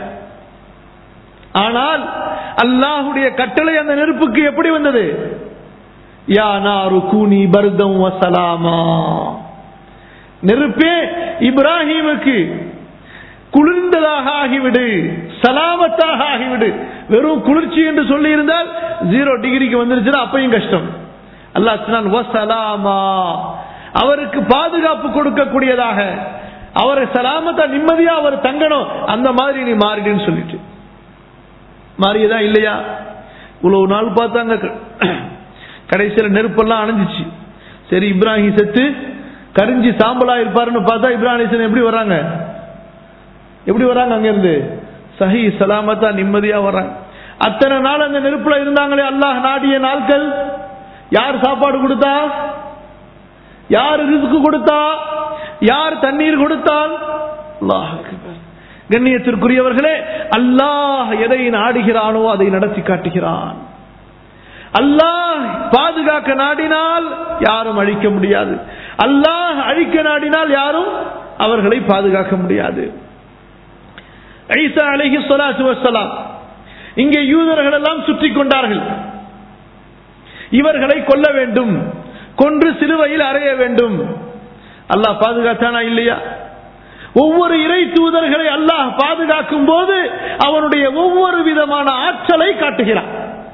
ஆனால் அல்லாஹுடைய கட்டளை அந்த நெருப்புக்கு எப்படி வந்தது யா நாரு கூனி பர்தம் வசலாமா நெருப்பே இப்ராஹிமுக்கு குளிர்ந்ததாக ஆகிவிடு சலாமத்தாக ஆகிவிடு வெறும் குளிர்ச்சி என்று சொல்லி இருந்தால் ஜீரோ டிகிரிக்கு வந்துருச்சுன்னா அப்பையும் கஷ்டம் அல்லாஹ் சொன்னான் வசலாமா அவருக்கு பாதுகாப்பு கொடுக்கக்கூடியதாக அவரை சலாமத்தா நிம்மதியா அவர் தங்கணும் அந்த மாதிரி நீ மாறிடுன்னு சொல்லிட்டு மாறியதா இல்லையா இவ்வளவு நாள் பார்த்தாங்க கடைசியில் நெருப்பெல்லாம் அணைஞ்சிச்சு சரி இப்ராஹிம் செத்து கரிஞ்சி சாம்பலா இருப்பாருன்னு பார்த்தா இப்ராஹிம் எப்படி வர்றாங்க எப்படி வர்றாங்க அங்க இருந்து சஹி சலாமத்தா நிம்மதியா வர்றாங்க அத்தனை நாள் அந்த நெருப்புல இருந்தாங்களே அல்லாஹ் நாடிய நாட்கள் யார் சாப்பாடு கொடுத்தா யார் ரிஸ்க் கொடுத்தா யார் தண்ணீர் கொடுத்தால் அல்லாஹ் அக்பர். கண்ணியத்திற்குரியவர்களே அல்லாஹ் எதை நாடுகிறானோ அதை நடத்தி காட்டுகிறான் அல்லாஹ் பாதுகாக்க நாடினால் யாரும் அழிக்க முடியாது அல்லாஹ் அழிக்க நாடினால் யாரும் அவர்களை பாதுகாக்க முடியாது ஈசா அலைஹி ஸலாத்து வஸ்ஸலாம் இங்கே யூதர்கள் எல்லாம் சுற்றி கொண்டார்கள் இவர்களை கொல்ல வேண்டும் கொன்று சிலுவையில் அறைய வேண்டும் அல்லாஹ் பாதுகாத்தானா இல்லையா ஒவ்வொரு இறை தூதர்களை அல்லாஹ் பாதுகாக்கும் போது அவனுடைய ஒவ்வொரு விதமான ஆற்றலை காட்டுகிறான்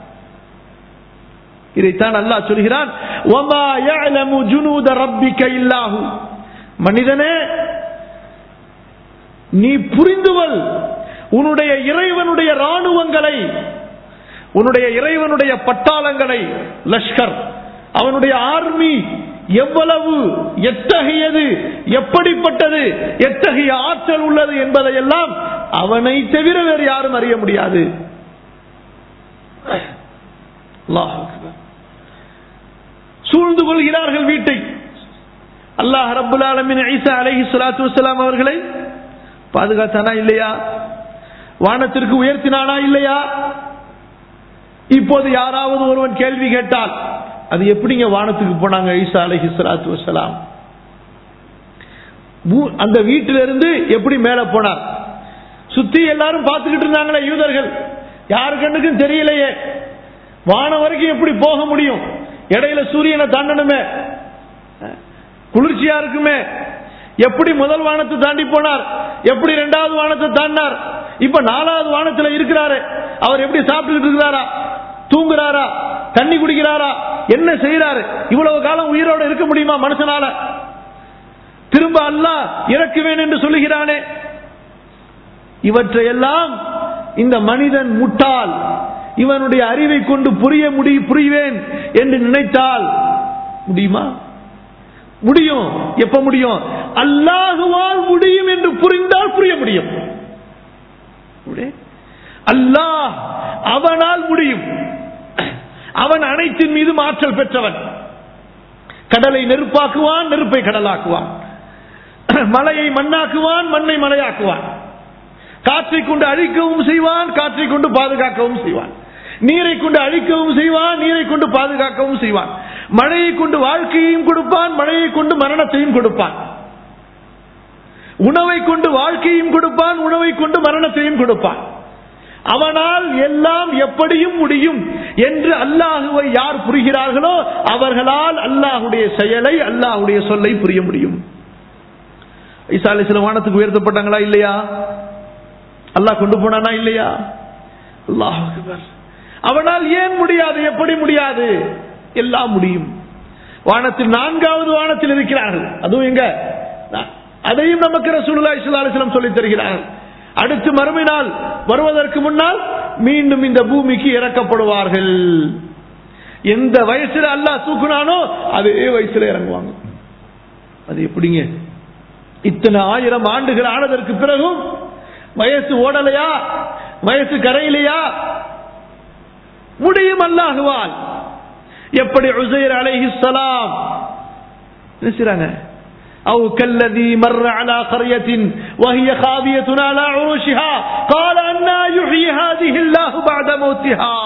இதைத்தான் அல்லாஹ் சொல்கிறான் "வமா யஅலமு ஜுனூத ரப்பிக இல்லாஹு." மனிதனே நீ புரிந்துவல் உன்னுடைய இறைவனுடைய ராணுவங்களை உன்னுடைய இறைவனுடைய பட்டாளங்களை லஷ்கர் அவனுடைய ஆர்மி எவ்வளவு எத்தகையது எப்படிப்பட்டது எத்தகைய ஆற்றல் உள்ளது என்பதையெல்லாம் அவனை தவிர வேறு யாரும் அறிய முடியாது அல்லாஹ் அக்பர். சூழ்ந்து கொள்கிறார்கள் வீட்டை அல்லாஹ் ரப்புல் ஆலமின் ஈசா அலைஹி ஸலாத்து வஸலாம் அவர்களை பாதுகாத்தானா இல்லையா வானத்திற்கு உயர்த்தினானா இல்லையா இப்போது யாராவது ஒருவன் கேள்வி கேட்டால் அது எப்படிங்க வானத்துக்கு போனாங்க ஈசா அலைஹி ஸலாத்து வஸலாம் பூ- அந்த வீட்டிலிருந்து எப்படி மேல போனார் சுத்தி எல்லாரும் பார்த்துக்கிட்டு இருந்தாங்களே யூதர்கள் யாரு கண்ணுக்கும் தெரியலையே வானம் வரைக்கும் எப்படி போக முடியும் இடையில சூரியனை தாண்டணுமே குளிர்ச்சியா இருக்குமே எப்படி முதல் வானத்தை தாண்டி போனார் எப்படி இரண்டாவது வானத்தை தாண்டினார் இப்ப நாலாவது வானத்துல இருக்கிறாரு அவர் எப்படி சாப்பிட்டுக்கிட்டு இருக்கிறாரா தூங்குறாரா தண்ணி குடிக்கிறாரா என்ன செய்யறாரு இவ்வளவு காலம் உயிரோட இருக்க முடியுமா மனுஷனால திரும்ப அல்லாஹ் இறக்குவேன் என்று சொல்லுகிறானே இவற்றையெல்லாம் இந்த மனிதன் முட்டாள் இவனுடைய அறிவை கொண்டு புரிய முடி புரிவேன் என்று நினைத்தால் முடியுமா முடியும் எப்ப முடியும் அல்லாஹுவால் முடியும் என்று புரிந்தால் புரிய முடியும் அல்லாஹ் அவனால் முடியும் அவன் அனைத்தின் மீது ஆற்றல் பெற்றவன் கடலை நெருப்பாக்குவான் நெருப்பை கடலாக்குவான் மலையை மண்ணாக்குவான் மண்ணை மலையாக்குவான் காற்றை கொண்டு அழிக்கவும் செய்வான் காற்றை கொண்டு பாதுகாக்கவும் செய்வான் நீரை கொண்டு அழிக்கவும் செய்வான் நீரை கொண்டு பாதுகாக்கவும் செய்வான் மழையை கொண்டு வாழ்க்கையையும் கொடுப்பான் மழையை கொண்டு மரணத்தையும் கொடுப்பான் உணவை கொண்டு வாழ்க்கையும் கொடுப்பான் உணவை கொண்டு மரணத்தையும் கொடுப்பான் அவனால் எல்லாம் எப்படியும் முடியும் என்று அல்லாஹுவை யார் புரிகிறார்களோ அவர்களால் அல்லாஹுடைய செயலை அல்லாஹுடைய சொல்லை புரிய முடியும் ஈசா அலி சில வானத்துக்கு உயர்த்தப்பட்டாங்களா இல்லையா அல்லாஹ் கொண்டு போனானா இல்லையா அல்லாஹ் அவனால் ஏன் முடியாது எப்படி முடியாது எல்லாம் முடியும் வானத்தில் நான்காவது வானத்தில் இருக்கிறார்கள் அதுவும் எங்க அதையும் நமக்கு ரசூலுல்லா இஸ்லாலிஸ்லம் சொல்லித் தருகிறார்கள் அடுத்து மறுமையினால் வருவதற்கு முன்னால் மீண்டும் இந்த பூமிக்கு இறக்கப்படுவார்கள் எந்த வயசுல அல்லாஹ் தூக்குனானோ அதே வயசுல இறங்குவாங்க அது எப்படிங்க இத்தனை ஆயிரம் ஆண்டுகள் ஆனதற்கு பிறகும் வயசு ஓடலையா வயசு கரையிலையா முடியும் அல்லாஹுவால் எப்படி உசைர் அலைஹிஸ்ஸலாம் நினைச்சாங்க أو كالذي مر على قرية وهي خاوية على عروشها قال أنا يحيي هذه الله بعد موتها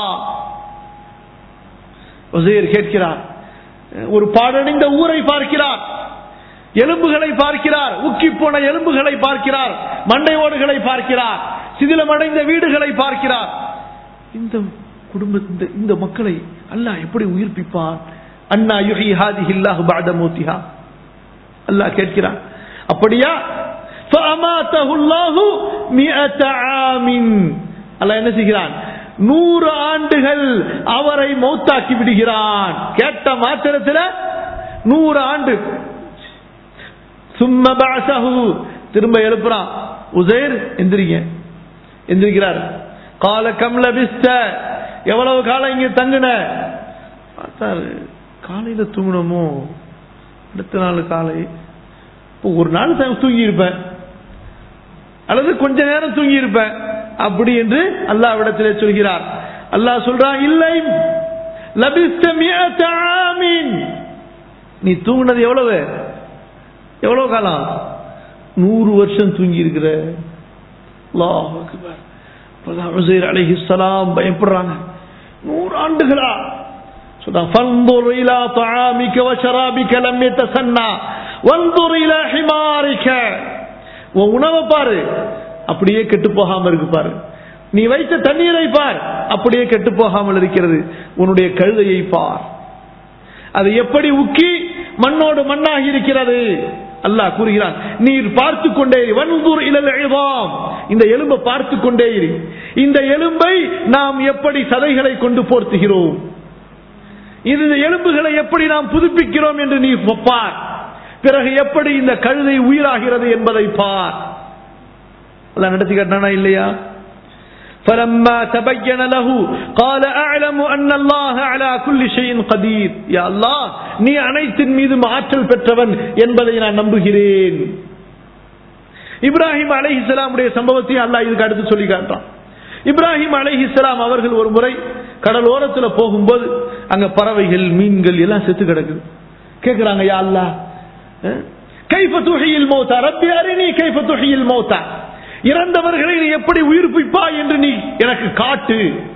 உசைர் கேட்கிறார் ஒரு பாடடைந்த ஊரை பார்க்கிறார் எலும்புகளை பார்க்கிறார் உக்கி போன எலும்புகளை பார்க்கிறார் மண்டை ஓடுகளை பார்க்கிறார் சிதிலமடைந்த வீடுகளை பார்க்கிறார் இந்த குடும்ப இந்த மக்களை அல்லாஹ் எப்படி உயிர்ப்பிப்பான் அண்ணா யுஹி ஹாதிஹி அல்லாஹ் பஅத மௌத்திஹா அல்லாஹ் கேட்கிறான் அப்படியா فأماته الله مئة عام அல்லாஹ் என்ன செய்கிறான் நூறு ஆண்டுகள் அவரை மௌத்தாக்கி விடுகிறான் கேட்ட மாத்திரத்தில் நூறு ஆண்டு சும்ம பாசஹு திரும்ப எழுப்புறான் உசைர் எந்திரிங்க எந்திரிக்கிறார் கால கம்ல பிஸ்ட எவ்வளவு காலம் இங்க தங்குன பார்த்தாரு காலையில தூங்கணுமோ அடுத்த நாள் காலை இப்போ ஒரு நாள் தூங்கி இருப்பேன் அல்லது கொஞ்ச நேரம் தூங்கி இருப்பேன் அப்படி என்று அல்லாவிடத்திலே சொல்கிறார் அல்லாஹ் சொல்றான் இல்லை லபிஸ்த நீ தூங்கினது எவ்வளவு எவ்வளவு காலம் நூறு வருஷம் தூங்கி இருக்கிற அலைஹிஸ்ஸலாம் பயப்படுறாங்க நூறு ஆண்டுகளா فانظر إلى طعامك وشرابك لم يتسنى وانظر إلى حمارك உன் உணவை பாரு அப்படியே கெட்டு போகாம இருக்கு பாரு நீ வைத்த தண்ணீரை பார் அப்படியே கெட்டு போகாமல் இருக்கிறது உன்னுடைய கழுதையை பார் அது எப்படி உக்கி மண்ணோடு மண்ணாகி இருக்கிறது அல்லாஹ் கூறுகிறான் நீர் பார்த்து கொண்டே வன்பூர் இழல் எழுவாம் இந்த எலும்பை பார்த்து கொண்டே இரு இந்த எலும்பை நாம் எப்படி சதைகளை கொண்டு போர்த்துகிறோம் இந்த எலும்புகளை எப்படி நாம் புதுப்பிக்கிறோம் என்று நீ பார் பிறகு எப்படி இந்த கழுதை உயிராகிறது என்பதை பார் அல்லாஹ் நடத்தி காட்டினானா இல்லையா فلما تبين له قال أعلم أن الله على كل شيء قدير يا الله நீ அனைத்தின் மீது ஆற்றல் பெற்றவன் என்பதை நான் நம்புகிறேன் இப்ராஹிம் அலைஹிஸ்ஸலாமுடைய சம்பவத்தையும் அல்லாஹ் இதுக்கு அடுத்து சொல்லி காட்டுறான் இப்ராஹிம் அலைஹிஸ்ஸலாம் அவர்கள் ஒரு முறை கடலோரத்துல போகும்போது அங்க பறவைகள் மீன்கள் எல்லாம் செத்து கிடக்குது கேக்குறாங்க யா அல்லாஹ் கைஃப துஹியில் மௌத்தா ரப்பி அரினி கைஃப துஹியில் மௌத்தா இறந்தவர்களை நீ எப்படி உயிர்ப்பிப்பா என்று நீ எனக்கு காட்டு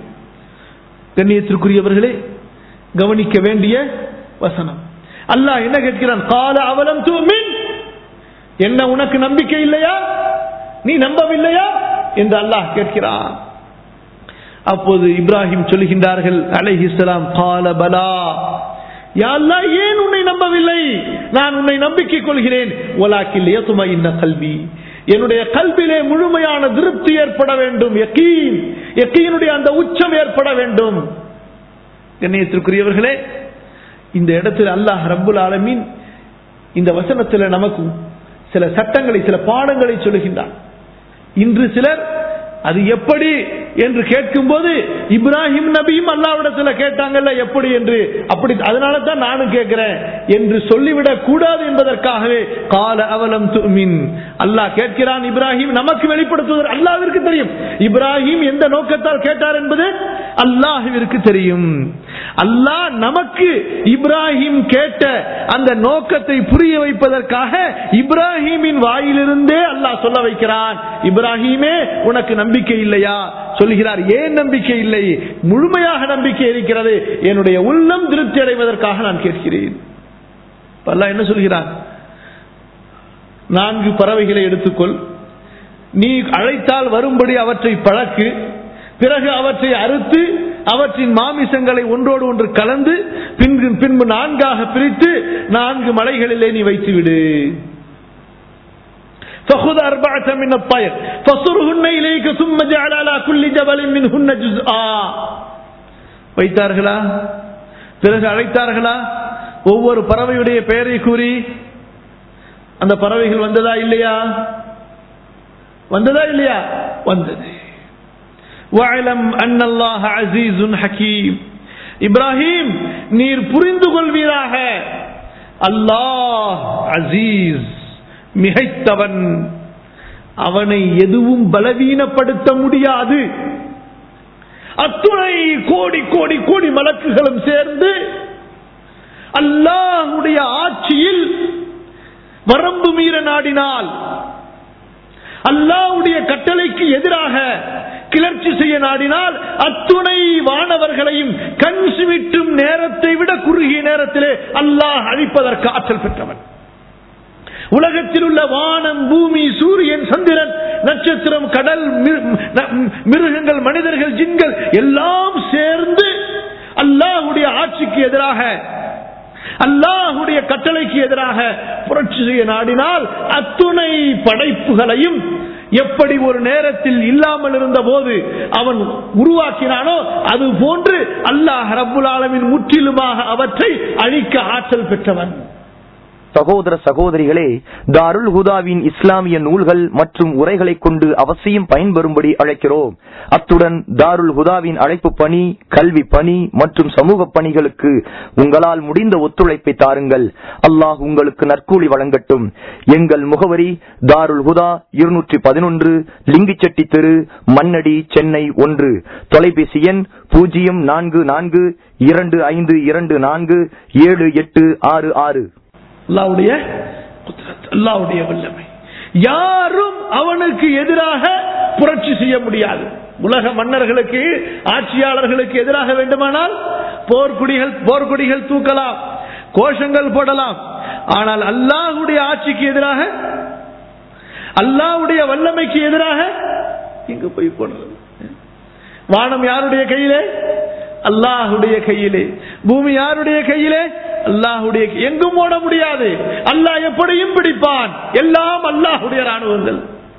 கண்ணியத்திற்குரியவர்களே கவனிக்க வேண்டிய வசனம் அல்லாஹ் என்ன கேட்கிறான் கால அவலம் தூமின் என்ன உனக்கு நம்பிக்கை இல்லையா நீ நம்பவில்லையா என்று அல்லாஹ் கேட்கிறான் அப்போது இப்ராஹிம் சொல்லுகின்றார்கள் அலைஹிஸ்லாம் கால பலா யாழ்லா ஏன் உன்னை நம்பவில்லை நான் உன்னை நம்பிக்கை கொள்கிறேன் ஒலாக்கில் ஏத்துமா இன்ன கல்வி என்னுடைய கல்வியிலே முழுமையான திருப்தி ஏற்பட வேண்டும் யக்கீன் யக்கீனுடைய அந்த உச்சம் ஏற்பட வேண்டும் கண்ணியத்திற்குரியவர்களே இந்த இடத்தில் அல்லாஹ் ரப்புல் ஆலமீன் இந்த வசனத்தில் நமக்கு சில சட்டங்களை சில பாடங்களை சொல்லுகின்றார் இன்று சிலர் அது எப்படி என்று கேட்கும்போது இப்ராஹிம் நபியும் அல்லாவிடத்துல கேட்டாங்கல்ல எப்படி என்று அப்படி அதனால தான் நானும் கேட்கிறேன் என்று சொல்லிவிடக் கூடாது என்பதற்காகவே கால அவலம் துமின் அல்லாஹ் கேட்கிறான் இப்ராஹிம் நமக்கு வெளிப்படுத்துவது அல்லாவிற்கு தெரியும் இப்ராஹிம் எந்த நோக்கத்தால் கேட்டார் என்பது அல்லாஹுவிற்கு தெரியும் அல்லாஹ் நமக்கு இப்ராஹிம் கேட்ட அந்த நோக்கத்தை புரிய வைப்பதற்காக இப்ராஹிமின் வாயிலிருந்தே அல்லாஹ் சொல்ல வைக்கிறான் இப்ராஹிமே உனக்கு நம்பிக்கை இல்லையா சொல்லுகிறார் ஏன் நம்பிக்கை இல்லை முழுமையாக நம்பிக்கை இருக்கிறது என்னுடைய உள்ளம் திருப்தி அடைவதற்காக நான் கேட்கிறேன் அல்லாஹ் என்ன சொல்கிறான் நான்கு பறவைகளை எடுத்துக்கொள் நீ அழைத்தால் வரும்படி அவற்றை பழக்கு பிறகு அவற்றை அறுத்து அவற்றின் மாமிசங்களை ஒன்றோடு ஒன்று கலந்து பின்பு பின்பு நான்காக பிரித்து நான்கு மலைகளிலே நீ வைத்துவிடு فخذ أربعة من الطير فصرهن إليك ثم جعل على كل جبل منهن جزءا வைத்தார்களா பிறகு அழைத்தார்களா ஒவ்வொரு பறவையுடைய பெயரை கூறி அந்த பறவைகள் வந்ததா இல்லையா வந்ததா இல்லையா வந்தது வஅலம் அன்னல்லாஹ அஸீஸுன் ஹகீம் இப்ராஹிம் நீர் புரிந்து கொள்வீராக அல்லாஹ் அசீஸ் மிகைத்தவன் அவனை எதுவும் பலவீனப்படுத்த முடியாது அத்துணை கோடி கோடி கோடி மலக்குகளும் சேர்ந்து அல்லாஹுடைய ஆட்சியில் வரம்பு மீற நாடினால் அல்லாவுடைய கட்டளைக்கு எதிராக கிளர்ச்சி செய்ய நாடினால் அத்துணை வானவர்களையும் கண் சிமிட்டும் நேரத்தை விட குறுகிய நேரத்திலே அல்லாஹ் அழிப்பதற்கு ஆற்றல் பெற்றவன் உலகத்தில் உள்ள வானம் பூமி சூரியன் சந்திரன் நட்சத்திரம் கடல் மிருகங்கள் மனிதர்கள் ஜின்கள் எல்லாம் சேர்ந்து அல்லாஹுடைய ஆட்சிக்கு எதிராக அல்லாஹுடைய கட்டளைக்கு எதிராக புரட்சி செய்ய நாடினால் அத்துணை படைப்புகளையும் எப்படி ஒரு நேரத்தில் இல்லாமல் இருந்த போது அவன் உருவாக்கினானோ அது போன்று அல்லாஹ் ரப்புல் ஆலமின் முற்றிலுமாக அவற்றை அழிக்க ஆற்றல் பெற்றவன் சகோதர சகோதரிகளே தாருல் ஹுதாவின் இஸ்லாமிய நூல்கள் மற்றும் உரைகளை கொண்டு அவசியம் பயன்பெறும்படி அழைக்கிறோம் அத்துடன் தாருல் ஹுதாவின் அழைப்பு பணி கல்வி பணி மற்றும் சமூக பணிகளுக்கு உங்களால் முடிந்த ஒத்துழைப்பை தாருங்கள் அல்லாஹ் உங்களுக்கு நற்கூலி வழங்கட்டும் எங்கள் முகவரி தாருல் ஹுதா இருநூற்றி பதினொன்று லிங்கிச்செட்டி தெரு மண்ணடி சென்னை ஒன்று தொலைபேசி எண் பூஜ்ஜியம் நான்கு நான்கு இரண்டு ஐந்து இரண்டு நான்கு ஏழு எட்டு ஆறு ஆறு அல்லாவுடைய அல்லாவுடைய வல்லமை யாரும் அவனுக்கு எதிராக புரட்சி செய்ய முடியாது உலக மன்னர்களுக்கு ஆட்சியாளர்களுக்கு எதிராக வேண்டுமானால் போர்க்குடிகள் போர்க்குடிகள் தூக்கலாம் கோஷங்கள் போடலாம் ஆனால் அல்லாஹுடைய ஆட்சிக்கு எதிராக அல்லாஹுடைய வல்லமைக்கு எதிராக எங்க போய் போடுறது வானம் யாருடைய கையிலே அல்லாஹுடைய கையிலே பூமி யாருடைய கையிலே அல்லாஹுடைய எங்கும் ஓட முடியாது அல்லாஹ் எப்படியும் பிடிப்பான் எல்லாம் அல்லாஹுடைய ராணுவங்கள்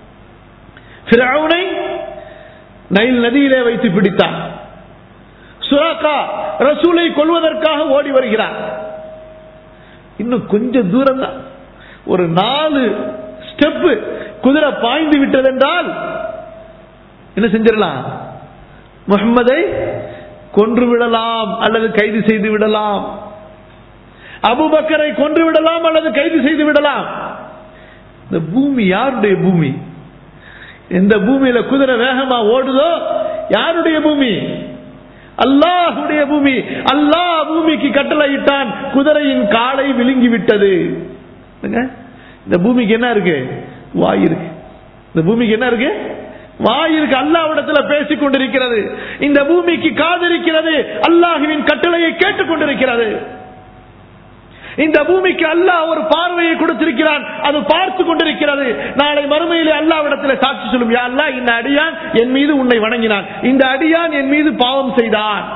நைல் நதியிலே வைத்து பிடித்தான் சுராக்கா ரசூலை கொள்வதற்காக ஓடி வருகிறார் இன்னும் கொஞ்சம் தூரம் தான் ஒரு நாலு ஸ்டெப் குதிரை பாய்ந்து விட்டது என்றால் என்ன செஞ்சிடலாம் முகம்மதை கொன்று விடலாம் அல்லது கைது செய்து விடலாம் அபுபக்கரை கொன்று விடலாம் அல்லது கைது செய்து விடலாம் இந்த பூமி யாருடைய பூமி எந்த பூமியில குதிரை வேகமா ஓடுதோ யாருடைய பூமி அல்லாஹுடைய பூமி அல்லாஹ் பூமிக்கு கட்டளையிட்டான் குதிரையின் காலை விழுங்கி விட்டது இந்த பூமிக்கு என்ன இருக்கு வாய் இருக்கு இந்த பூமிக்கு என்ன இருக்கு வாயிற்கு அல்லாவிடத்துல பேசிக் கொண்டிருக்கிறது இந்த பூமிக்கு காதிருக்கிறது அல்லாஹுவின் கட்டளையை கேட்டுக் கொண்டிருக்கிறது இந்த பூமிக்கு அல்லாஹ் ஒரு பார்வையை கொடுத்திருக்கிறான் அது பார்த்து கொண்டிருக்கிறது நாளை மறுமையிலே அல்லாவிடத்தில் சாட்சி சொல்லும் யா அல்லாஹ் இந்த அடியான் என் மீது உன்னை வணங்கினான் இந்த அடியான் என் மீது பாவம் செய்தான்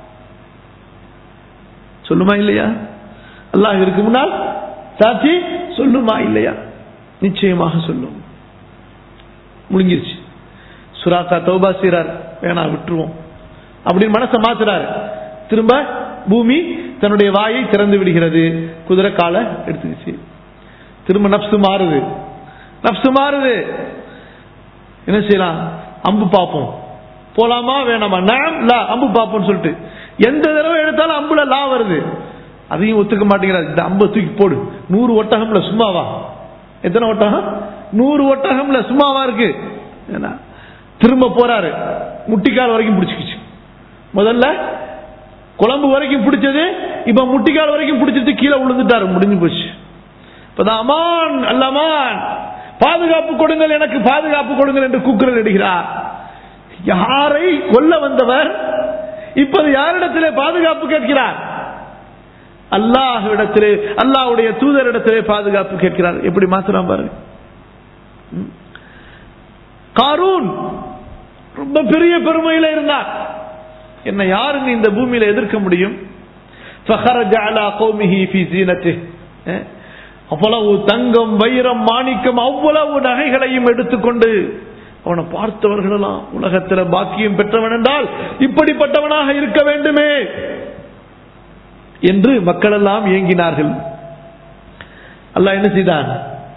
சொல்லுமா இல்லையா அல்லாஹ் இருக்கு முன்னால் சாட்சி சொல்லுமா இல்லையா நிச்சயமாக சொல்லும் முடிஞ்சிருச்சு சுராக்கா தௌபா செய்றார் வேணா விட்டுருவோம் அப்படின்னு மனசை மாத்துறாரு திரும்ப பூமி தன்னுடைய வாயை திறந்து விடுகிறது குதிரை காலை எடுத்துக்கிச்சு திரும்ப நப்சு மாறுது நப்சு மாறுது என்ன செய்யலாம் அம்பு பார்ப்போம் போலாமா வேணாமா நாம் லா அம்பு பாப்போம்னு சொல்லிட்டு எந்த தடவை எடுத்தாலும் அம்புல லா வருது அதையும் ஒத்துக்க மாட்டேங்கிறார் இந்த அம்பை தூக்கி போடு நூறு ஒட்டகம்ல சும்மாவா எத்தனை ஒட்டகம் நூறு ஒட்டகம்ல சும்மாவா இருக்கு ஏன்னா, திரும்ப போறாரு முட்டிக்கால் வரைக்கும் பிடிச்சிக்கிச்சு முதல்ல குழம்பு வரைக்கும் பிடிச்சது இப்ப முட்டிக்கால் வரைக்கும் பிடிச்சிட்டு கீழே விழுந்துட்டாரு முடிஞ்சு போச்சு இப்பதான் அமான் அல்லமான் பாதுகாப்பு கொடுங்கள் எனக்கு பாதுகாப்பு கொடுங்கள் என்று கூக்குரல் இடுகிறார் யாரை கொல்ல வந்தவர் இப்போது யாரிடத்திலே பாதுகாப்பு கேட்கிறார் அல்லாஹ்விடத்திலே அல்லாஹ்வுடைய தூதரிடத்திலே பாதுகாப்பு கேட்கிறார் எப்படி மாத்திரம் பாருங்க ம். காரூன் ரொம்ப பெரிய பெருமையில இருந்தார் என்ன யாருங்க இந்த பூமியில எதிர்க்க முடியும் فخرج على قومه في زينته. அஹ், அவ்வளவு தங்கம் வைரம் மாணிக்கம் அவ்வளவு நகைகளையும் எடுத்துக்கொண்டு அவனை பார்த்தவர்களெல்லாம் உலகத்துல பாக்கியம் பெற்றவன் என்றால் இப்படிப்பட்டவனாக இருக்க வேண்டுமே என்று மக்கள் எல்லாம் ஏங்கினார்கள் அல்லாஹ் என்ன செய்தான்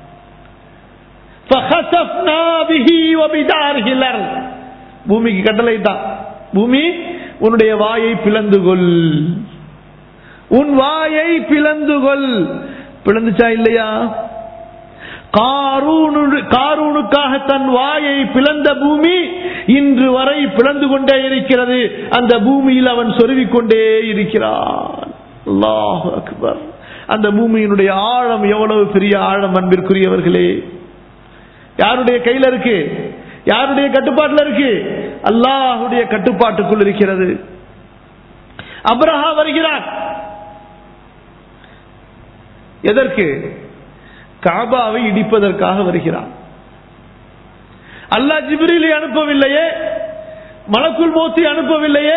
فَخَسَفْنَا بِهِ وَبِدَارِهِ الْأَرْضَ. பூமிக்கு கட்டளை தான் பூமி உன்னுடைய வாயை பிளந்து கொள் உன் வாயை பிளந்து கொள் பிளந்துச்சா இல்லையா காரூனு- காரூனுக்காக தன் வாயை பிளந்த பூமி இன்று வரை பிளந்து கொண்டே இருக்கிறது அந்த பூமியில் அவன் சொருவிக் கொண்டே இருக்கிறான் அல்லாஹ் அக்பர் அந்த பூமியினுடைய ஆழம் எவ்வளவு பெரிய ஆழம் அன்பிற்குரியவர்களே யாருடைய கையில இருக்கு யாருடைய கட்டுப்பாட்டுல இருக்கு அல்லாஹுடைய கட்டுப்பாட்டுக்குள் இருக்கிறது அப்ரஹா வருகிறான் எதற்கு காபாவை இடிப்பதற்காக வருகிறான் அல்லாஹ் ஜிப்ரீலை அனுப்பவில்லையே மலக்குள் மோத்தி அனுப்பவில்லையே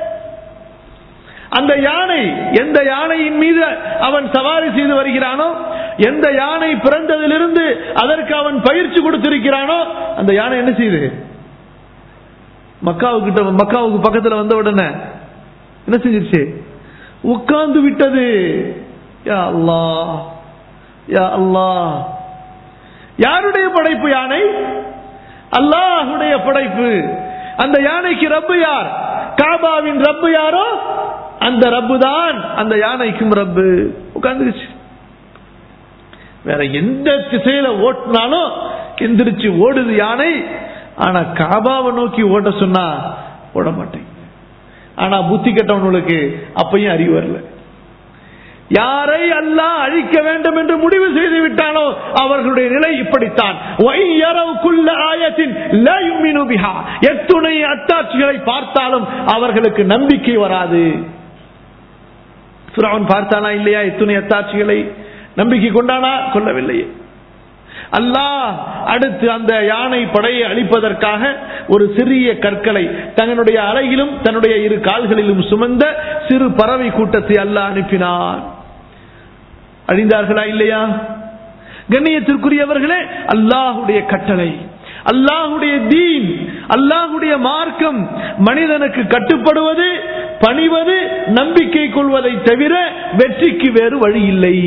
அந்த யானை எந்த யானையின் மீது அவன் சவாரி செய்து வருகிறானோ எந்த யானை பிறந்ததிலிருந்து அதற்கு அவன் பயிற்சி கொடுத்திருக்கிறானோ அந்த யானை என்ன செய்யுது மக்காவுக்கிட்ட மக்காவுக்கு பக்கத்துல வந்த உடனே என்ன செஞ்சிருச்சு உட்கார்ந்து விட்டது யா அல்லாஹ் யா அல்லாஹ் யாருடைய படைப்பு யானை அல்லாஹுடைய படைப்பு அந்த யானைக்கு ரப்பு யார் காபாவின் ரப்பு யாரோ அந்த ரப்பு தான் அந்த யானைக்கும் ரப்பு உட்கார்ந்துருச்சு வேற எந்த திசையில ஓட்டினாலும் எந்திரிச்சு ஓடுது யானை ஆனா காபாவை நோக்கி ஓட சொன்னா ஓட மாட்டேங்க ஆனா புத்தி கெட்டவனுக்கு அப்பயும் அறிவு வரல யாரை அல்லாஹ் அழிக்க வேண்டும் என்று முடிவு செய்து விட்டானோ அவர்களுடைய நிலை இப்படித்தான் ஒய் யரவ் குல்ல ஆயத்தின் லா யுமினு பிஹா. எத்துணை அத்தாட்சிகளை பார்த்தாலும் அவர்களுக்கு நம்பிக்கை வராது ஃபிரௌன் பார்த்தானா இல்லையா எத்துணை அத்தாட்சிகளை நம்பிக்கை கொண்டானா கொள்ளவில்லையே அல்லாஹ் அடுத்து அந்த யானை படையை அழிப்பதற்காக ஒரு சிறிய கற்களை தன்னுடைய அறையிலும் தன்னுடைய இரு கால்களிலும் சுமந்த சிறு பறவை கூட்டத்தை அல்லாஹ் அனுப்பினார் அழிந்தார்களா இல்லையா கண்ணியத்திற்குரியவர்களே அல்லாஹுடைய கட்டளை அல்லாஹுடைய தீன் அல்லாஹுடைய மார்க்கம் மனிதனுக்கு கட்டுப்படுவது பணிவது நம்பிக்கை கொள்வதை தவிர வெற்றிக்கு வேறு வழி இல்லை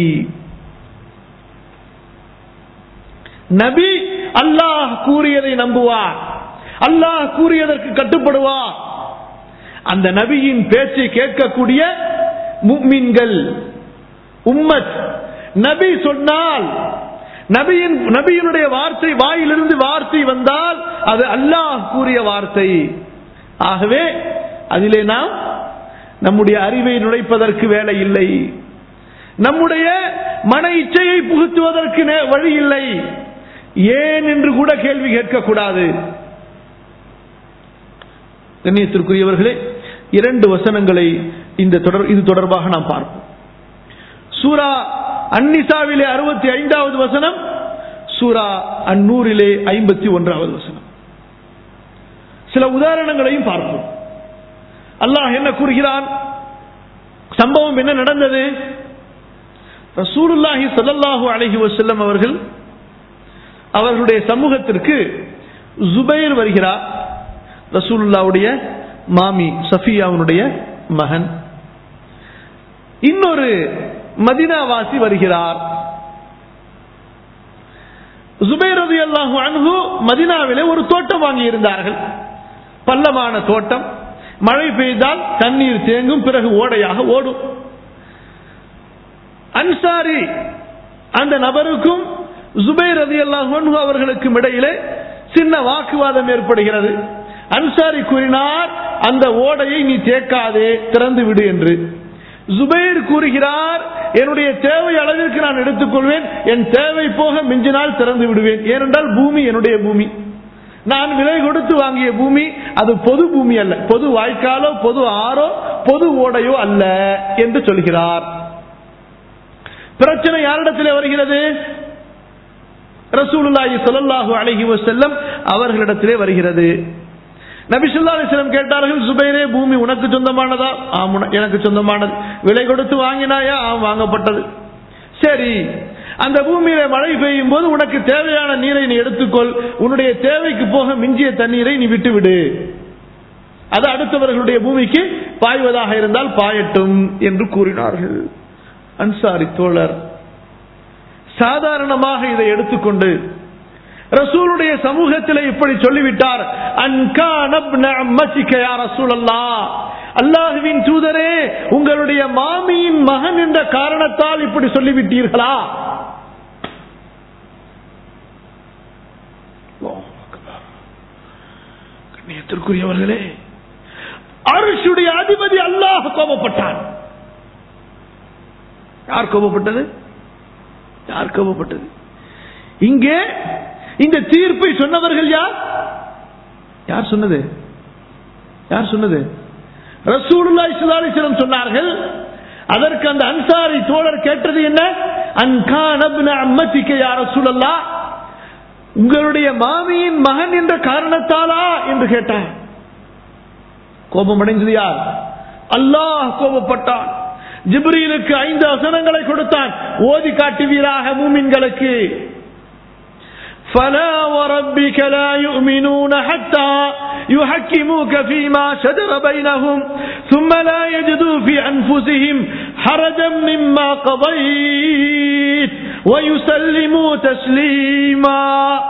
நபி அல்லாஹ் கூறியதை நம்புவார் அல்லாஹ் கூறியதற்கு கட்டுப்படுவார் அந்த நபியின் பேச்சை கேட்கக்கூடிய முக்மின்கள் உம்மத் நபி சொன்னால் நபியின் நபியினுடைய வார்த்தை வாயிலிருந்து வார்த்தை வந்தால் அது அல்லாஹ் கூறிய வார்த்தை ஆகவே அதிலே நாம் நம்முடைய அறிவை நுழைப்பதற்கு வேலை இல்லை நம்முடைய மன இச்சையை புகுத்துவதற்கு நே- வழி இல்லை ஏன் என்று கூட கேள்வி கேட்கக்கூடாது கண்ணியத்திற்குரியவர்களே இரண்டு வசனங்களை இந்த தொடர் இது தொடர்பாக நாம் பார்ப்போம் சூரா அந்நிசாவிலே அறுபத்தி ஐந்தாவது வசனம் சூரா அந்நூறிலே ஐம்பத்தி ஒன்றாவது வசனம் சில உதாரணங்களையும் பார்ப்போம் அல்லாஹ் என்ன கூறுகிறான் சம்பவம் என்ன நடந்தது ரசூலுல்லாஹி ஸல்லல்லாஹு அலைஹி வஸல்லம் அவர்கள் அவர்களுடைய சமூகத்திற்கு ஜுபைர் வருகிறார் ரசூலுல்லாவுடைய மாமி சஃபியாவுடைய மகன் இன்னொரு மதினாவாசி வருகிறார் ஜுபைர் ரலியல்லாஹு அன்ஹு மதினாவிலே ஒரு தோட்டம் வாங்கி இருந்தார்கள் பள்ளமான தோட்டம் மழை பெய்தால் தண்ணீர் தேங்கும் பிறகு ஓடையாக ஓடும் அன்சாரி அந்த நபருக்கும் ஜுபைர் ரதி அல்லாஹ் அவர்களுக்கும் இடையிலே சின்ன வாக்குவாதம் ஏற்படுகிறது அன்சாரி கூறினார் அந்த ஓடையை நீ தேக்காதே திறந்து விடு என்று ஜுபைர் கூறுகிறார் என்னுடைய தேவை அளவிற்கு நான் எடுத்துக்கொள்வேன் என் தேவை போக மிஞ்சினால் திறந்து விடுவேன் ஏனென்றால் பூமி என்னுடைய பூமி நான் விலை கொடுத்து வாங்கிய பூமி அது பொது பூமி அல்ல பொது வாய்க்காலோ பொது ஆறோ பொது ஓடையோ அல்ல என்று சொல்கிறார் பிரச்சனை யாரிடத்தில் வருகிறது ரசூலுல்லாஹி ஸல்லல்லாஹு அலைஹி வஸல்லம் அவர்களிடத்திலே வருகிறது நபி ஸல்லல்லாஹு அலைஹி வஸல்லம் கேட்டார்கள் சுபைரே பூமி உனக்கு சொந்தமானதா ஆம் உன- எனக்கு சொந்தமானது விலை கொடுத்து வாங்கினாயா ஆம் வாங்கப்பட்டது சரி அந்த பூமியில மழை பெய்யும் போது உனக்கு தேவையான நீரை நீ எடுத்துக்கொள் உன்னுடைய தேவைக்கு போக மிஞ்சிய தண்ணீரை நீ விட்டு விடு அது அடுத்தவர்களுடைய பூமிக்கு பாய்வதாக இருந்தால் பாயட்டும் என்று கூறினார்கள் அன்சாரி தோழர் சாதாரணமாக இதை எடுத்துக்கொண்டு ரசூலுடைய சமூகத்தில் இப்படி சொல்லிவிட்டார் ரசூலல்லா அல்லாஹுவின் தூதரே உங்களுடைய மாமியின் மகன் என்ற காரணத்தால் இப்படி சொல்லிவிட்டீர்களா கண்ணியத்திற்குரியவர்களே அரிசுடைய அதிபதி அல்லாஹ் கோபப்பட்டான் யார் கோபப்பட்டது யார் கோபப்பட்டது இங்கே இந்த தீர்ப்பை சொன்னவர்கள் யார் யார் சொன்னது யார் சொன்னது ரசூலுல்லாஹி ஸல்லல்லாஹு அலைஹி வஸல்லம் சொன்னார்கள் அதற்கு அந்த அன்சாரி தோழர் கேட்டது என்ன அன்கான் அப்ன அம்மத்திக்க யா ரசூலல்லாஹ் உங்களுடைய மாமியின் மகன் என்ற காரணத்தாலா என்று கேட்டார் கோபம் அடைந்தது யார் அல்லாஹ் கோபப்பட்டான் ஜிப்ரீலுக்கு ஐந்து வசனங்களை கொடுத்தான் ஓதி காட்டுவீராக மூமின்களுக்கு فلا وربك لا يؤمنون حتى يحكموك فيما شجر بينهم ثم لا يجدوا في أنفسهم حرجا مما قضيت ويسلموا تسليما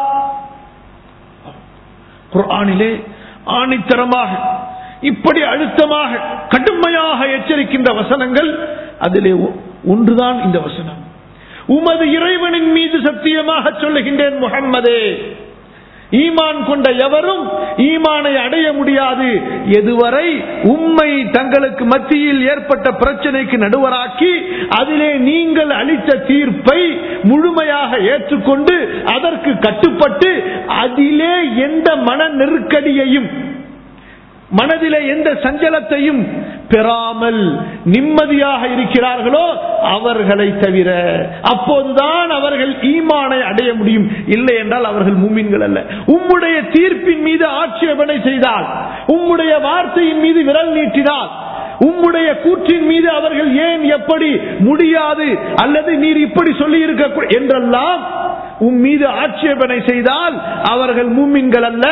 குர்ஆனிலே ஆணித்தரமாக இப்படி அழுத்தமாக கடுமையாக எச்சரிக்கின்ற வசனங்கள் அதிலே ஒ- ஒன்றுதான் இந்த வசனம் உமது இறைவனின் மீது சத்தியமாக சொல்லுகின்றேன் முகம்மதே ஈமான் கொண்ட எவரும் ஈமானை அடைய முடியாது எதுவரை உம்மை தங்களுக்கு மத்தியில் ஏற்பட்ட பிரச்சனைக்கு நடுவராக்கி அதிலே நீங்கள் அளித்த தீர்ப்பை முழுமையாக ஏற்றுக்கொண்டு அதற்கு கட்டுப்பட்டு அதிலே எந்த மன நெருக்கடியையும் மனதிலே எந்த சஞ்சலத்தையும் பெறாமல் நிம்மதியாக இருக்கிறார்களோ அவர்களை தவிர அப்போதுதான் அவர்கள் ஈமானை அடைய முடியும் இல்லை என்றால் அவர்கள் மூமின்கள் அல்ல உம்முடைய தீர்ப்பின் மீது ஆட்சேபனை செய்தால் உம்முடைய வார்த்தையின் மீது விரல் நீட்டினால் உம்முடைய கூற்றின் மீது அவர்கள் ஏன் எப்படி முடியாது அல்லது நீர் இப்படி சொல்லி இருக்க என்றெல்லாம் உம் மீது ஆட்சேபனை செய்தால் அவர்கள் மூமின்கள் அல்ல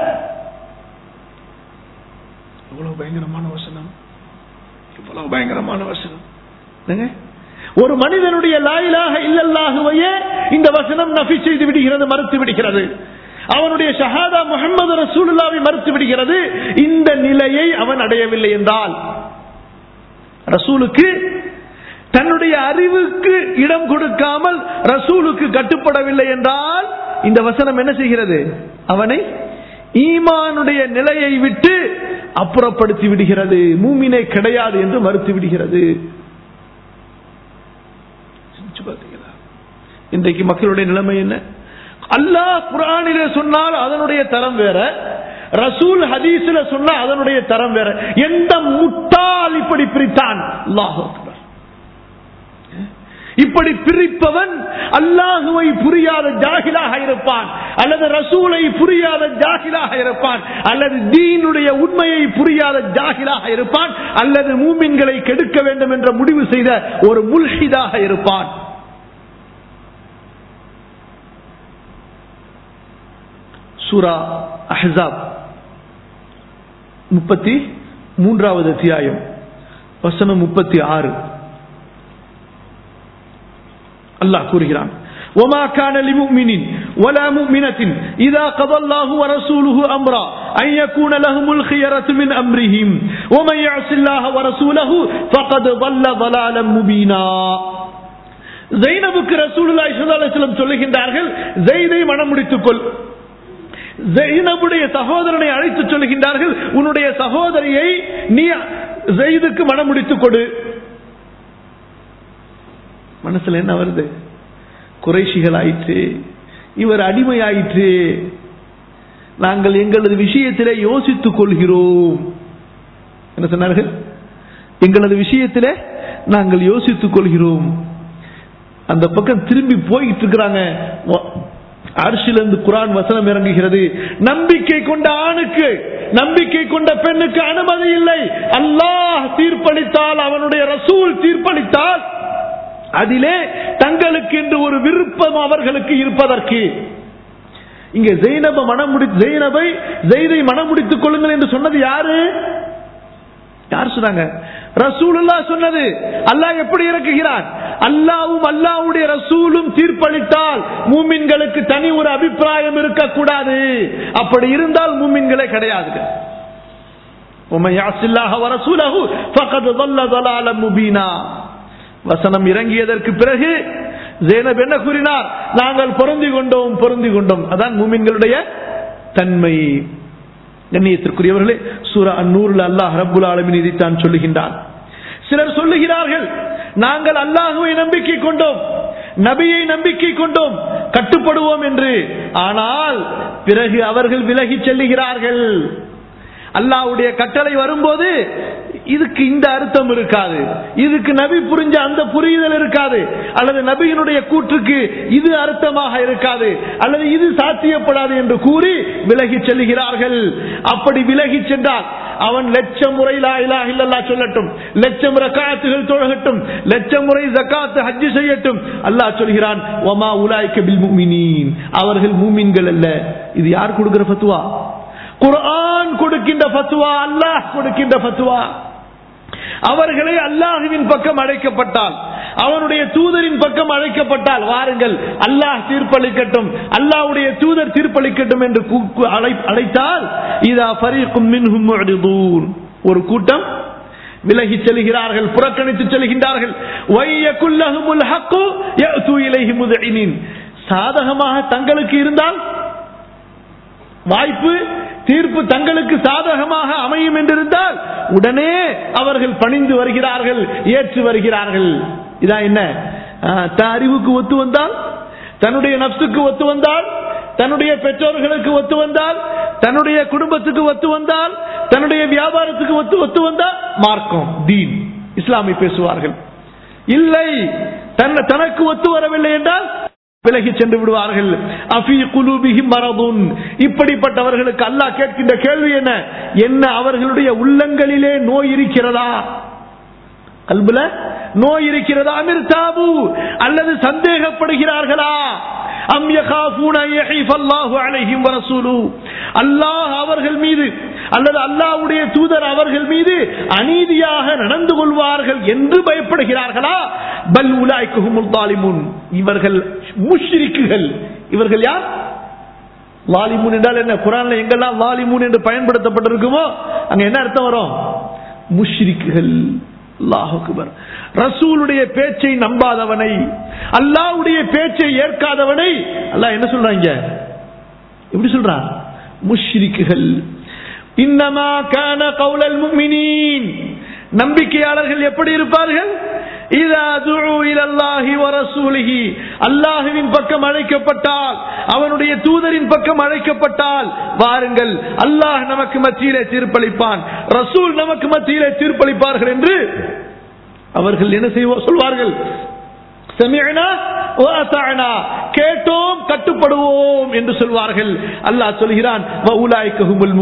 எவ்வளவு பயங்கரமான வசனம் இவ்வளவு பயங்கரமான வசனம் என்னங்க? ஒரு மனிதனுடைய லாயிலாக இல்லல்லாகுவையே இந்த வசனம் நஃபி செய்து விடுகிறது மறுத்து விடுகிறது அவனுடைய ஷஹாதா முகமது ரசூலுல்லாவை மறுத்து விடுகிறது இந்த நிலையை அவன் அடையவில்லை என்றால் ரசூலுக்கு தன்னுடைய அறிவுக்கு இடம் கொடுக்காமல் ரசூலுக்கு கட்டுப்படவில்லை என்றால் இந்த வசனம் என்ன செய்கிறது அவனை ஈமானுடைய நிலையை விட்டு அப்புறப்படுத்தி விடுகிறது மூமினே கிடையாது என்று மறுத்து விடுகிறது சிந்திச்சு பார்த்தீங்களா? இன்றைக்கு மக்களுடைய நிலைமை என்ன அல்லாஹ் குரானிலே சொன்னால் அதனுடைய தரம் வேற ரசூல் ஹதீஸ்ல சொன்னா அதனுடைய தரம் வேற எந்த முட்டாள் இப்படி பிரித்தான் அல்லாஹ் அக்பர். இப்படி பிரிப்பவன் அல்லாஹுவை புரியாத ஜாகிலாக இருப்பான் அல்லது ரசூலை புரியாத ஜாகிலாக இருப்பான் அல்லது தீனுடைய உண்மையை புரியாத ஜாகிலாக இருப்பான் அல்லது மூமின்களை கெடுக்க வேண்டும் என்ற முடிவு செய்த ஒரு முல்ஹிதாக இருப்பான் சூரா அஹ்ஸாப் முப்பத்தி மூன்றாவது அத்தியாயம் வசனம் முப்பத்தி ஆறு அல்லாஹ் கூறுகிறான் وما كان لمؤمن ولا مؤمنة إذا قضى الله ورسوله أمرا أن يكون لهم الخيرة من أمرهم ومن يعص الله ورسوله فقد ضل ضلالا مبينا ஜைனபுக்கு ரசூலுல்லாஹி ஸல்லல்லாஹு அலைஹி வஸல்லம் சொல்லுகின்றார்கள் ஜெயிதை மனம் முடித்துக்கொள் ஜெயினபுடைய சகோதரனை அழைத்து சொல்லுகின்றார்கள் உன்னுடைய சகோதரியை நீ ஜெயிதுக்கு மனம் முடித்துக் கொடு மனசுல என்ன வருது குறைஷிகள் ஆயிற்று இவர் அடிமை ஆயிற்று நாங்கள் எங்களது விஷயத்திலே யோசித்துக் கொள்கிறோம் என்ன சொன்னார்கள் எங்களது விஷயத்திலே நாங்கள் யோசித்துக் கொள்கிறோம் அந்த பக்கம் திரும்பி போயிட்டு இருக்கிறாங்க அரிசிலிருந்து குரான் வசனம் இறங்குகிறது நம்பிக்கை கொண்ட ஆணுக்கு நம்பிக்கை கொண்ட பெண்ணுக்கு அனுமதி இல்லை அல்லாஹ் தீர்ப்பளித்தால் அவனுடைய ரசூல் தீர்ப்பளித்தால் அதிலே தங்களுக்கு என்று ஒரு விருப்பம் அவர்களுக்கு இருப்பதற்கு இங்க ஜெயினப மனம் முடி ஜெயினபை ஜெயிதை மனம் முடித்துக் கொள்ளுங்கள் என்று சொன்னது யாரு யார் சொன்னாங்க ரசூலுல்லா சொன்னது அல்லாஹ் எப்படி இறக்குகிறான் அல்லாவும் அல்லாவுடைய ரசூலும் தீர்ப்பளித்தால் மூமின்களுக்கு தனி ஒரு அபிப்பிராயம் இருக்கக்கூடாது அப்படி இருந்தால் மூமின்களே கிடையாது வசனம் இறங்கியதற்கு பிறகு ஜேனப் என்ன கூறினார் நாங்கள் பொருந்தி கொண்டோம் பொருந்தி கொண்டோம் அதான் மூமின்களுடைய தன்மை கண்ணியத்திற்குரியவர்களே சூரா அந்நூறுல அல்லாஹ் ரப்புல் ஆலமின் இதைத்தான் சொல்லுகின்றான் சிலர் சொல்லுகிறார்கள் நாங்கள் அல்லாஹுவை நம்பிக்கை கொண்டோம் நபியை நம்பிக்கை கொண்டோம் கட்டுப்படுவோம் என்று ஆனால் பிறகு அவர்கள் விலகி செல்லுகிறார்கள் அல்லாவுடைய கட்டளை வரும்போது இதுக்கு இந்த அர்த்தம் இருக்காது இதுக்கு நபி புரிஞ்ச அந்த புரிதல் இருக்காது அல்லது நபியினுடைய கூற்றுக்கு இது அர்த்தமாக இருக்காது அல்லது இது சாத்தியப்படாது என்று கூறி விலகி செல்கிறார்கள் அப்படி விலகி சென்றால் அவன் லட்சம் முறை லா இலாஹ இல்லல்லாஹ் சொல்லட்டும் லட்சம் ரக்காத்துகள் தொழகட்டும் லட்சம் முறை ஜக்காத்து ஹஜ் செய்யட்டும் அல்லாஹ் சொல்கிறான் ஒமா உலாய்க்க பில் முமினீன் அவர்கள் மூமின்கள் அல்ல இது யார் கொடுக்கிற ஃபத்துவா குர்ஆன் கொடுக்கின்ற ஃபத்துவா அல்லாஹ் கொடுக்கின்ற ஃபத்துவா அவர்களை அல்லாஹுவின் பக்கம் அழைக்கப்பட்டால் அவனுடைய தூதரின் பக்கம் அழைக்கப்பட்டால் வாருங்கள் அல்லாஹ் தீர்ப்பளிக்கட்டும் அல்லாஹ்வுடைய தூதர் தீர்ப்பளிக்கட்டும் என்று அழைத்தால் இதா ஃபரீக்கும் மின்ஹும் முஅரிதூன் ஒரு கூட்டம் விலகி செல்கிறார்கள் புறக்கணித்து செல்கின்றார்கள் வையகுல்லஹுமுல் ஹக்கு யஅது இலைஹி முذعنين சாதகமாக தங்களுக்கு இருந்தால் வாய்ப்பு தீர்ப்பு தங்களுக்கு சாதகமாக அமையும் என்றிருந்தால் உடனே அவர்கள் பணிந்து வருகிறார்கள் ஏற்று வருகிறார்கள் இதான் என்ன அறிவுக்கு ஒத்து வந்தால் தன்னுடைய நப்சுக்கு ஒத்து வந்தால் தன்னுடைய பெற்றோர்களுக்கு ஒத்து வந்தால் தன்னுடைய குடும்பத்துக்கு ஒத்து வந்தால் தன்னுடைய வியாபாரத்துக்கு ஒத்து ஒத்து வந்தால் மார்க்கம் தீன் இஸ்லாமை பேசுவார்கள் இல்லை தனக்கு ஒத்து வரவில்லை என்றால் விலகி சென்று விடுவார்கள் அஃபி குலூபிஹிம் மரதுன் இப்படிப்பட்டவர்களுக்கு அல்லாஹ் கேட்கின்ற கேள்வி என்ன என்ன அவர்களுடைய உள்ளங்களிலே நோய் இருக்கிறதா கல்புல நோய் இருக்கிறதா அமிர் தாபு அல்லது சந்தேகப்படுகிறார்களா அம் யகாஃபூன யஹீஃப் அல்லாஹு அலைஹிம் வ ரசூலு அல்லாஹ் அவர்கள் மீது அல்லது அல்லாஹ்வுடைய தூதர் அவர்கள் மீது அநீதியாக நடந்து கொள்வார்கள் என்று பயப்படுகிறார்களா பல் உலாய்க்குஹுமுல் தாலிமுன் இவர்கள் முஷ்ரிக்குகள் இவர்கள் யார் லாலிமூன் என்றால் என்ன குரான்ல எங்கெல்லாம் லாலிமூன் என்று பயன்படுத்தப்பட்டிருக்குமோ அங்க என்ன அர்த்தம் வரும் முஷ்ரிக்குகள் அல்லாஹுக்குபர் ரசூலுடைய பேச்சை நம்பாதவனை அல்லாவுடைய பேச்சை ஏற்காதவனை அல்லாஹ் என்ன சொல்றாங்க எப்படி சொல்றான் முஷ்ரிக்குகள் இன்னமா கான கௌலல் முஃமினீன் நம்பிக்கையாளர்கள் எப்படி இருப்பார்கள் அல்லாஹுவின் பக்கம் அழைக்கப்பட்டால் அவனுடைய தூதரின் பக்கம் அழைக்கப்பட்டால் வாருங்கள் அல்லாஹ் நமக்கு மத்தியிலே தீர்ப்பளிப்பான் ரசூல் நமக்கு மத்தியிலே தீர்ப்பளிப்பார்கள் என்று அவர்கள் என்ன செய்வோம் சொல்வார்கள் கேட்டோம் கட்டுப்படுவோம் என்று சொல்வார்கள் அல்லாஹ் சொல்கிறான்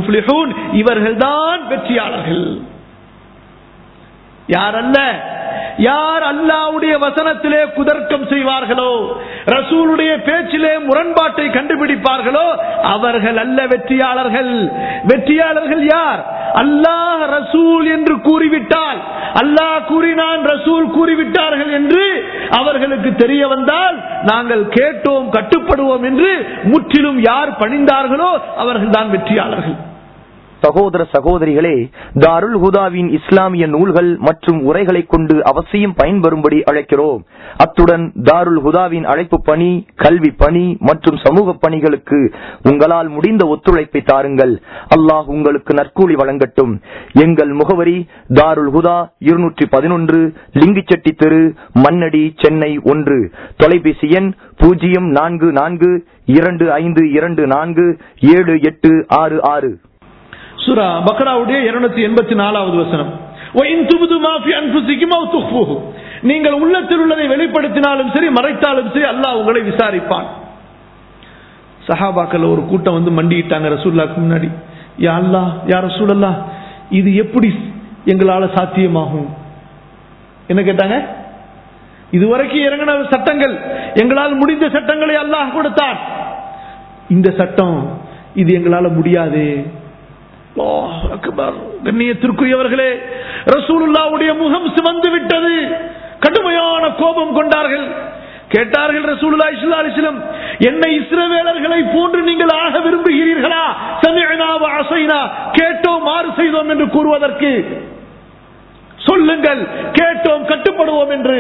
இவர்கள் தான் வெற்றியாளர்கள் யார் அல்ல யார் அல்லாவுடைய வசனத்திலே குதர்க்கம் செய்வார்களோ ரசூலுடைய பேச்சிலே முரண்பாட்டை கண்டுபிடிப்பார்களோ அவர்கள் அல்ல வெற்றியாளர்கள் வெற்றியாளர்கள் யார் அல்லாஹ் ரசூல் என்று கூறிவிட்டால் அல்லாஹ் கூறினான் ரசூல் கூறிவிட்டார்கள் என்று அவர்களுக்கு தெரிய வந்தால் நாங்கள் கேட்டோம் கட்டுப்படுவோம் என்று முற்றிலும் யார் பணிந்தார்களோ அவர்கள் தான் வெற்றியாளர்கள் சகோதர சகோதரிகளே தாருல் ஹுதாவின் இஸ்லாமிய நூல்கள் மற்றும் உரைகளை கொண்டு அவசியம் பயன்பெறும்படி அழைக்கிறோம் அத்துடன் தாருல் ஹுதாவின் அழைப்பு பணி கல்வி பணி மற்றும் சமூக பணிகளுக்கு உங்களால் முடிந்த ஒத்துழைப்பை தாருங்கள் அல்லாஹ் உங்களுக்கு நற்கூலி வழங்கட்டும் எங்கள் முகவரி தாருல் ஹுதா இருநூற்றி பதினொன்று லிங்கிச்செட்டி தெரு மண்ணடி சென்னை ஒன்று தொலைபேசி எண் பூஜ்ஜியம் நான்கு நான்கு இரண்டு ஐந்து இரண்டு நான்கு ஏழு எட்டு ஆறு ஆறு சுரா பக்ராவுடைய இருநூத்தி எண்பத்தி நாலாவது வசனம் وَإِن تُبْدُوا مَا فِي أَنفُسِكُمْ أَوْ تُخْفُوهُ நீங்கள் உள்ளத்தில் உள்ளதை வெளிப்படுத்தினாலும் சரி மறைத்தாலும் சரி அல்லாஹ் உங்களை விசாரிப்பான் சஹாபாக்கள் ஒரு கூட்டம் வந்து மண்டிட்டாங்க ரசூல்லாக்கு முன்னாடி யா அல்லாஹ் யா ரசூலல்லா இது எப்படி எங்களால சாத்தியமாகும் என்ன கேட்டாங்க இதுவரைக்கும் இறங்கின சட்டங்கள் எங்களால் முடிந்த சட்டங்களை அல்லாஹ் கொடுத்தான் இந்த சட்டம் இது எங்களால முடியாது அல்லாஹ் அக்பர். கண்ணியத்திற்குரியவர்களே ரசூலுல்லாவுடைய முகம் சிவந்து விட்டது கடுமையான கோபம் கொண்டார்கள் கேட்டார்கள் ரசூலுல்லா இஸ்லா அலிஸ்லம் என்னை இஸ்ரவேலர்களை போன்று நீங்கள் ஆக விரும்புகிறீர்களா சமிஅனா வ அஸைனா கேட்டோம் மாறு செய்தோம் என்று கூறுவதற்கு சொல்லுங்கள் கேட்டோம் கட்டுப்படுவோம் என்று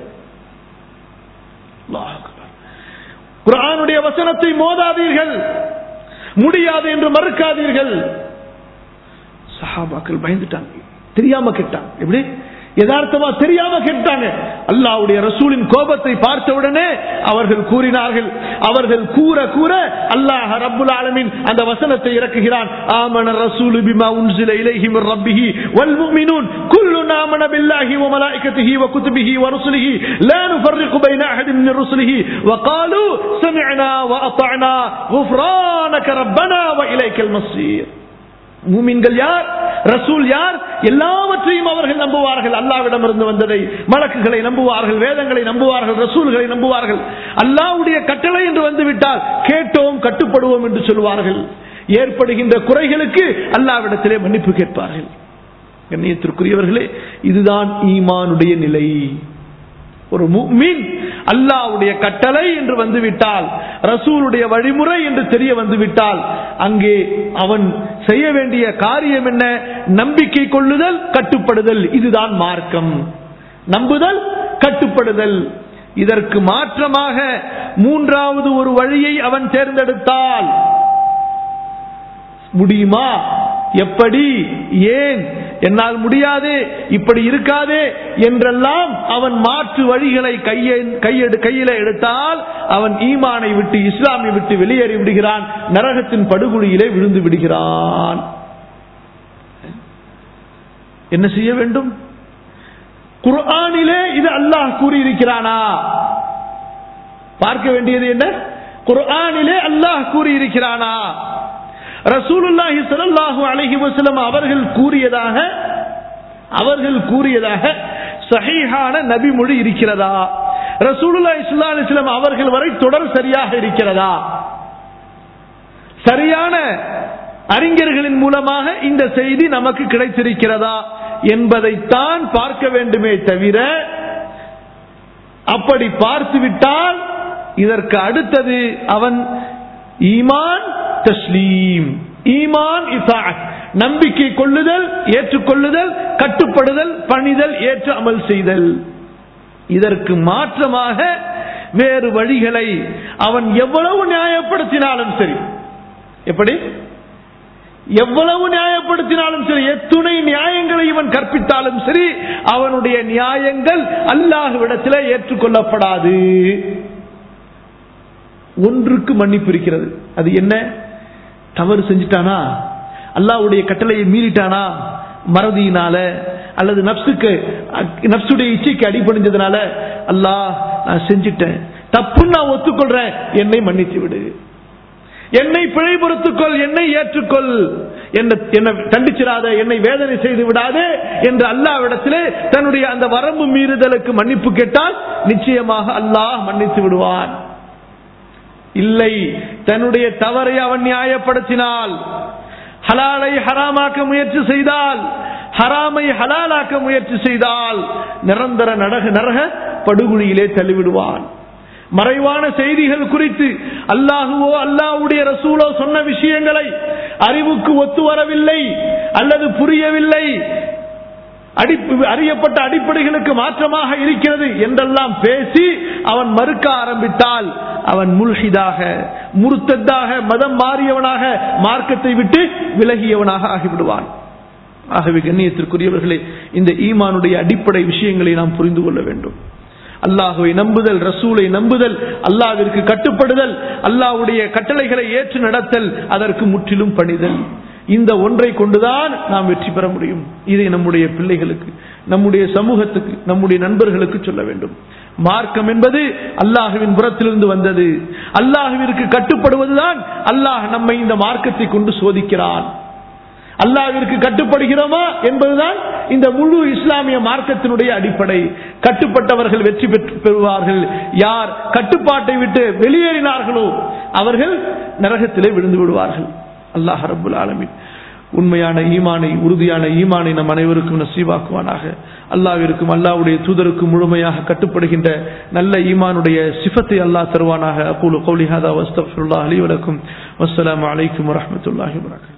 அல்லாஹ் அக்பர். குர்ஆனுடைய வசனத்தை மோதாதீர்கள் முடியாது என்று மறுக்காதீர்கள் சஹாபாக்கள் பயந்துட்டாங்க தெரியாம கேட்டாங்க எப்படி யதார்த்தமா தெரியாம கேட்டாங்க அல்லாஹ்வுடைய ரசூலின் கோபத்தை பார்த்தவுடனே அவர்கள் கூறினார்கள் அவர்கள் கூற கூற அல்லாஹ் ரப்புல் ஆலமீன் அந்த வசனத்தை இறக்குகிறான் ஆமன ரசூலு பிமா உன்சில இலைஹி மிர் ரப்பிஹி வல் முஃமினூன் குல்லுன் ஆமன பில்லாஹி வ மலாயிகத்திஹி வ குதுபிஹி வ ருசுலிஹி லா நுஃபர்ரிகு பைன அஹதின் மின் ருசுலிஹி வ قالوا سمعنا وأطعنا غفرانك ربنا وإليك المصير மூமின்கள் யார் ரசூல் யார் எல்லாவற்றையும் அவர்கள் நம்புவார்கள் அல்லாவிடமிருந்து வந்ததை மலக்குகளை நம்புவார்கள் வேதங்களை நம்புவார்கள் ரசூல்களை நம்புவார்கள் அல்லாவுடைய கட்டளை என்று வந்துவிட்டால் கேட்டோம் கட்டுப்படுவோம் என்று சொல்வார்கள் ஏற்படுகின்ற குறைகளுக்கு அல்லாவிடத்திலே மன்னிப்பு கேட்பார்கள் கண்ணியத்திற்குரியவர்களே இதுதான் ஈமானுடைய நிலை ஒரு முஃமின் அல்லாஹ்வுடைய கட்டளை என்று வந்துவிட்டால் ரசூலுடைய வழிமுறை என்று தெரிய வந்துவிட்டால் அங்கே அவன் செய்ய வேண்டிய காரியம் என்ன நம்பிக்கை கொள்ளுதல் கட்டுப்படுதல் இதுதான் மார்க்கம் நம்புதல் கட்டுப்படுதல் இதற்கு மாற்றமாக மூன்றாவது ஒரு வழியை அவன் தேர்ந்தெடுத்தால் முடியுமா எப்படி ஏன் என்னால் முடியாது இப்படி இருக்காதே என்றெல்லாம் அவன் மாற்று வழிகளை கையெடு கையில எடுத்தால் அவன் ஈமானை விட்டு இஸ்லாமை விட்டு வெளியேறி விடுகிறான் நரகத்தின் படுகொலியிலே விழுந்து விடுகிறான் என்ன செய்ய வேண்டும் குர்ஆனிலே இது அல்லாஹ் கூறியிருக்கிறானா பார்க்க வேண்டியது என்ன குர்ஆனிலே அல்லாஹ் கூறியிருக்கிறானா ரசூலுல்லாஹி ஸல்லல்லாஹு அலைஹி வஸல்லம் அவர்கள் கூறியதாக அவர்கள் கூறியதாக சஹீஹான நபிமொழி இருக்கிறதா ரசூலுல்லாஹி ஸல்லல்லாஹு அலைஹி வஸல்லம் அவர்கள் வரை தொடர் சரியாக இருக்கிறதா சரியான அறிஞர்களின் மூலமாக இந்த செய்தி நமக்கு கிடைத்திருக்கிறதா என்பதைத்தான் பார்க்க வேண்டுமே தவிர அப்படி பார்த்துவிட்டால் இதற்கு அடுத்தது அவன் ஈமான் தஸ்லீம் ஈமான் இசாத் நம்பிக்கை கொள்ளுதல் ஏற்றுக்கொள்ளுதல் கட்டுப்படுதல் பணிதல் ஏற்று அமல் செய்தல் இதற்கு மாற்றமாக வேறு வழிகளை அவன் எவ்வளவு நியாயப்படுத்தினாலும் சரி எப்படி எவ்வளவு நியாயப்படுத்தினாலும் சரி எத்துணை நியாயங்களை இவன் கற்பித்தாலும் சரி அவனுடைய நியாயங்கள் அல்லாஹ்விடத்தில் ஏற்றுக்கொள்ளப்படாது ஒன்றுக்கு மன்னிப்பு இருக்கிறது அது என்ன தவறு செஞ்சிட்டானா அல்லாவுடைய கட்டளையை மீறிட்டானா மறதியினால அல்லது நப்சுக்கு நப்சுடைய இச்சைக்கு அடிபணிஞ்சதுனால அல்லாஹ் நான் செஞ்சிட்டேன் தப்புன்னு நான் ஒத்துக்கொள்றேன் என்னை மன்னித்து விடு என்னை பிழை பொறுத்துக்கொள் என்னை ஏற்றுக்கொள் என்னை என்னை தண்டிச்சிடாத என்னை வேதனை செய்து விடாதே என்று அல்லாவிடத்திலே தன்னுடைய அந்த வரம்பு மீறுதலுக்கு மன்னிப்பு கேட்டால் நிச்சயமாக அல்லாஹ் மன்னித்து விடுவான் இல்லை தன்னுடைய தவறை அவன் நியாயப்படுத்தினால் ஹலாலை ஹராமாக்க முயற்சி செய்தால் ஹராமை ஹலாலாக்க முயற்சி செய்தால் நிரந்தர நரக நரக படுகொலியிலே தள்ளிவிடுவான் மறைவான செய்திகள் குறித்து அல்லாஹுவோ அல்லாஹ்வுடைய ரசூலோ சொன்ன விஷயங்களை அறிவுக்கு ஒத்து வரவில்லை அல்லது புரியவில்லை அடிப்பு அறியப்பட்ட அடிப்படைகளுக்கு மாற்றமாக இருக்கிறது என்றெல்லாம் பேசி அவன் மறுக்க ஆரம்பித்தால் அவன் முல்ஹிதாக முருத்ததாக மதம் மாறியவனாக மார்க்கத்தை விட்டு விலகியவனாக ஆகிவிடுவான் ஆகவே கண்ணியத்திற்குரியவர்களே இந்த ஈமானுடைய அடிப்படை விஷயங்களை நாம் புரிந்து கொள்ள வேண்டும் அல்லாஹுவை நம்புதல் ரசூலை நம்புதல் அல்லாவிற்கு கட்டுப்படுதல் அல்லாஹ்வுடைய கட்டளைகளை ஏற்று நடத்தல் அதற்கு முற்றிலும் பணிதல் இந்த ஒன்றை கொண்டுதான் நாம் வெற்றி பெற முடியும் இதை நம்முடைய பிள்ளைகளுக்கு நம்முடைய சமூகத்துக்கு நம்முடைய நண்பர்களுக்கு சொல்ல வேண்டும் மார்க்கம் என்பது அல்லாஹுவின் புறத்திலிருந்து வந்தது அல்லாஹுவிற்கு கட்டுப்படுவதுதான் அல்லாஹ் நம்மை இந்த மார்க்கத்தை கொண்டு சோதிக்கிறான் அல்லாவிற்கு கட்டுப்படுகிறோமா என்பதுதான் இந்த முழு இஸ்லாமிய மார்க்கத்தினுடைய அடிப்படை கட்டுப்பட்டவர்கள் வெற்றி பெற்று பெறுவார்கள் யார் கட்டுப்பாட்டை விட்டு வெளியேறினார்களோ அவர்கள் நரகத்திலே விழுந்து விடுவார்கள் அல்லாஹ் ரபுல் ஆலமின் உண்மையான ஈமானை உறுதியான ஈமானை நம் அனைவருக்கும் நசீவாக்குவானாக அல்லாவிற்கும் அல்லாவுடைய தூதருக்கும் முழுமையாக கட்டுப்படுகின்ற நல்ல ஈமானுடைய சிஃபத்தை அல்லாஹ் தருவானாக அக்கூலு கௌலி ஹதா வஸ்தஃபிருல்லாஹ் அலி வலக்கும் வஸ்ஸலாமு அலைக்கும் வரஹ்மத்துல்லாஹி வபரகாத்துஹு